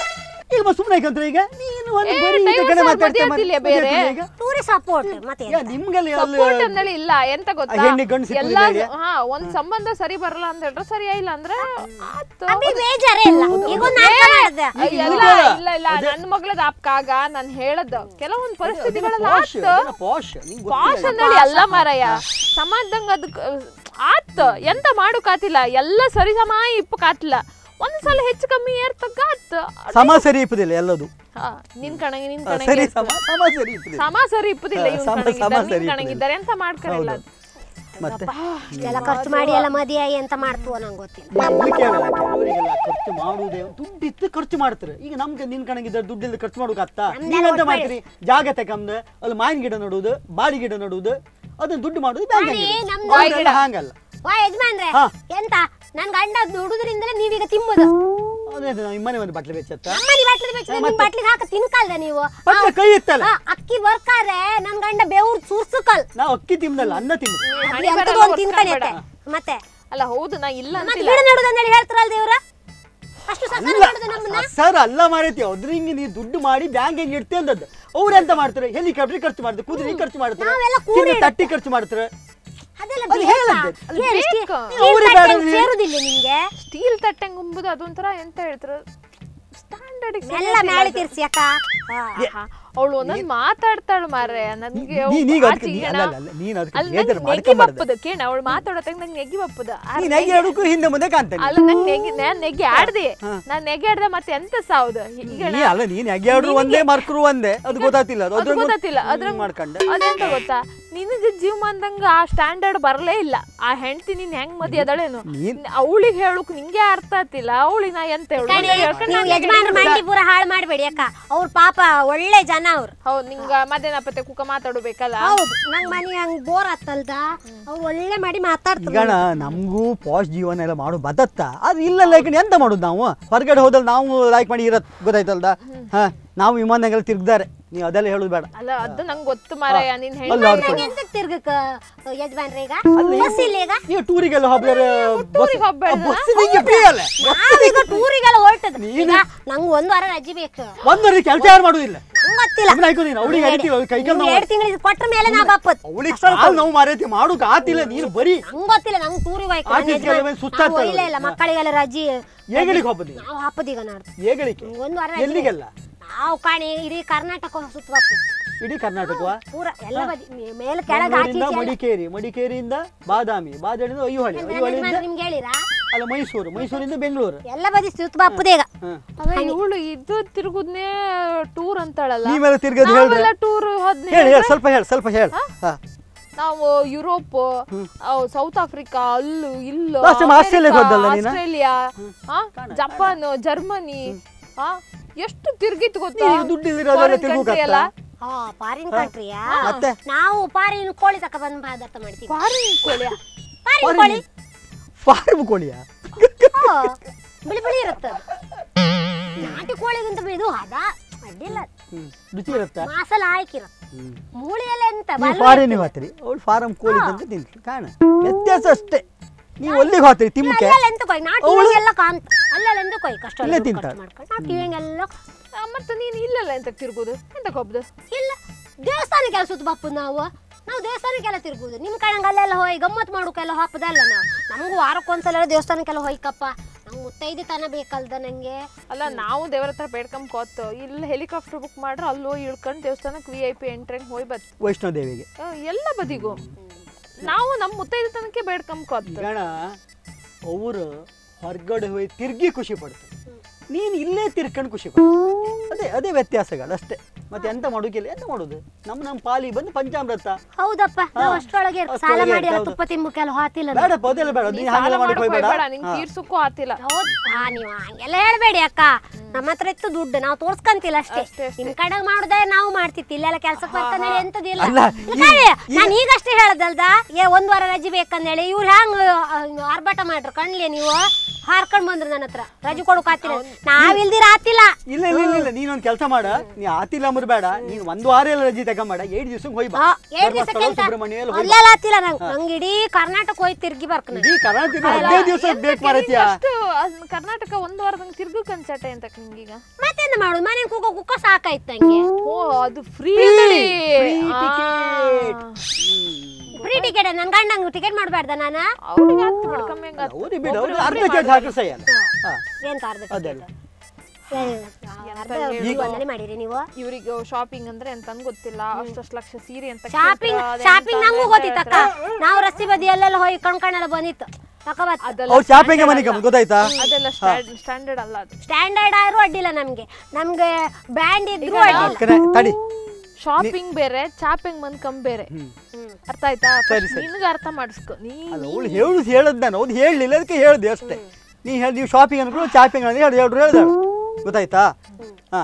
ಈಗ ಬಾ ಸುಮ್ನೆ ಯಾಕಂದ್ರೆ ಈಗ ನೀನು ಒಂದು ಏ, ಬರೀ divorce ಇದಕ್ಕನೆ ಆಗಿ ಮಾತಾಡ್ತೀಯ ಮದ್ವೆ ಮತ್ತೆ ಆಗ್ತಿಲ್ಯಾ ಬೇರೆ? ಮದ್ವೆ ಆಗ್ತಿಲ್ಯಾ ಈಗ ಟೂರಿ ಸಪೋರ್ಟ್ ಮತ್ತೆ ಯಾ, ನಿಮ್ಗೆಲ್ಲ ಅಲ್ಲಿ- ಸಪೋರ್ಟ್ ಅಂದೇಳಿ ಇಲ್ಲ ಎಂತ ಗೊತ್ತಾ ಹೆಣ್ಣಿಗ್ ಗಂಡು ಸಿಕ್ಕುದಿಲ್ಲ ಎಲ್ಲಾ ಹೇಳಿ? ಹಾ ಒಂದ್ ಸಂಬಂಧ ಸರಿ ಬರಲ್ಲ ಅಂತ ಹೇಳ್ರೆ ಸರಿ ಇಲ್ಲ ಅಂದ್ರೆ ಆತು. ಅಬ್ಬಿ ಬೇಜಾರೇ ಇಲ್ಲ ಈಗ ಒಂದು ನಾಟಕ ಮಾಡ್ದೆ. ಅಯ್ಯ, ಇಲ್ಲ ಇಲ್ಲ ಇಲ್ಲ ನನ್ನ ಮಗಳದ ಅಪ್ಕಾಗ ನಾನ್ ಹೇಳದ್ ಕೆಲವೊಂದ್ ಪರಿಸ್ಥಿತಿಗಳೆಲ್ಲ ಪಾಶ್ ಆತ್ ಅದನ್ನ ಪಾಶ್ ನಿಂಗ್ ಪಾಸ್ ಗೊತ್ತಿಲ್ಲ ಅಂದೇಳಿ ಎಲ್ಲ ಮಾರಾಯ ಸಮಾಜದಂಗ ಅದಕ್ ಆತ್ ಎಂತ ಮಾಡುಕಾತಿಲ್ಲ ಎಲ್ಲ ಸರಿ ಸಮ ಇಪ್ಪ ಕಾತಿಲ್ಲ ಒಂದ್ಸಲ ಹೆಚ್ಚು ಕಮ್ಮಿ ಏರ್ತಕ್ಕ ಆತ್ ಸಮ ಸರಿ ಇಪ್ಪದಿಲ್ಲ ಎಲ್ಲದು ಹಾ, ನಿನ್ ಕಣಂಗಿ ನಿನ್ ಹಾ, ಕಣಂಗಿ ಸರಿ ಇರ್ತದ. ಸಮ ಸಮ ಸರಿ ಇಪ್ಪದಿಲ್ಲ ಸಮ ಸರಿ ಇಪ್ಪದಿಲ್ಲ ಹಾ, ಇವ್ನ್ ಸಮ- ಕಣಂಗಿದ್ದಾರೆ, ಸಮ ನಿನ್ ಸರಿ ಕಣಂಗಿದ್ದಾರೆ ಅಂತ ಮಾಡ್ಕರಿಲ್ಲ ಹೌದು. ಮತ್ತೆ ಇಷ್ಟೆಲ್ಲ ಖರ್ಚು ಮಾಡಿ ಎಲ್ಲ ಮದುವೆ ಎಂತ ಮಾಡ್ತೀವೋ ನಂಗೆ ಗೊತ್ತಿಲ್ಲ ಇಲ್ಲಿ ಕೇಳಲ್ಲ ಕೆಲವರಿಗೆಲ್ಲ ಖರ್ಚು ಮಾಡುವುದೇ ದುಡ್ಡಿತ್ತು ಖರ್ಚು ಮಾಡ್ತಾರೆ ಈಗ ನಮ್ಗೆ ನಿನ್ ಕಣಗಿದ್ದ ದುಡ್ಡಿಲ್ಲ ಖರ್ಚು ಮಾಡೋಕತ್ತ ನೀವೆಂತ ಮಾಡ್ತೀರಿ ಜಾಗ ತಕಂದು ಅಲ್ಲಿ ಮಾವಿನ ಗಿಡ ನಡುವುದು ಬಾಡಿ ಗಿಡ ನಡುವುದು ಅದನ್ನ ದುಡ್ಡು ಮಾಡುದು ಬ್ಯಾಂಕ್ ಅರೆ, ನಮ್ದು ಅವ್ರೆಲ್ಲ ಹಾಂಗಲ್ಲ ವಾ ಯಜಮಾನ್ರೆ ಹಾ. ಎಂತ ನನ್ ಗಂಡ ದುಡುದ್ರಿಂದಲೇ ನೀವೀಗ ತಿಮ್ಮುದು ಅದೇ ನಾವು ಇಮ್ಮನೆ ಒಂದು ಬಟ್ಲೆ ಬೆಚ್ಚತ್ತ ನಮ್ಮನೆ ಬಾಟ್ಲಿ ಬೇಕು ನಿಮ್ ಬಾಟ್ಲಿಗೆ ಹಾಕ ತಿನ್ಕಲ್ದ ನೀವು ಬಟ್ಲೆ ಕೈ ಇತ್ತಲ್ಲ ಆ, ಅಕ್ಕಿ ಬರ್ಕಾರೆ ನನ್ ಗಂಡ ಬೆವ್ರು ಸುರ್ಸುಕಲ್ ನಾವು ಅಕ್ಕಿ ತಿಂದಲ್ಲ ಅನ್ನ ತಿಂದು ಹಣೆ ಬರಲ್ಲ ಎಂತದೋ ಒಂದ್ ತಿನ್ಕಣಿ ಒರ್ಸ್ಕೊಂಬೇಡ. ಅತ್ತೆ. ಮತ್ತೆ ಅಲ್ಲ ಹೌದು ನಾ ಇಲ್ಲ ಮತ್ತೆ ಅಂತಿಲ್ಲ ಗಿಡ ನೆಡುದು ಅಂತೇಳಿ ಹೇಳ್ತಾರಲ್ಲ ದೇವ್ರ ಅಷ್ಟು ಸಸಾರ ಮಾಡುದು ನಮ್ಮನ್ನ ಸರ್ ಅಲ್ಲ ಮಾರೈತಿ ಅದ್ರಿಂಗ ನೀ ದುಡ್ಡು ಮಾಡಿ ಬ್ಯಾಂಕ್ ಹೆಂಗ್ ಇಡ್ತಿ ಅಂದದ್ದು ಅವ್ರೆಂತ ಮಾಡ್ತಾರೆ ಹೆಲಿಕಾಪ್ಟರ್ ಖರ್ಚು ಮಾಡ್ತಾರೆ ಕುದುರೆ ಖರ್ಚು ಮಾಡ್ತಾರೆ ನಾವೆಲ್ಲ ಕೂಡಿ ಚಿನ್ನ ತಟ್ಟಿ ಖರ್ಚು ಮಾಡ್ತಾರೆ ಅದೆಲ್ಲ ಅದು ಬೇಕಾ? ಹೇಳದ್ದೆ. ಅದು ಏನು ಸ್ಟೀ- ಬೇಕು. ಸ್ಟೀಲ್ ಅವ್ರಿಗೆ ತಟ್ಟೆ ಬೇಡ ಸೇರುದಿಲ್ಲ ನಿಮ್ಗೆ ಸ್ಟೀಲ್ ತಟ್ಟೆಂಗ್ ಉಂಬುದು ಅದೊಂಥರ ಎಂತ ಹೇಳ್ತಾರೆ ಸ್ಟ್ಯಾಂಡರ್ಡ್ ಎಲ್ಲ ಮ್ಯಾಲೆ ತಿರ್ಸಿ ಅಕ್ಕ ಅವಳು ಒಂದೊಂದು ಮಾತಾಡ್ತಾಳು ಮಾರ್ರೆ ನನ್ಗೆ ನೀ- ನೀಗ ಅದಕ್ಕೆ ನೀ- ಅಲ್ಲ, ಅಲ್ಲ, ಅಲ್ಲ, ನೀನ್ ಅದಕ್ಕೆ ಅಲ್ಲಿ ಬೇಜಾರ್ ನೆಗಿ ಮಾಡ್ಕೊಂಬಾರ್ದು. ಬಪ್ಪದ ಕೇಳ ಅವಳು ಮಾತಾಡೋತಂಗ ನಂಗೆ ನೆಗಿ ಬಪ್ಪದ ನೀನ್ ಹೇಗೆ ಹೇಳಕ್ಕೂ ಹಿಂದೆ ಮುಂದೆ ಕಾಣ್ತಾನೆ ಅಲ್ಲ ನಂಗೆ ನೆಗಿ ನಾನ್ ನೆಗಿ ಆಡ್ದೆ ನಾನ್ ನೆಗಿ ಆಡ್ದೆ ಮತ್ತೆ ಎಂತ ಸಾವ್ದು ಈಗ ನೀ ಅಲ್ಲ ನೀನ್ ಹೇಗೆ ಆಡ್ರು ಒಂದೇ ಮಾರ್ಕರು ಒಂದೇ ಅದು ಗೊತ್ತಾತಿಲ್ಲ ಅದು ಅದು ಅದ್ರಾಗ ಗೊತ್ತಾತಿಲ್ಲ ಹಿಂಗ್ ಅದ್ರ ಮಾಡ್ಕೊಂಡೆ ಅದೆಂತ ಗೊತ್ತಾ ನಿನಗೆ ಜೀವಮಾನದಂಗ ಆ ಸ್ಟ್ಯಾಂಡರ್ಡ್ ಬರಲೇ ಇಲ್ಲ ಆ ಹೆಂಡತಿ ನೀನ್ ಹೆಂಗ್ ಮದಿ ಅದಳೇನು ನೀನ್- ಅವಳಿಗೆ ಹೇಳಕ್ ನಿಂಗೆ ಅರ್ಥ ಆತಿಲ್ಲ ಅವಳಿಗೆ ನಾ ಎಂತ ಹೇಳು ಕಣೆ, ನೀವು ಯಜಮಾನ್ರ ಮಂಡಿ ಪೂರ ಹಾಳು ಮಾಡ್ಬೇಡಿ ಅಕ್ಕ ಅವ್ರ ಪಾಪ ಒಳ್ಳೆ ಜನ ಅವ್ರು ಹೌದು ನಿಂಗ ಮಧ್ಯಾಹ್ನ ಕುಕ್ಕ ಮಾತಾಡ್ಬೇಕಲ್ಲ ಹೌದು ನಂಗ್ ಮನೆ ಹಂಗ್ ಬೋರ್ ಆತಲ್ದ ಅವ್ರು ಒಳ್ಳೆ ಮಾಡಿ ಮಾತಾಡ್ತಾರೆ ಈಗಣ ನಮಗೂ ಪಾಶ್ ಜೀವನ ಎಲ್ಲ ಮಾಡು ಬದತ್ತ ಅದು ಇಲ್ಲ ಲೈಕ್ ಎಂತ ಮಾಡುದು ನಾವು ಹೊರಗಡೆ ಹೋದಲ್ಲಿ ನಾವು ಲೈಕ್ ಮಾಡಿ ಇರತ್ ಗೊತ್ತಾಯ್ತಲ್ದ ಹಾ ನಾವು ವಿಮಾನಗಳು ತಿರ್ಗ್ದಾರೆ ನೀವು ಅದೆಲ್ಲ ಹೇಳುದು ಬೇಡ ಅಲ್ಲ ಅದು ನಂಗೆ ಗೊತ್ತು ಮಾರಾಯ ನೀನ್ ಹೇಳಿ ಅಲ್ಲ ಅವ್ರ್ ಕಡೆ. ಎಂತ ತಿರ್ಗಕ್ಕ ಯಜಮಾನ್ರ ಈಗ ಬಸ್ ಇಲ್ಲ ಈಗ ನೀವು ಟೂರಿಗೆಲ್ಲ ಹೋಗ್ಯಾರ ಟೂರಿಗೆ ಹೋಗ್ಬೇಡ ಬಸ್ ನಿಂಗೆ ಫ್ರೀ ಅಲ್ಲ ನಾವೀಗ ಟೂರಿಗೆಲ್ಲ ಹೊರಟದ ಈಗ ನಂಗ್ ಒಂದ್ ವಾರ ರಜೆ ಬೇಕು ಒಂದರಿಗೆ ಕೆಲಸ ಯಾರು ಮಾಡುದಿಲ್ಲ ನಂಗ್ ಗೊತ್ತಿಲ್ಲ ಸುಮ್ಮನೆ ಆಯ್ತು ನೀನು ಅವಳಿಗೆ ಅಡಿತೀವಿ ಕೈ ಕಾಲು ನೀವು ಎರಡು ತಿಂಗಳಿಗೆ ಕೊಟ್ಟ ಮೇಲೆ ನಾ ಬಾಪತ್ ಅವಳಿಗೆ ಕಾಲು ನೋವು ಮಾರೈತಿ ಮಾಡೋಕೆ ಆತಿಲ್ಲ ನೀನು ಬರೀ ನಂಗ್ ಗೊತ್ತಿಲ್ಲ ನಂಗ್ ಟೂರಿಗೆ ಹೋಯ್ತು ಆಫೀಸ್ಗೆ ಎಲ್ಲ ಬಂದು ಸುತ್ತಾಡ್ತಾರೆ ಇಲ್ಲ ಇಲ್ಲ ಮಕ್ಕಳಿಗೆಲ್ಲ ರಜೆ ಏಗಳಿಗೆ ಹೋಗ್ಬೋದು ನೀವು ನಾವು ಹಬ್ಬದೀಗ ನಾಡ್ದು ಏಗಳಿಗೆ ಒಂದ್ ವಾರ ರಜೆ ಎಲ್ಲಿಗೆಲ್ಲ ನಾವು ಕಾಣಿ ಇಡೀ ಕರ್ನಾಟಕ ಸುತ್ತ ಬಾಪತ್ ಇಡೀ ಕರ್ನಾಟಕವಾ ಪೂರ ಎಲ್ಲ ಬದಿ ಮೇ- ಮೇಲೆ ಕೆಳಗೆ ಆಚೆ ಮಂಗಳೂರಿಂದ ಈಚೆ ಎಲ್ಲ. ಮಡಿಕೇರಿ ಮಡಿಕೇರಿಯಿಂದ ಬಾದಾಮಿ ಬಾದಾಮಿಯಿಂದ ಅಯ್ಯುಹಳ್ಳಿ ನನ್ನ ಅಯ್ಯುಹಳ್ಳಿಯಿಂದ ಯಜಮಾನ್ರು ನಿಮ್ಗೆ ಹೇಳಿರಾ ಅಲ್ಲ ಮೈಸೂರು ಮೈಸೂರಿಂದ ಬೆಂಗಳೂರು ಎಲ್ಲ ಬದಿ ಸುತ್ತ ಬಾಪುದೇಗ ಹಾ. ಇವಳು ಇದು ತಿರುಗುದ್ನೇ ಟೂರ್ ಅಂತಾಳಲ್ಲ ನೀವೆಲ್ಲ ತಿರ್ಗದು ಹೇಳ್ರಿ ನಾವೆಲ್ಲ ಟೂರ್ ಹೋದ್ನೆ ಹೇಳಿ ಹೇಳಿ ಸ್ವಲ್ಪ ಹೇಳಿ ಸ್ವಲ್ಪ ಹೇಳಿ ಹಾ ನಾವು ಯುರೋಪ್ ಅವ್ ಸೌತ್ ಆಫ್ರಿಕಾ ಅಲ್ಲು ಇಲ್ಲು Last time ಆಸ್ಟ್ರೇಲಿಯಾಗ್ ಅಮೆರಿಕ, ಹೋದಲ್ಲ ನೀನು? ಆಸ್ಟ್ರೇಲಿಯಾ ಆ, ಜಪಾನ್ ಜರ್ಮನಿ ಆ, ಎಷ್ಟು ತಿರ್ಗಿತ್ ಗೊತ್ತಾ ನೀವು ದುಡ್ಡು ಇಲ್ದಿರ ಅದೆಲ್ಲ Foreign ತಿರುಗು country ಎಲ್ಲ ಹಾ ಫಾರಿನ್ ಕಂಟ್ರಿಯಾ ಮತ್ತೆ? ನಾವು ಫಾರಿನ್ ಕೋಳಿ ತಕ ಬಂದು ಪದಾರ್ಥ ಮಾಡ್ತೀವಿ ಫಾರಿನ್ ಕೋಳಿಯ ಫಾರಿನ್ ಕೋಳಿ ಫಾರ್ಮ್ ಕೋಳಿಯಾ ಹಾ, ಬಿಳಿ ಬಿಳಿ ಇರುತ್ತೆ ಅದು. ನಾಟಿ ಕೋಳಿಗಿಂತ ಇದು ಅದ ಅಡ್ಡಿಲ್ಲ ಹ್ಮ್ ರುಚಿ ಇರುತ್ತಾ ಮಾಸಲ ಹಾಕಿರತ್ತೆ ಮೂಳಿ ಎಲ್ಲ ಎಂತ ನೀವು ಬಲ್ವ ಫಾರಿನ್ ಹೋಗ್ತೀರಿ ಅವಳು ಫಾರಂ ಕೋಳಿ ಅಂತ ತಿಂತೀರಿ ಕಾಣ ವ್ಯತ್ಯಾಸ ಅಷ್ಟೇ ನೀವು ಅಲ್ಲಿಗೆ ಹೋಗ್ತೀರಿ ತಿಮ್ಮಕ್ಕೆ ಅಲ್ಲೆಲ್ಲ ಎಂತ ಕೊಯ್ ನಾಟಿ ಎಲ್ಲ ಕಾಂತ ಅಲ್ಲೆಲ್ಲ ಎಂತ ಕೊಯ್ ಕಷ್ಟ ಇಲ್ಲೇ ತಿಂತಾಳೆ. ಮಾಡ್ಕೊಂಡು ನಾಟಿ ಎಲ್ಲ ಆ, ಮತ್ತೆ ನೀನ್ ಇಲ್ಲೆಲ್ಲ ಎಂತ ತಿರ್ಗುದು ಎಂತ ಹೋಗ್ದು ಇಲ್ಲ ದೇವಸ್ಥಾನಕ್ಕೆಲ್ಲ ಸುತ್ತ ಬಾಪು ನಾವು ನಾವು ದೇವಸ್ಥಾನಕ್ಕೆಲ್ಲ ತಿರುಗುದು ನಿಮ್ಮ ಕಣಂಗೆ ಅಲ್ಲೆಲ್ಲ ಹೋಗಿ ಗಮ್ಮತ್ ಮಾಡೋಕೆಲ್ಲ ಹಾಪದಲ್ಲ ನಾವು ನಮಗೂ ವಾರಕ್ಕೊಂದ್ಸಲ ದೇವಸ್ಥಾನಕ್ಕೆಲ್ಲ ಹೋಯ್ಕಪ್ಪ ನಂಗೆ ಮುತ್ತೈದೆ ತನ ಬೇಕಲ್ದ ನಂಗೆ ಅಲ್ಲ ನಾವು ದೇವರ ಹತ್ರ ಬೇಡ್ಕೊಂಡ್ ಕೋತು ಇಲ್ಲ ಹೆಲಿಕಾಪ್ಟರ್ ಬುಕ್ ಮಾಡ್ರೆ ಅಲ್ಲಿ ಹೋಗಿ ಇಳ್ಕೊಂಡು ದೇವಸ್ಥಾನಕ್ಕೆ ವಿ ಐ ಪಿ ಎಂಟ್ರಂಗ್ ಹೋಗಿ ಬತ್ ವೈಷ್ಣೋ ದೇವಿಗೆ ಆ, ಎಲ್ಲ ಬದಿಗೂ ನಾವು ನಮ್ಮ ಮುತ್ತೈದೆ ತನಕ ಬೇಡ್ಕೊಂಡ್ ಕೋತು ಗಣ ಅವರು ಹೊರಗಡೆ ಹೋಗಿ ತಿರ್ಗಿ ಖುಷಿ ಪಡ್ತಾರೆ ನೀನು ಇಲ್ಲೇ ತಿರ್ಕೊಂಡು ಖುಷಿ ಪಡ್ತಾರೆ ಅದೇ ಅದೇ ವ್ಯತ್ಯಾಸಗಳು ಅಷ್ಟೇ ಮತ್ತೆ ಎಂತ ಮಾಡೋಕಿಲ್ಲ ಎಂತ ಮಾಡೋದು ನಮ್ಮ ನಮ್ಮ ಪಾಲಿ ಬಂದು ಪಂಚಾಮೃತ ಹೌದಪ್ಪ ನಾವು ಅಷ್ಟರೊಳಗೆ ಇರ್ತೀವಿ. ಸಾಲ ಅಷ್ಟ್ರೊಳಗೆ ಮಾಡಿ ಎಲ್ಲ ಹೌದು. ತುಪ್ಪ ತಿಮ್ಮಕ್ಕೆಲ್ಲ ಹಾತಿಲ್ಲ ನಾವು. ಬೇಡಪ್ಪ ಅದೆಲ್ಲ ಬೇಡ ನೀ ನೀನು ಸಾಲ ಹಾಗೆಲ್ಲ ಮಾಡಕ್ ಮಾಡಕ್ ಹೋಗ್ಬೇಡ ಹೋಗ್ಬೇಡ ನಿಂಗೆ ತೀರ್ಸಕ್ಕೂ ಆತಿಲ್ಲ ಹೌದು ಹಾ ನೀವು ಹಂಗೆಲ್ಲ ಹೇಳ್ಬೇಡಿ ಅಕ್ಕ ನಮ್ಮ ಹತ್ರ ಇತ್ತು ದುಡ್ಡು ನಾವು ತೋರ್ಸ್ಕಂತಿಲ್ಲ ಅಷ್ಟೇ ಅಷ್ಟೇ, ಅಷ್ಟೇ. ನಿಮ್ ಕಡೆ ಮಾಡುದೇ ನಾವು ಮಾಡ್ತಿತ್ತು ಇಲ್ಲೆಲ್ಲ ಕೆಲ್ಸಕ್ಕೆ ಬರ್ತಾನೆ ಎಂತದಿಲ್ಲ ಅಲ್ಲ, ಈ- ನಾನು ಈಗಷ್ಟೇ ಹೇಳದಲ್ದ ಏ ಒಂದ್ ವಾರ ರಜೆ ಬೇಕಂದೇಳಿ ಇವ್ರು ಹ್ಯಾಂಗ ಆರ್ಭಟ ಮಾಡ್ರು ಕಣ್ಲಿ ನೀವು ಹಾರ್ಕೊಂಡ್ ಬಂದ್ರು ನನ್ನ ಹತ್ರ ರಜೆ ಕೊಡಕ್ ಆತಿಲ್ಲ ನಾವಿಲ್ದಿರ ಆತಿಲ್ಲ ಇಲ್ಲ ಇಲ್ಲ ಇಲ್ಲ ಇಲ್ಲ ನೀನೊಂದು ಕೆಲಸ ಮಾಡ ನೀ ಆತಿಲ್ಲ ಅಂಬರ್ ಬೇಡ ನೀನು ಒಂದು ವಾರ ಎಲ್ಲ ರಜೆ ತಗೊಂಬೇಡ ಏಳು ದಿವ್ಸಕ್ಕೆ ಹೋಗಿ ಬಾ ಆ, ಏಳ್ ದಿವ್ಸಕ್ಕೆ ಧರ್ಮಸ್ಥಳ ಎಂತ? ಸುಬ್ರಹ್ಮಣ್ಯ ಎಲ್ಲ ಹೋಗಿ ಬಾ. ಅಲ್ಲೆಲ್ಲ ಆತಿಲ್ಲ ನಂಗೆ ನಂಗೆ ಇಡೀ ಕರ್ನಾಟಕ ಹೋಗಿ ತಿರ್ಗಿ ಬರ್ಕ ಇಡೀ ಕರ್ನಾಟಕ ಹದಿನೈದು ದಿವಸ ಬೇಕು ಮಾರತ್ಯ ಅಷ್ಟು ಅದ್ನ ಕರ್ನಾಟಕ ಒಂದ್ ವಾರದಂಗ ತಿರ್ಗು ಕಂಚಾಟ ಅಂತ ನಿಂಗೀಗ ಮತ್ತೆಂತ ಮಾಡುದು ಮನೆ ಕೂಗ ಕುಕ್ಕ ಸಾಕಾಯ್ತು ನಂಗೆ ಓ ಅದು ಫ್ರೀ ಫ್ರೀ ಟಿಕೆಟ್ ನನ್ ಗಂಡಂಗ್ ಟಿಕೆಟ್ ಮಾಡ್ಬಾರ್ದ ನಾನು ಅವ್ರಿಗೆ ಹತ್ತು ಬಿಡು ಕಮ್ಮಿ ಹಂಗ ಹತ್ತು. ಅವ್ರಿಗೆ ಬಿಡು ಅವ್ರಿಗೆ ಅರ್ಧ ಚಾರ್ಜ್ ಹಾಕಿ ಸೈ ಅಲ್ಲ ಹಾ. ಎಂತ ಅರ್ಧ ಅದೆಲ್ಲ ಅರ್ಧ ಒಂದಲ್ಲಿ ಮಾಡಿರಿ ನೀವು ಇವ್ರಿಗೆ ಶಾಪಿಂಗ್ ಅಂದ್ರೆ ಎಂತ ಗೊತ್ತಿಲ್ಲ ಅಷ್ಟಷ್ಟು ಲಕ್ಷ ಸೀರೆ ಅಂತ ಶಾಪಿಂಗ್ ಕೇಳ್ತಾರೆ, ಶಾಪಿಂಗ್ ಅದೆಂತ ನಂಗೂ ಅಂತ ಗೊತ್ತಿತ್ತಕ್ಕ ಹೇಳ್ತಾರೆ. ನಾವು ರಸ್ತೆ ಬದಿ ಎಲ್ಲೆಲ್ಲ ಹೋಗಿ ಕಣ್ಕಣೆಲ್ಲ ಬಂದಿತ್ತು ತಕೋಬತ್ ಅದೆಲ್ಲ ಅವ್ರು ಶಾಪಿಂಗ್ standard ಮನಿಕ ಅಲ್ಲ. ಗೊತ್ತಾಯ್ತಾ ಅದೆಲ್ಲ ಸ್ಟ್ಯಾಂಡರ್ಡ್ ಅಲ್ಲ ಅದು ಸ್ಟ್ಯಾಂಡರ್ಡ್ ಆದ್ರೂ ಅಡ್ಡಿಲ್ಲ ನಮ್ಗೆ ನಮ್ಗೆ ಬ್ಯಾಂಡ್ ಇದ್ರು ಅಡ್ಡಿಲ್ಲ ಕರೆ ತಡಿ ಶಾಪಿಂಗ್ ಬೇರೆ ಚಾಪಿಂಗ್ ಮನ್ಕಂಬ್ ಬೇರೆ ಅರ್ಥ ಆಯ್ತಾ ಸರಿ, ಸರಿ. ನಿನಗ ಅರ್ಥ ಮಾಡಿಸ್ಕೊ ನೀ ಅಲ್ಲ ಅವಳು ಹೇಳುದು ಹೇಳದ್ ನಾನು ಅವ್ದು ಹೇಳಲಿಲ್ಲ ಅದಕ್ಕೆ ಹೇಳ್ದೆ ಅಷ್ಟೇ ನೀ ಹೇಳಿ ನೀವು ಶಾಪಿಂಗ್ ಅನ್ಕೊಂಡು ಚಾಪಿಂಗ್ ಅಂದ್ರೆ ಹೇಳಿ ಹೇಳ್ರು ಹೇಳ್ದ ಗೊತ್ತಾಯ್ತಾ ಹಾ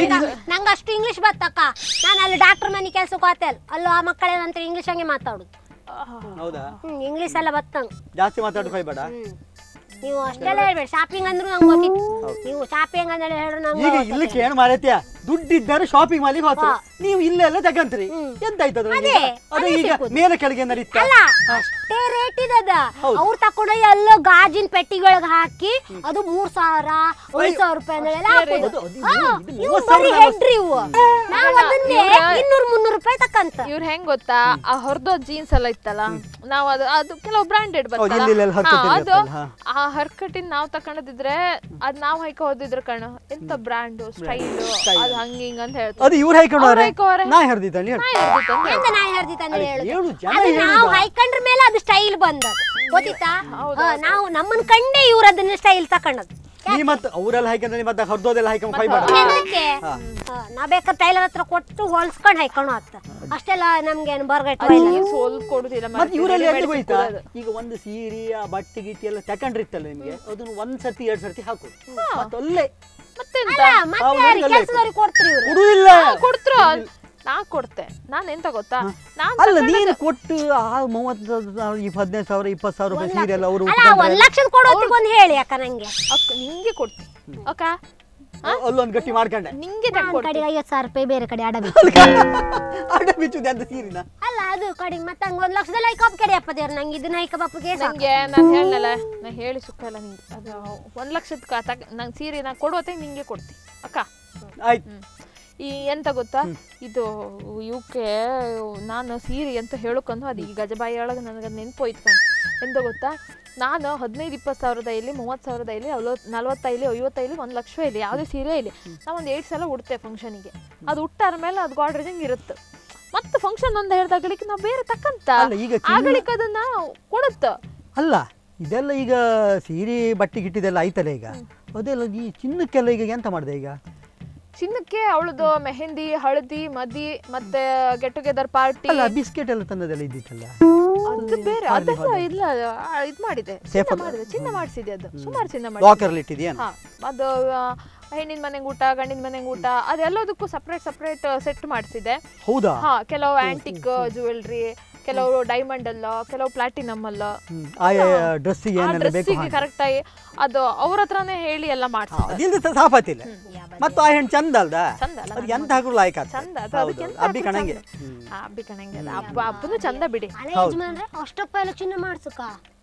ನಂಗ ಅಷ್ಟು ಇಂಗ್ಲಿಷ್ ಬತ್ತಕ್ಕ ನಾನು ಅಲ್ಲಿ ಡಾಕ್ಟರ್ ಮನೆ ಕೆಲ್ಸಕ್ಕೆ ಹೋತೆ ಅಲ್ಲೂ ಆ ಮಕ್ಕಳೇನಂತ ಇಂಗ್ಲಿಷ್ ಹಂಗೆ ಮಾತಾಡುದು ಹೌದಾ ಹ್ಮ್ ಇಂಗ್ಲಿಷ್ ಎಲ್ಲ ಬತ್ತಂಗ ಜಾಸ್ತಿ ಮಾತಾಡೋಕೆ ಹೋಗ್ಬೇಡ ಹ್ಮ್ ನೀವು ಅಷ್ಟೆಲ್ಲ ಹೇಳ್ಬೇಡಿ ಶಾಪಿಂಗ್ ಅಂದ್ರೂ ನಂಗೆ ಗೊತ್ತಿತ್ತು ನೀವು ಶಾಪಿಂಗ್ ಅಂದ್ರೆ ಹೇಳ್ರು ನಂಗೆ ಈಗ ಇಲ್ಲಕ್ಕೆ ಏನು ಮಾರೈತ್ಯ ದುಡ್ಡಿದ್ದಾರೆ ಶಾಪಿಂಗ್ ಮಾಡ್ಲಿಕ್ಕೆ ಹೋಗ್ತಾರೆ ನೀವು ಇಲ್ಲೆಲ್ಲ ತಗಂತ್ರಿ ಎಂತ ಆಯ್ತು ಅದ್ರಲ್ಲಿ ಅದೇ, ಈಗ? ಅದು ಅದೇ ಈಗ ಸಿಕ್ಕುದು. ಮೇಲೆ ಕೆಳಗೆ ನಡೀತಾ ಅಲ್ಲ ಅಷ್ಟೇ ರೇಟ್ ಇದದ ಹೌದು. ಅವ್ರು ತಕೊಂಡೋಗಿ ಎಲ್ಲೋ ಗಾಜಿನ ಪೆಟ್ಟಿಗೊಳಗೆ ಹಾಕಿ ಅದು ಮೂರ್ ಸಾವಿರ ಐದ್ ಸಾವಿರ ರೂಪಾಯಿ ಅಂದೇಳಿ ಹಾಕೋದು ಅದು- ಅದು ಹಾ, ಇದು ಇವು ಮೂವತ್ತು ಬರೀ ಸಾವಿರ ಹೆಡ್ರಿ ಇವು ನಾವು ಅದನ್ನೇ ಇನ್ನೂರ್ ಮುನ್ನೂರು ರೂಪಾಯಿ ತಕ್ಕಂತ ಇವ್ರು ಹೆಂಗ್ ಗೊತ್ತಾ ಆ ಹೊರದೋ ಜೀನ್ಸ್ ಎಲ್ಲ ಇತ್ತಲ್ಲ ನಾವ್ ಅದು ಅದು ಕೆಲವು ಬ್ರಾಂಡೆಡ್ ಹೌದು, ಇಲ್ಲಿ ಇಲ್ಲಿ ಹರ್ಕಟ್ ಅದು ಇರುತ್ತಲ್ಲ, ಹಾ. ಆ ಹರ್ಕಟಿನ್ ನಾವ್ ತಕೊಂಡದಿದ್ರೆ ಅದ್ ನಾವ್ ಹೈಕ ಹೋದಿದ್ರ ಕಣ ಎಂತ ಬ್ರಾಂಡ್ ಸ್ಟೈಲ್ ಅದು ಹಂಗ ಹಿಂಗ ಅಂತ ಹೇಳ್ತಾರೆ ಅದು ಇವ್ರು ಹಾಕೊಂಡು ಅವ್ರು ಹಾಯ್ಕೋರೆ. ನಾ ಹಿಡ್ದಿದ್ದಾನೆ ಹೇಳು ಎಂತ ನಾಯಿ ಹರ್ದಿತ್ತ ಅಂದ್ರೆ ಅಲ್ಲ, ಹೇಳುದು ಹೇಳು, ಜನ ಅದು ನಾವು ಹೇಳುದು. ಹೈಕಂಡ್ರ ಮೇಲೆ ಅದು ಸ್ಟೈಲ್ ಬಂದದ್ದು ಗೊತ್ತಿತ್ತಾ ಹಾ, ನಾವು ನಮ್ಮನ್ ಕಂಡೇ ಇವ್ರ ಅದನ್ನ ಸ್ಟೈಲ್ ತಕೊಂಡದ್ದು ನೀ ಮತ್ತೆ ಅವರೆಲ್ಲ ಹಾಯ್ಕೊಂಡ್ರೆ ನೀ ಮತ್ತೆ ಹರ್ದೋದೆಲ್ಲ ಹಾಯ್ಕೊಂಡು ಹೋಗ್ಬೇಡ ಏನಕ್ಕೆ ಹಾ, ನಾ ಬೇಕಾದ್ರೆ ಟೈಲರ್ ಹತ್ರ ಕೊಟ್ಟು ಹೊಲ್ಸ್ಕೊಂಡು ಹಾಕೊಂಡು ಆಗ್ತ ಅಷ್ಟೆಲ್ಲ ನಮ್ಗೇನು ಬರ್ಗಟ್ ನೀವ್ ಸ್ವಲ್ಪ ಕೊಡುದಿಲ್ಲ ಮತ್ತೆ ಇವರೆಲ್ಲ ಎಲ್ಲಿ ಹೋಯ್ತಾ ಈಗ ಒಂದು ಸೀರೆ ಆ ಬಟ್ಟೆ ಗಿಟ್ಟಿ ಎಲ್ಲ ತಕೊಂಡ್ರಿತ್ತಲ್ಲ ನಿಮ್ಗೆ ಅದನ್ನ ಒಂದ್ ಸರ್ತಿ ಎರಡ್ ಸರ್ತಿ ಹಾಕು ಮತ್ತೆ ಅಲ್ಲೇ ಮತ್ತೆಂತ ಮತ್ತೆ ಅವ್ರು ಯಾರಿಗೆ ಅಲ್ಲೇ ಕೆಲ್ಸದವ್ರಿಗೆ ಕೊಡ್ತೀರಿ ಇವ್ರು ಕೊಡುದಿಲ್ಲ ಕೊಡ್ತ್ರ ನಾ ಕೊಡ್ತೆ ನಾನ್ ಎಂತ ಗೊತ್ತಾ ನಾನ್ ಅಲ್ಲ ನೀನು ಕೊಟ್ಟು ಆ ಮೂವತ್ತು ಈ ಹದಿನೈದು ಸಾವಿರ ಇಪ್ಪತ್ತು ಸಾವಿರ ರೂಪಾಯಿ ಸೀರೆ ಎಲ್ಲ ಅವರು ಅಲ್ಲ ಒಂದ್ ಲಕ್ಷದ ಕೊಡೋತಿಗೆ ಒಂದು ಹೇಳಿ ಅಕ್ಕ ನಂಗೆ ಅಕ್ಕ ನಿಂಗೆ ಕೊಡ್ತಿ ಅಕ್ಕ ಅಲ್ಲೊಂದು ಗಟ್ಟಿ ಮಾಡ್ಕೊಂಡೆ ನಿಂಗೆ ನನ್ನ ತಕ್ಕೊಡ್ತಿ ಕಡೆಗೆ ಐವತ್ತು ಸಾವಿರ ರೂಪಾಯಿ ಬೇರೆ ಕಡೆ ಅಡಬಿ ಅಡ್ಡ ಬಿಚ್ಚುದೆ ಅಂತ ಸೀರಿನ ಅಲ್ಲ ಅದು ಕಡಿಮೆ ಮತ್ತೆ ಹಂಗ ಒಂದ್ ಲಕ್ಷದಲ್ಲಿ ಐಕ ಕಡೆ ಅಪ್ಪದೇವ್ರು ನಂಗೆ ಇದನ್ನ ಐಕ ಬಪ್ಪಗೆ ನಂಗೆ ನಾನು ಹೇಳಲ್ಲ ನಾ ಹೇಳಿ ಸುಖ ಇಲ್ಲ ನಿಂಗೆ ಅದು ಒಂದ್ ಲಕ್ಷದ ಕ ತಗ ನಂಗೆ ಸೀರೆ ನಾ ಕೊಡುವತ್ತೆ ನಿಂಗೆ ಕೊಡ್ತಿ ಅಕ್ಕ ಆಯ್ತು ಹ್ಮ್. ಈ ಎಂತ ಗೊತ್ತಾ ಇದು ಇವಕ್ಕೆ ನಾನು ಸೀರೆ ಅಂತ ಹೇಳಕ್ಕಂದು ಅದು ಈ ಗಜಬಾಯಿ ಒಳಗೆ ನನಗೆ ನೆನಪು ಹೋಯ್ತು ಕಣ್ ಎಂತ ಗೊತ್ತಾ ನಾನು ಹದಿನೈದು ಇಪ್ಪತ್ತು ಸಾವಿರದ ಇಲ್ಲಿ ಮೂವತ್ತು ಸಾವಿರದ ಇಲ್ಲಿ ಅವಳು ನಲ್ವತ್ತೈಲಿ ಐವತ್ತೈಲಿ ಒಂದು ಲಕ್ಷ ಇಲ್ಲಿ ಯಾವುದೇ ಸೀರೆ ಇಲ್ಲಿ ನಾ ಒಂದು ಏಟ್ ಸಲ ಉಡ್ತೆ ಫಂಕ್ಷನಿಗೆ ಅದು ಉಟ್ಟಾರ ಮೇಲೆ ಅದು ಗಾಡ್ರೇಜಂಗ್ ಇರುತ್ತೆ ಮತ್ತೆ ಫಂಕ್ಷನ್ ಒಂದು ಹೇಳ್ದಾಗಳಿಕೆ ನಾವು ಬೇರೆ ತಕ್ಕಂತ ಅಲ್ಲ, ಈಗ ಚಿನ್ನ- ಆಗಳಿಕೆ ಅದನ್ನ ಕೊಡುತ್ತ ಅಲ್ಲ ಇದೆಲ್ಲ ಈಗ ಸೀರೆ ಬಟ್ಟೆ ಗಿಟ್ಟಿದೆಲ್ಲ ಆಯ್ತಲ್ಲ ಈಗ ಅದೆಲ್ಲ ಈ ಚಿನ್ನಕ್ಕೆಲ್ಲ ಈಗ ಎಂತ ಮಾಡಿದೆ ಈಗ ಚಿನ್ನಕ್ಕೆ ಅವಳದು ಮೆಹಂದಿ ಹಳದಿ ಮದಿ ಮತ್ತೆ ಗೆಟ್ ಟುಗೆದರ್ ಪಾರ್ಟಿ ಅಲ್ಲ ಬಿಸ್ಕೆಟ್ ಎಲ್ಲ ತಂದದೆಲ್ಲ ಇದ್ದಿತ್ತಲ್ಲ ಅದು ಬೇರೆ ಅದೆಲ್ಲ ಇಲ್ಲ ಆ, ಇದ್ ಮಾಡಿದೆ Safe ಚಿನ್ನ ಅಲ್ಲ? ಮಾಡಿದೆ ಚಿನ್ನ ಮಾಡಿಸಿದೆ ಅದು ಸುಮಾರು ಚಿನ್ನ ಮಾಡಿದೆ ಲಾಕರ್ಲಿ ಇಟ್ಟಿದ್ಯೇನು ಹಾ ಅದು ಆ, ಹೆಣ್ಣಿನ ಮನೆಗೆ ಊಟ ಗಂಡಿನ ಮನೆಗೆ ಊಟ ಅದೆಲ್ಲದಕ್ಕೂ ಸಪ್ರೇಟ್ ಸಪ್ರೇಟ್ ಸೆಟ್ ಮಾಡಿಸಿದೆ ಹೌದಾ ಹಾ ಕೆಲವು ಆಂಟಿಕ್ ಜುವೆಲ್ರಿ ಕೆಲವು ಡೈಮಂಡ್ ಅಲ್ಲ ಕೆಲವು ಪ್ಲಾಟಿನಮ್ ಅಲ್ಲ ಹ್ಮ್. ಆ ಡ್ರೆಸ್ಸಿಗೆ ಏನೆಲ್ಲ ಬೇಕು ಡ್ರೆಸ್ಸಿಗೆ ಹಾಗೆ. ಕರೆಕ್ಟ್ ಆಗಿ ಅದು ಅವ್ರ ಹತ್ರನೇ ಹೇಳಿ ಎಲ್ಲ ಮಾಡ್ಸಿದ್ದಾರೆ ಅದಿಲ್ದ ಸಾಫಾತಿಲ್ಲ ಮತ್ತು ಆ ಹೆಣ್ಣು ಚಂದ ಅಲ್ದ ಚಂದ ಅಲ್ಲ ಅದು ಎಂತ ಹಾಕಲು ಲಾಯ್ಕ್ ಚಂದ ಅದು ಹೌದು ಅದಕ್ಕೆ ಎಂತ ಅಬ್ಬಿ ಹಾಕು ಕಣಂಗೆ ಚಂದ. ಆ, ಅಬ್ಬಿ ಕಣಂಗೆ ಅದು. ಹಬ್ಬ ಹಬ್ಬನು ಚಂದ ಬಿಡಿ ಹಳೆ ಯಜಮಾನ್ರೆ ಅಷ್ಟಪ್ಪ ಎಲ್ಲ ಚಿನ್ನ ಮಾಡ್ಸಕ್ಕ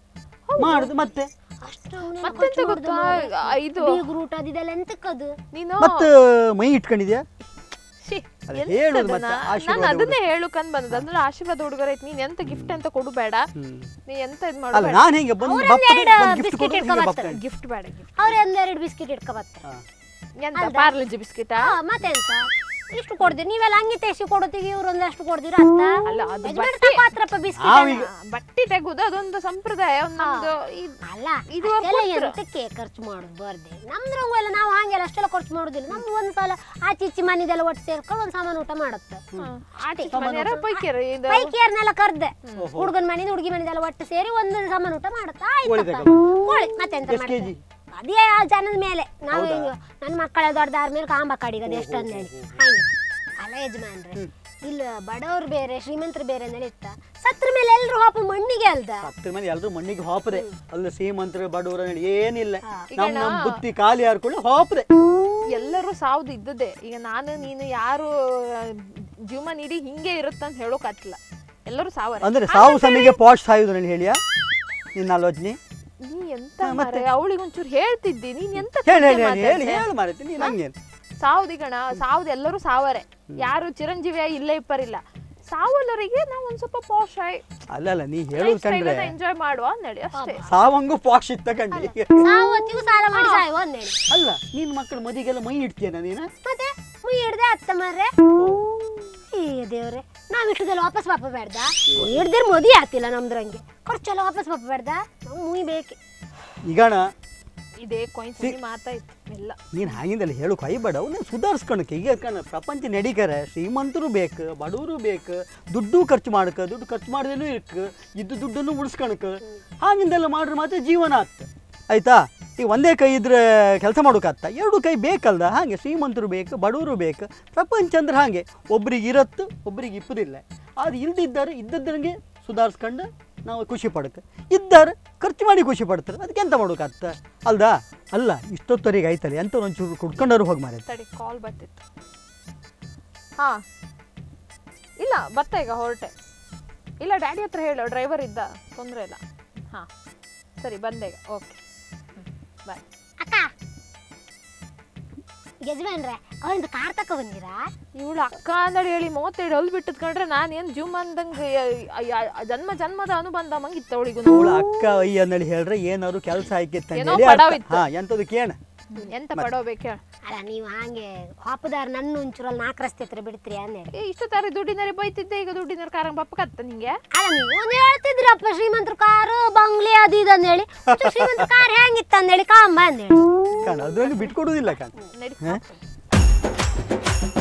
ಮಾಡುದು ಮತ್ತೆ ಅಷ್ಟು ಮತ್ತೆಂತ ಗೊತ್ತಾ ಇದು ರೂಟ್ ಅದಿದೆಲ್ಲ ಎಂತಕ್ಕದು ನೀನು ಮತ್ತೆ ಮೈ ಇಟ್ಕೊಂಡಿದ್ಯಾ ಛೀ, ಅಲ್ಲ, ಎಂತದು ಹೇಳುದು ಮತ್ತೆ, ನಾ- ಆಶೀರ್ವಾದ ನಾನು ಅದನ್ನೇ ಹೇಳುಕಂದ್ ಬಂದದ್ದು ಅಂದ್ರೆ ಆಶೀರ್ವಾದ ಹುಡುಗರ ಐತಿ ನೀನ್ ಎಂತ ಗಿಫ್ಟ್ ಅಂತ ಕೊಡಬೇಡ ನೀ ಎಂತ ಇದ್ ಅಲ್ಲ ಮಾಡಬೇಡ ನಾನು ಹಿಂಗೆ ಬಂದು ಅವ್ರೊಂದ್ ಗಿಫ್ಟ್ ಎರಡು ಕೊಟ್ಟು biscuit ಹಿಂಗೆ ಇಟ್ಕೊ ಬರ್ತೇನೆ ಗಿಫ್ಟ್ ಬೇಡ ಗಿಫ್ಟ್ ಅವ್ರ ಒಂದೆರಡು ಬಿಸ್ಕಿಟ್ ಇಟ್ಕೊ ಬರ್ತಾರೆ ಎಂತ ಪಾರ್ಲೆಜಿ ಬಿಸ್ಕಿಟಾ ಹಾ ಮತ್ತೆಂತ ಇಷ್ಟು ಕೊಡ್ತೀರಿ ನೀವೆಲ್ಲ ಹಂಗೆ ತೆಸಿ ಕೊಡೋತಿಗೆ ಇವ್ರು ಒಂದಷ್ಟು ಕೊಡ್ತೀರ ಅತ್ತ ಅಲ್ಲ, ಅದು ಯಜಮಾನ್ರೆ ಬಟ್ಟೆ- ತಗೋತ್ರಪ್ಪ ಬಿಸ್ಕಿಟ್ ನಾವೀಗ ಬಟ್ಟಿ ತೆಗುದು ಅದೊಂದು ಸಂಪ್ರದಾಯ ಒಂದ್ ನಮ್ದು ಇದ್- ಅಲ್ಲ ಇದು ಅಷ್ಟೆಲ್ಲ ಕೊಟ್ರು. ಎಂತಕ್ಕೆ ಖರ್ಚು ಮಾಡೋದು ಬರ್ದೆ ನಮ್ದ್ರಂಗು ಎಲ್ಲ ನಾವು ಹಂಗೆಲ್ಲ ಅಷ್ಟೆಲ್ಲ ಖರ್ಚು ಮಾಡೋದಿಲ್ಲ ನಮ್ದು ಒಂದ್ ಸಲ ಆಚೆ ಈಚೆ ಮನೆದೆಲ್ಲ ಒಟ್ಟು ಸೇರ್ಕೊಂಡು ಒಂದ್ ಸಾಮಾನು ಊಟ ಮಾಡುತ್ತೆ ಆಚೆ ಮನೆಯವ್ರ ಪೈಕಿಯರು ಇದು ಪೈಕಿಯರ್ನೆಲ್ಲ ಕರ್ದೆ ಹುಡುಗನ ಮನೆದು ಹುಡುಗಿ ಮನೆದೆಲ್ಲ ಒಟ್ಟು ಸೇರಿ ಒಂದು ಸಾಮಾನು ಊಟ ಮಾಡುತ್ತಾ ಕೋಳಿ ಆಯ್ತಪ್ಪ ಕೋಳಿ ಮತ್ತೆಂತ ಎಷ್ಟ್ ಮಾಡ್ತಾರೆ ಕೆಜಿ? ಅದೇ ಆ ಜನದ ಮೇಲೆ ನಾವು ಈಗ ನನ್ನ ಮಕ್ಕಳ ದೊಡ್ಡದಾದ ಮೇಲೆ ಕಾಂಬ ಕಡಿಗದು ಎಷ್ಟು ಅಂದೇಳಿ ಹಾಗೆ ಅಲ್ಲ ಯಜಮಾನ್ರೆ ಇಲ್ಲ ಬಡವರು ಬೇರೆ ಶ್ರೀಮಂತರು ಬೇರೆ ಅಂದೇಳಿ ಇತ್ತ ಸತ್ರ ಮೇಲೆ ಎಲ್ರು ಹಾಪು ಮಣ್ಣಿಗೆ ಅಲ್ದ ಹತ್ತಿರ ಮಂದಿ ಎಲ್ಲರೂ ಮಣ್ಣಿಗೆ ಹಾಪದೆ ಅಲ್ಲ ಶ್ರೀಮಂತರು ಬಡವರು ಹೇಳಿ ಏನಿಲ್ಲ ನಮ್ ನಮ್ ಬುತ್ತಿ ಖಾಲಿ ಹಾರ್ಕೊಳ್ಳಿ ಹಾಪದೆ ಎಲ್ಲರೂ ಸಾವ್ದು ಇದ್ದದ್ದೇ ಈಗ ನಾನು ನೀನು ಯಾರು ಆ, ಜೀವನ ಇಡೀ ಹಿಂಗೆ ಇರುತ್ತಂತ ಹೇಳೋಕಾತಿಲ್ಲ ಎಲ್ಲರೂ ಸಾವರೆ ಅಂದ್ರೆ ಸಾವು ಸಮಿಗೆ ಪಾಶ್ ಸಾಯುದು ನಾನು ಹೇಳಿಯಾ ನಿನ್ನ ಆಲೋಚನೆ ನೀ ಎಂತ ಮಾರೆ ಅವಳಿಗೆ ಒಂಚೂರು ಹೇಳ್ತಿದ್ದಿ ನೀನ್ ಎಂತ ಹೇಳಿ ಹೇಳಿ ಕಥೆ ಹೇಳಿ ಹೇಳಿ ಮಾತಾಡ್ದೆ? ಹೇಳಿ ಮಾರೈತಿ ನೀನು ಹಂಗೇನು ಸಾವ್ದಿಗಣ ಸಾವ್ದು ಎಲ್ಲರೂ ಸಾವರೆ ಯಾರು ಚಿರಂಜೀವಿಯ ಇಲ್ಲೇ ಇಪ್ಪರಿಲ್ಲ ಸಾವಲ್ಲರಿಗೆ ನಾವು ಒಂದ್ ಸ್ವಲ್ಪ ಪಾಶ್ ಆಗಿ ಅಲ್ಲ ಅಲ್ಲ ನೀ ಹೇಳೋದು ಕಂಡ್ರೆ ಎಂಜಾಯ್ ಮಾಡುವ ನಡಿ ಅಷ್ಟೇ ಸಾವಂಗೂ ಪಾಶ್ ಇತ್ತ ಕಂಡ್ರಿ ಸಾವತ್ತಿಗೂ ಸಾಲ ಮಾಡಿ ಸಾಯುವ ಅಂದೇಳಿ ಅಲ್ಲ ನಿನ್ ಮಕ್ಕಳು ಮದಿಗೆಲ್ಲ ಮೈ ಇಡ್ತೀಯನ ನೀನು ಮತ್ತೆ ಮುಯ್ ಹಿಡ್ದೆ ಅತ್ತ ಮಾರ್ರೆ ಏ ದೇವ್ರೆ ನಾವ್ ಇಟ್ಟದೆಲ್ಲ ವಾಪಸ್ ಪಾಪ ಬೇಡ್ದ ಹಿಡ್ದಿರ್ ಮದಿ ಆಗ್ತಿಲ್ಲ ನಮ್ದ್ರಂಗೆ ಖರ್ಚೆಲ್ಲ ವಾಪಸ್ ಪಾಪ ಬೇಡ್ದ ನಾವು ಮುಯ್ ಬೇಕೆ ಈಗಣ ಇದೇ ಕಾಯಿನ್ಸ್ ಮಾತಾಯ್ತು ಎಲ್ಲ ನೀನು ಹಾಗಿಂದಲ್ಲಿ ಹೇಳು ಕೈಬೇಡ ಅವನ್ನ ಸುಧಾರಿಸ್ಕೊಳಕ್ಕೆ ಈಗ ಕಣ ಪ್ರಪಂಚ ನಡೀಕರೆ ಶ್ರೀಮಂತರು ಬೇಕು ಬಡವರು ಬೇಕು ದುಡ್ಡು ಖರ್ಚು ಮಾಡಕ್ಕೆ ದುಡ್ಡು ಖರ್ಚು ಮಾಡ್ದೇನೂ ಇರ್ಕ ಇದ್ದು ದುಡ್ಡನ್ನು ಉಳಿಸ್ಕೊಳಕ್ಕೆ ಹಾಗಿಂದೆಲ್ಲ ಮಾಡ್ರೆ ಮಾತ್ರ ಜೀವನ ಆಗ್ತದೆ ಆಯ್ತಾ ಈಗ ಒಂದೇ ಕೈ ಇದ್ರೆ ಕೆಲಸ ಮಾಡೋಕ್ಕಾಗ್ತ ಎರಡು ಕೈ ಬೇಕಲ್ದ ಹಾಗೆ ಶ್ರೀಮಂತರು ಬೇಕು ಬಡವರು ಬೇಕು ಪ್ರಪಂಚ ಅಂದ್ರೆ ಹಾಗೆ ಒಬ್ರಿಗೆ ಇರತ್ತು ಒಬ್ರಿಗೆ ಇಪ್ಪದಿಲ್ಲ ಆದ್ರೆ ಇಲ್ದಿದ್ದಾರೆ ಇದ್ದದ್ದಂಗೆ ಸುಧಾರಿಸ್ಕೊಂಡು ನಾವು ಖುಷಿ ಪಡಕ್ಕೆ ಇದ್ದಾರೆ ಖರ್ಚು ಮಾಡಿ ಖುಷಿ ಪಡ್ತಾರೆ ಅದಕ್ಕೆ ಎಂತ ಮಾಡೋಕ್ಕಾಗ್ತ ಅಲ್ದಾ ಅಲ್ಲ ಇಷ್ಟೊತ್ತವರೆಗೆ ಆಯ್ತಲ್ಲ ಎಂತ ಒಂಚೂರು ಕುಡ್ಕೊಂಡವ್ರು ಹೋಗಿ ಮಾರ ತಡಿ ಕಾಲ್ ಬರ್ತಿತ್ತು ಹಾ ಇಲ್ಲ ಬತ್ತ ಈಗ ಹೊರಟೆ ಇಲ್ಲ ಡ್ಯಾಡಿ ಹತ್ರ ಹೇಳು ಡ್ರೈವರ್ ಇದ್ದ ತೊಂದರೆ ಇಲ್ಲ ಹಾ ಸರಿ ಬಂದೆ ಈಗ ಓಕೆ ಬಾಯ್ ಅಕ್ಕ ಯಜಮಾನ್ರೆ ಅವರಿಂದ ಕಾರ್ ತಕ ಬಂದಿರಾ ಇವಳು ಅಕ್ಕ ಅಂದಳಿ ಹೇಳಿ ಮೂವತ್ತೇಳು ಹಲ್ ಬಿಟ್ಟದ್ ಕಂಡ್ರೆ ನಾನು ಏನು ಜುಮ್ ಅಂದಂಗೆ ಜನ್ಮ ಜನ್ಮದ ಅನುಬಂಧ ಮಂಗಿತ್ತು ಅವಳಿಗೂ ಅವಳ ಅಕ್ಕ ಅಯ್ಯ ಅಂದೇಳಿ ಹೇಳ್ರೆ ಏನಾದ್ರು ಕೆಲಸ ಆಯ್ಕಿತ್ತು ಏನೋ ಅಂತೇಳಿ ಪಡವ ಅರ್ಥ. ಇತ್ತು. ಹಾ ಎಂತದು ಕೇಳ ಎಂತ ಪಡೋಬೇಕು ಹೇಳ ಅಲ್ಲ ನೀವು ಹಾಗೆ ಹಾಪದಾರ ನನ್ನ ಒಂಚೂರಲ್ಲಿ ನಾಲ್ಕು ರಸ್ತೆ ಹತ್ರ ಬಿಡ್ತೀರಿ ಅಂದೇಳಿ ಏ ಇಷ್ಟು ತಾರೆ ದುಡ್ಡಿನರಿ ಬೈತಿದ್ದೆ ಈಗ ದುಡ್ಡಿನ ಕಾರಂಗ್ ಬಪ್ಪಕತ್ತ ನಿಂಗೆ ಅಲ್ಲ ನೀವು ಒಂದು ಹೇಳ್ತಿದ್ರಪ್ಪ ಶ್ರೀಮಂತರ ಕಾರು ಬಂಗ್ಲೆ ಅದು ಇದು ಅಂದೇಳಿ ಒಂಚೂರು ಶ್ರೀಮಂತರ ಕಾರ್ ಹೆಂಗಿತ್ತು ಅಂದೇಳಿ ಕಾಂಬ ಅಂದೇಳಿ ಕಾಣ ಅದ್ರಲ್ಲಿ ಬಿಟ್ಕೊಡುದಿಲ್ಲ ಕಾಣ ನಡಿ ಹಾ?